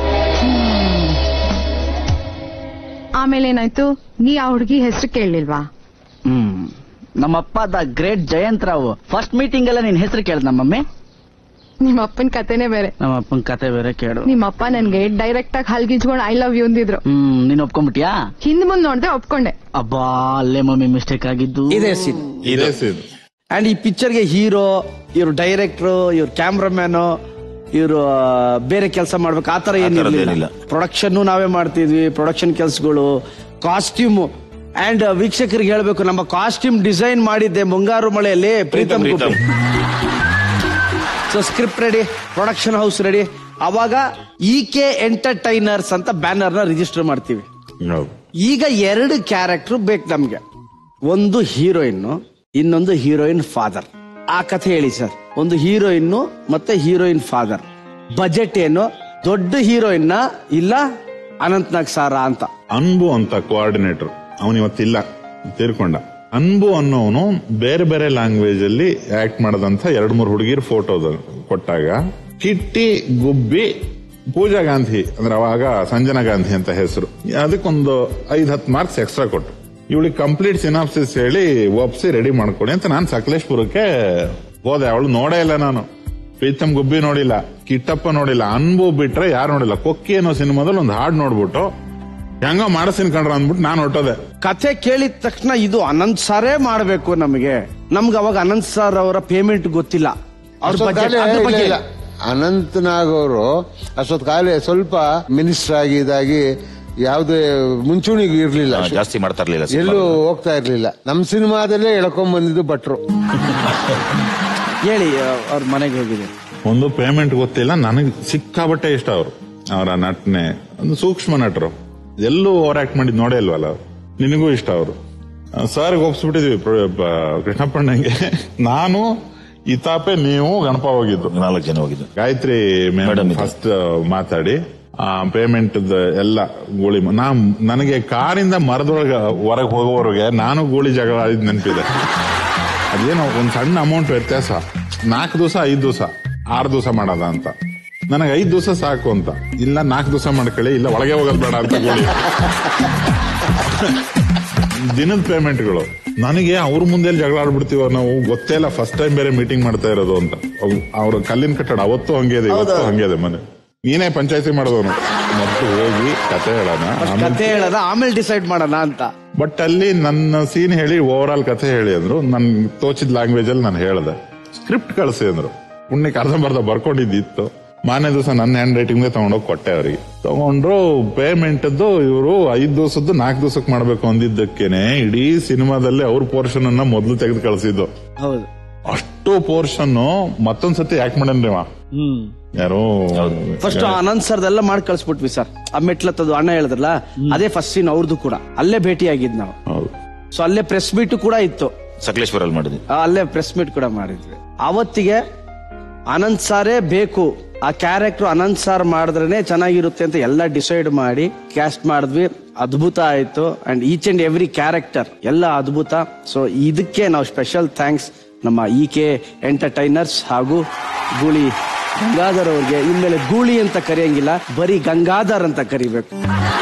ಆಮೇಲೆ ಏನಾಯ್ತು ನೀ ಆ ಹುಡುಗಿ ಹೆಸರು ಕೇಳಲಿಲ್ವಾ ಹ್ಮ್ ನಮ್ಮಪ್ಪ the great Jayanth Rao first meeting ಎಲ್ಲ ನಿನ್ ಹೆಸರು ಕೇಳ್ದ ನಮ್ಮಮ್ಮಿ ನಿಮ್ಮ ಅಪ್ಪನ ಕತೆನೇ ಬೇರೆ ನಮ್ಮ ಅಪ್ಪನ ಕತೆ ಬೇರೆ ಕೇಳು ನಿಮ್ಮ ಅಪ್ಪ ನನ್ಗೆ ಡೈರೆಕ್ಟ್ ಆಗಿ ಹಲ್ಗಿಚ್ಕೊಂಡು ಐ ಲವ್ ಯು ಅಂದಿದ್ರು ಹ್ಮ್ ನೀನ್ ಒಪ್ಕೊಂಡ್ಬಿಟ್ಯಾ ಹಿಂದ್ ಮುಂದ್ ನೋಡ್ದೆ ಒಪ್ಕೊಂಡೆ ಅಬ್ಬಾ ಅಲ್ಲೇ ಮಮ್ಮಿ ಮಿಸ್ಟೇಕ್ ಆಗಿದ್ದು ಇದೇ ಸೀನ್ ಇದೇ scene. ಅಂಡ್ ಈ ಪಿಕ್ಚರ್ಗೆ ಹೀರೋ ಇವ್ರು ಡೈರೆಕ್ಟರ್ ಇವ್ರು ಕ್ಯಾಮ್ರಾಮ್ಯಾನ್ ಇವರು ಬೇರೆ ಕೆಲಸ ಮಾಡ್ಬೇಕು ಆ ತರ ಏನಿರಲಿಲ್ಲ ಏನಿಲ್ಲ. ಪ್ರೊಡಕ್ಷನ್ ನಾವೇ ಮಾಡ್ತಿದ್ವಿ ಪ್ರೊಡಕ್ಷನ್ ಕೆಲಸಗಳು ಕಾಸ್ಟ್ಯೂಮ್ ಅಂಡ್ ವೀಕ್ಷಕರಿಗೆ ಹೇಳ್ಬೇಕು ನಮ್ಮ ಕಾಸ್ಟ್ಯೂಮ್ ಡಿಸೈನ್ ಮಾಡಿದ್ದೆ ಮುಂಗಾರು ಮಳೆಯಲ್ಲಿ Preetham Preetham. So script ready production house ready ಅವಾಗ ಇ ಕೆ ಎಂಟರ್ಟೈನರ್ಸ್ ಅಂತ ಬ್ಯಾನರ್ ನ ರಿಜಿಸ್ಟರ್ ಮಾಡ್ತೀವಿ ಹೌದು ಈಗ ಎರಡು ಕ್ಯಾರೆಕ್ಟರ್ ಬೇಕು ನಮ್ಗೆ ಒಂದು ಹೀರೋಯಿನ್ ಇನ್ನೊಂದು ಹೀರೋಯಿನ್ ಫಾದರ್ ಆ ಕಥೆ ಹೇಳಿ ಸರ್ ಒಂದು ಹೀರೋಯಿನ್ ಮತ್ತೆ ಹೀರೋಯಿನ್ ಫಾದರ್ ಬಜೆಟ್ ಏನು ದೊಡ್ಡ ಹೀರೋಯಿನ್ ನ ಇಲ್ಲ ಅನಂತ್ನಾಗ್ ಸಾರ ಅಂತ ಅನ್ಬು ಅಂತ ಕೋಆರ್ಡಿನೇಟರ್ ಅವನ್ ಇವತ್ತಿಲ್ಲ ತೀರ್ಕೊಂಡ ಅನ್ಬು ಅನ್ನೋನು ಬೇರೆ ಬೇರೆ ಲ್ಯಾಂಗ್ವೇಜ್ ಅಲ್ಲಿ ಆಕ್ಟ್ ಮಾಡದಂತ ಎರಡ್ ಮೂರು ಹುಡುಗಿರ್ ಫೋಟೋ ಕೊಟ್ಟಾಗ ಕಿಟ್ಟಿ ಗುಬ್ಬಿ ಪೂಜಾ ಗಾಂಧಿ ಅಂದ್ರೆ ಅವಾಗ ಸಂಜನಾ ಗಾಂಧಿ ಅಂತ ಹೆಸರು ಅದಕ್ಕೊಂದು ಐದ್ ಹತ್ತು ಮಾರ್ಕ್ಸ್ ಎಕ್ಸ್ಟ್ರಾ ಕೊಟ್ಟು ಇವಳಿಗೆ ಕಂಪ್ಲೀಟ್ ಸಿನಾಪ್ಸಿಸ್ ಹೇಳಿ ಒಪ್ಸಿ ರೆಡಿ ಮಾಡ್ಕೊಡಿ ಅಂತ ನಾನು ಸಕಲೇಶ್ಪುರಕ್ಕೆ ಹೋದೆ ಅವಳು ನೋಡೇ ಇಲ್ಲ ನಾನು ಪ್ರೀತಮ್ ಗುಬ್ಬಿ ನೋಡಿಲ್ಲ ಕಿಟ್ಟಪ್ಪ ನೋಡಿಲ್ಲ ಅನ್ಬು ಬಿಟ್ರೆ ಯಾರು ನೋಡಿಲ್ಲ ಕೊಕ್ಕಿ ಅನ್ನೋ ಸಿನಿಮಾದಲ್ಲಿ ಒಂದು ಹಾಡು ನೋಡ್ಬಿಟ್ಟು ಹೆಂಗೋ ಮಾಡಸಿನ್ ಕಂಡ್ರ ಅಂದ್ಬಿಟ್ಟು ನಾನು ಹೊಟ್ಟೋದೆ ಕಥೆ ಕೇಳಿದ ತಕ್ಷಣ ಇದು ಅನಂತ್ ಸಾರೇ ಮಾಡಬೇಕು ನಮಗೆ ನಮ್ಗೆ ಅವಾಗ ಅನಂತ್ ಸರ್ ಅವರ ಪೇಮೆಂಟ್ ಗೊತ್ತಿಲ್ಲ ಅವ್ರ ಅಷ್ಟೊತ್ತು ಬಜೆಟ್ ಕಾಲ ಅದ್ರ ಇಲ್ಲ, ಬಗ್ಗೆ ಇಲ್ಲ. ಅನಂತ್ ನಾಗ್ ಅವರು ಅಷ್ಟೊತ್ತು ಕಾಲ ಸ್ವಲ್ಪ ಮಿನಿಸ್ಟರ್ ಆಗಿ ಇದಾಗಿ ಯಾವುದೇ ಮುಂಚೂಣಿಗೆ ಇರ್ಲಿಲ್ಲ ಹಾ, ಜಾಸ್ತಿ ಮಾಡ್ತಾ ಇರ್ಲಿಲ್ಲ ಸಿನಿಮಾ. ಎಲ್ಲೂ ಹೋಗ್ತಾ ಇರ್ಲಿಲ್ಲ ನಮ್ ಸಿನಿಮಾದಲ್ಲೇ ಎಳ್ಕೊಂಡ್ ಬಂದಿದ್ದು ಭಟ್ರು ಹೇಳಿ ಅವ್ರ ಮನೆಗೆ ಹೋಗಿದೆ ಒಂದು ಪೇಮೆಂಟ್ ಗೊತ್ತಿಲ್ಲ ನನಗೆ ಸಿಕ್ಕಾಬಟ್ಟೆ ಇಷ್ಟ ಅವರು ಅವರ ನಟನೆ ಒಂದು ಸೂಕ್ಷ್ಮ ನಟರು ಎಲ್ಲೂ ಓವರ್ ಆಕ್ಟ್ ಮಾಡಿದ್ ನೋಡೇ ಇಲ್ವಲ್ಲ ಅವ್ರು ನಿನಗೂ ಇಷ್ಟ ಅವರು ಸರ್ ಒಪ್ಸ್ಬಿಟ್ಟಿದ್ವಿ ಪ್ರ- ಪ- ಕೃಷ್ಣಪ್ಪಣ್ಣಂಗೆ ನಾನು ಇತಾಪೆ ನೀವು ಗಣಪ ಹೋಗಿದ್ದು ನಾಲ್ಕು ಜನ ಹೋಗಿದ್ದು ಗಾಯತ್ರಿ Madam ಮೇಡಮ್ ಇದ್ರು. ಫಸ್ಟ್ ಮಾತಾಡಿ ಪೇಮೆಂಟ್ ಎಲ್ಲ ಗೋಳಿ ಮ- ನಾ ನನಗೆ ಕಾರಿಂದ ಮರದೊಳಗೆ ಹೊರಗೆ ಹೋಗೋವರೆಗೆ ನಾನು ಗೋಳಿ ಜಗಳ ಆಡಿದ್ ನೆನಪಿದೆ ಅದೇನೋ ಒಂದ್ ಸಣ್ಣ ಅಮೌಂಟ್ ವ್ಯತ್ಯಾಸ ನಾಲ್ಕು ದಿವಸ ಐದ್ ದಿವಸ ಆರು ದಿವಸ ಮಾಡೋದ ಅಂತ ನನಗೆ ಐದ್ ದಿವಸ ಸಾಕು ಅಂತ ಇಲ್ಲ ನಾಲ್ಕು ದಿವಸ ಮಾಡ್ಕೊಳ್ಳಿ ಇಲ್ಲ ಒಳಗೆ ಹೋಗೋದ್ ಬೇಡ ಅಂತ ಗೋಳಿ ದಿನದ ಪೇಮೆಂಟ್ಗಳು ನನಗೆ ಅವ್ರ ಮುಂದೆ ಜಗಳ ಆಡ್ಬಿಡ್ತೀವ ನಾವು ಗೊತ್ತೇ ಇಲ್ಲ ಫಸ್ಟ್ ಟೈಮ್ ಬೇರೆ ಮೀಟಿಂಗ್ ಮಾಡ್ತಾ ಇರೋದು ಅಂತ ಅವ್ರ ಕಲ್ಲಿನ ಕಟ್ಟಡ ಅವತ್ತು ಹಂಗೆ ಇದೆ ಇವತ್ತು ಹಂಗೆ ಇದೆ ಮನೆ ನೀನೇ ಪಂಚಾಯತಿ ಮಾಡೋದವನು ಮತ್ತು ಹೋಗಿ ಕತೆ ಹೇಳೋಣ ಆಮೇಲೆ ಕಥೆ ಹೇಳೋದ ಆಮೇಲೆ ಡಿಸೈಡ್ ಮಾಡೋಣ ಅಂತ ಬಟ್ ಅಲ್ಲಿ ನನ್ನ ಸೀನ್ ಹೇಳಿ ಓವರ್ ಆಲ್ ಕಥೆ ಹೇಳಿ ಅಂದ್ರು ನನ್ ತೋಚಿದ ಲ್ಯಾಂಗ್ವೇಜ್ ಅಲ್ಲಿ ನಾನು ಹೇಳ್ದೆ ಸ್ಕ್ರಿಪ್ಟ್ ಕಳಿಸಿ ಅಂದ್ರು ಪುಣ್ಯಕ್ಕೆ ಅರ್ಧಂಬರ್ಧ ಬರ್ಕೊಂಡಿದ್ದಿತ್ತು ಮಾನ್ಯ ದಿವಸ ನನ್ನ ಹ್ಯಾಂಡ್ ರೈಟಿಂಗ್ ತಗೊಂಡೋಗಿ ಕೊಟ್ಟೆ ಅವರಿಗೆ ತಗೊಂಡ್ರು ಪೇಮೆಂಟ್ ಇವರು ಐದ್ ದಿವಸದ್ದು ನಾಲ್ಕು ದಿವಸಕ್ಕೆ ಮಾಡ್ಬೇಕು ಅಂದಿದ್ದಕ್ಕೇನೆ ಇಡೀ ಸಿನಿಮಾದಲ್ಲಿ ಅವ್ರ ಪೋರ್ಷನ್ ಅನ್ನ ಮೊದಲು ತೆಗೆದು ಕಳಿಸಿದ್ದು ಹೌದು ಅಷ್ಟು ಪೋರ್ಷನ್ ಮತ್ತೊಂದ್ಸತಿ ಯಾಕೆ ಮಾಡನ್ರಿ ಅವ ಯಾರೋ ಫಸ್ಟ್ ಅನಂತ್ ಸರ್ದೆಲ್ಲ ಮಾಡಿ ಕಳ್ಸ್ಬಿಟ್ವಿ ಸರ್ ಆ ಮೆಟ್ಲತ್ತದು ಅಣ್ಣ ಹೇಳಿದ್ರಲ್ಲ ಅದೇ ಫಸ್ಟ್ ಸೀನ್ ಅವ್ರದ್ದು ಕೂಡ ಅಲ್ಲೇ ಭೇಟಿ ಆಗಿದ್ ನಾವು ಹೌದು ಸೊ ಅಲ್ಲೇ ಪ್ರೆಸ್ ಮೀಟ್ ಕೂಡ ಇತ್ತು ಸಕಲೇಶ್ವರಲ್ಲಿ ಮಾಡಿದ್ವಿ ಆ, ಅಲ್ಲೇ ಪ್ರೆಸ್ ಮೀಟ್ ಕೂಡ ಮಾಡಿದ್ವಿ ಅವತ್ತಿಗೆ ಅನಂತ್ ಸಾರೇ ಬೇಕು ಆ ಕ್ಯಾರೆಕ್ಟರ್ ಅನಂತ್ ಸಾರ್ ಮಾಡಿದ್ರೇನೆ ಚೆನ್ನಾಗಿರುತ್ತೆ ಅಂತ ಎಲ್ಲ ಡಿಸೈಡ್ ಮಾಡಿ ಕ್ಯಾಸ್ಟ್ ಮಾಡಿದ್ವಿ ಅದ್ಭುತ ಆಯ್ತು and each and every character ಎಲ್ಲ ಅದ್ಭುತ ಸೊ ಇದಕ್ಕೆ ನಾವು ಸ್ಪೆಷಲ್ ಥ್ಯಾಂಕ್ಸ್ ನಮ್ಮ ಇ ಕೆ ಎಂಟರ್ಟೈನರ್ಸ್ ಹಾಗೂ ಗೂಳಿ ಗಂಗಾಧರ್ ಅವ್ರಿಗೆ ಇನ್ಮೇಲೆ ಗೂಳಿ ಅಂತ ಕರೆಯಂಗಿಲ್ಲ ಬರೀ ಗಂಗಾಧರ್ ಅಂತ ಕರಿಬೇಕು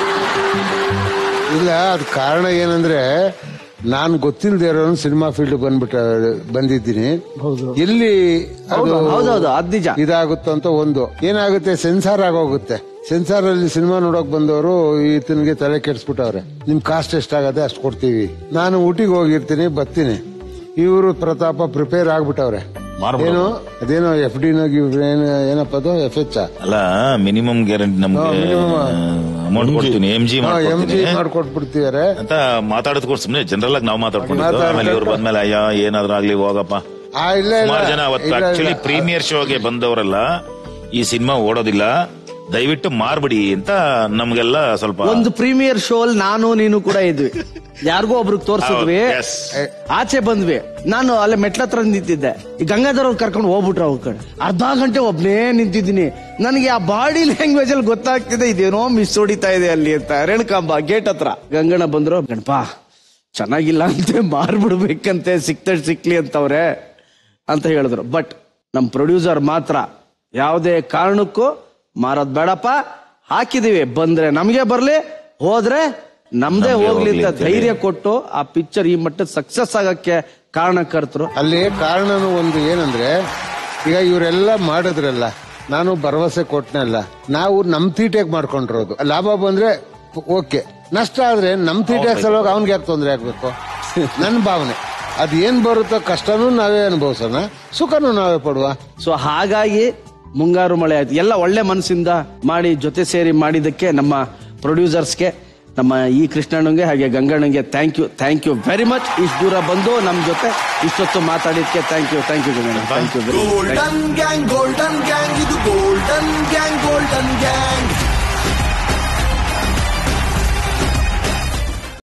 ಇಲ್ಲ ಅದ್ ಕಾರಣ ಏನಂದ್ರೆ ನಾನ್ ಗೊತ್ತಿಲ್ಲದೆ ಇರೋನು ಸಿನಿಮಾ ಫೀಲ್ಡ್ ಬಂದ್ಬಿಟ್ಟ ಬಂದಿದ್ದೀನಿ ಇಲ್ಲಿ ಅದು ಹೌದು, ಹೌದೌದು, ಅದ್ ನಿಜ. ಇದಾಗುತ್ತೋ ಅಂತ ಒಂದು ಏನಾಗುತ್ತೆ ಸೆನ್ಸಾರ್ ಆಗೋಗುತ್ತೆ ಸೆನ್ಸಾರ್ ಅಲ್ಲಿ ಸಿನಿಮಾ ನೋಡಕ್ ಬಂದವರು ಈತನಿಗೆ ತಲೆ ಕೆಡ್ಸ್ಬಿಟ್ಟವ್ರೆ ನಿಮ್ ಕಾಸ್ಟ್ ಎಷ್ಟಾಗತ್ತೆ ಅಷ್ಟು ಕೊಡ್ತೀವಿ ನಾನು ಊಟಿಗೆ ಹೋಗಿರ್ತೀನಿ ಬರ್ತೀನಿ ಇವರು ಪ್ರತಾಪ ಪ್ರಿಪೇರ್ ಆಗ್ಬಿಟ್ಟವ್ರೆ ಮಾಡ್ಬಿಡು. ಏನು ಅದೇನೋ ಎಫ್ ಡಿ ಏನಪ್ಪ ಅದು ಎಫ್ ಎಚ್ ಅಲ್ಲ ಮಿನಿಮಮ್ ಗ್ಯಾರಂಟಿ ನಮ್ಗೆ ಅಮೌಂಟ್ ಕೊಡ್ತೀನಿ ಎಂ ಜಿ ಎಂ ಜಿ ಮಾಡ್ಕೊಟ್ಬಿಡ್ತಿದಾರೆ ಅಂತ ಮಾತಾಡೋದ್ ಸುಮ್ನೆ ಜನರಲ್ ಆಗಿ ನಾವು ಮಾತಾಡ್ಕೊಂಡಿದ್ದು ಮಾತಾಡ್ಕೊಂಡು- ಆಮೇಲೆ ಇವ್ರು ಬಂದ್ಮೇಲೆ ಅಯ್ಯ ಏನಾದ್ರೂ ಆಗ್ಲಿ ಹೋಗಪ್ಪ ಆ ಇಲ್ಲ ಇಲ್ಲ ಸುಮಾರು ಜನ ಅವತ್ತು ಇಲ್ಲ, ಇಲ್ಲ. ಆಕ್ಚುಲಿ ಪ್ರೀಮಿಯರ್ ಶೋಗೆ ಬಂದವರೆಲ್ಲ ಈ ಸಿನಿಮಾ ಓಡೋದಿಲ್ಲ ದಯವಿಟ್ಟು ಮಾರ್ಬಿಡಿ ಅಂತ ನಮ್ಗೆಲ್ಲ ಸ್ವಲ್ಪ ಒಂದು ಪ್ರೀಮಿಯರ್ ಶೋ ಅಲ್ಲಿ ನಾನು ನೀನು ಕೂಡ ಇದ್ವಿ ಯಾರಿಗೋ ಒಬ್ರಿಗೆ ತೋರ್ಸಿದ್ವಿ ಹೌದು, yes. ಆಚೆ ಬಂದ್ವಿ ನಾನು ಅಲ್ಲೇ ಮೆಟ್ಲ ಹತ್ರ ನಿಂತಿದ್ದೆ ಈ ಗಂಗಾಧರ್ ಅವ್ರು ಕರ್ಕೊಂಡು ಹೋಗ್ಬಿಟ್ರು ಅವ್ರ ಕಡೆ ಅರ್ಧ ಗಂಟೆ ಒಬ್ನೇ ನಿಂತಿದ್ದೀನಿ ನನಗೆ ಆ ಬಾಡಿ ಲ್ಯಾಂಗ್ವೇಜ್ ಅಲ್ಲಿ ಗೊತ್ತಾಗ್ತಿದೆ ಇದೇನೋ ಮಿಸ್ ಹೊಡಿತಾ ಇದೆ ಅಲ್ಲಿ ಅಂತ ರೇಣುಕಾಂಬ ಗೇಟ್ ಹತ್ರ ಗಂಗಣ್ಣ ಬಂದ್ರು ಗಣಪ ಚೆನ್ನಾಗಿಲ್ಲ ಅಂತೆ ಮಾರ್ಬಿಡ್ಬೇಕಂತೆ ಸಿಕ್ತಡ್ ಸಿಕ್ಲಿ ಅಂತವ್ರೆ ಅಂತ ಹೇಳಿದ್ರು ಬಟ್ ನಮ್ ಪ್ರೊಡ್ಯೂಸರ್ ಮಾತ್ರ ಯಾವುದೇ ಕಾರಣಕ್ಕೂ ಮಾರೋದ್ ಬೇಡಪ್ಪ ಹಾಕಿದೀವಿ ಬಂದ್ರೆ ನಮ್ಗೆ ಬರ್ಲಿ ಹೋದ್ರೆ ನಮ್ದೇ ನಮ್ಗೆ ಹೋಗ್ಲಿ ಹೋಗ್ಲಿ ಅಂತ ಅಂತ ಧೈರ್ಯ ಕೊಟ್ಟು ಆ ಪಿಕ್ಚರ್ ಈ ಮಟ್ಟದ ಸಕ್ಸಸ್ ಆಗಕ್ಕೆ ಕಾರಣಕರ್ತರು ಅಲ್ಲಿ ಕಾರಣನು ಒಂದು ಏನಂದ್ರೆ ಈಗ ಇವರೆಲ್ಲ ಮಾಡಿದ್ರಲ್ಲ ನಾನು ಭರವಸೆ ಕೊಟ್ನಲ್ಲ ನಾವು ನಮ್ ತೀಟೆಗ್ ಮಾಡ್ಕೊಂಡಿರೋದು ಲಾಭ ಬಂದ್ರೆ ಓಕೆ ನಷ್ಟ ಆದ್ರೆ ನಮ್ ತೀಟೆಗ್ ಸಲುವಾಗಿ ಅವ್ನ್ಗೆ ಯಾಕೆ ತೊಂದರೆ ಆಗ್ಬೇಕು ನನ್ನ ಭಾವನೆ ಅದ್ ಏನ್ ಬರುತ್ತೋ ಕಷ್ಟನೂ ನಾವೇ ಅನುಭವಿಸೋಣ ಸುಖನೂ ನಾವೇ ಪಡುವ ಸೊ ಹಾಗಾಗಿ ಮುಂಗಾರು ಮಳೆ ಆಯ್ತು ಎಲ್ಲ ಒಳ್ಳೆ ಮನಸ್ಸಿಂದ ಮಾಡಿ ಜೊತೆ ಸೇರಿ ಮಾಡಿದ್ದಕ್ಕೆ ನಮ್ಮ ಪ್ರೊಡ್ಯೂಸರ್ಸ್ಗೆ ನಮ್ಮ ಈ ಕೃಷ್ಣಣ್ಣಂಗೆ ಹಾಗೆ ಗಂಗಣ್ಣಂಗೆ thank you thank you very much ಇಷ್ಟು ದೂರ ಬಂದು ನಮ್ಮ ಜೊತೆ ಇಷ್ಟೊತ್ತು ಮಾತಾಡಿದ್ದಕ್ಕೆ ಥ್ಯಾಂಕ್ ಯು ಥ್ಯಾಂಕ್ ಯು ಗಂಗಣ್ಣ thank you very much Golden gang golden gang ಇದು ಗೋಲ್ಡನ್ ಗ್ಯಾಂಗ್ ಗೋಲ್ಡನ್ ಗ್ಯಾಂಗ್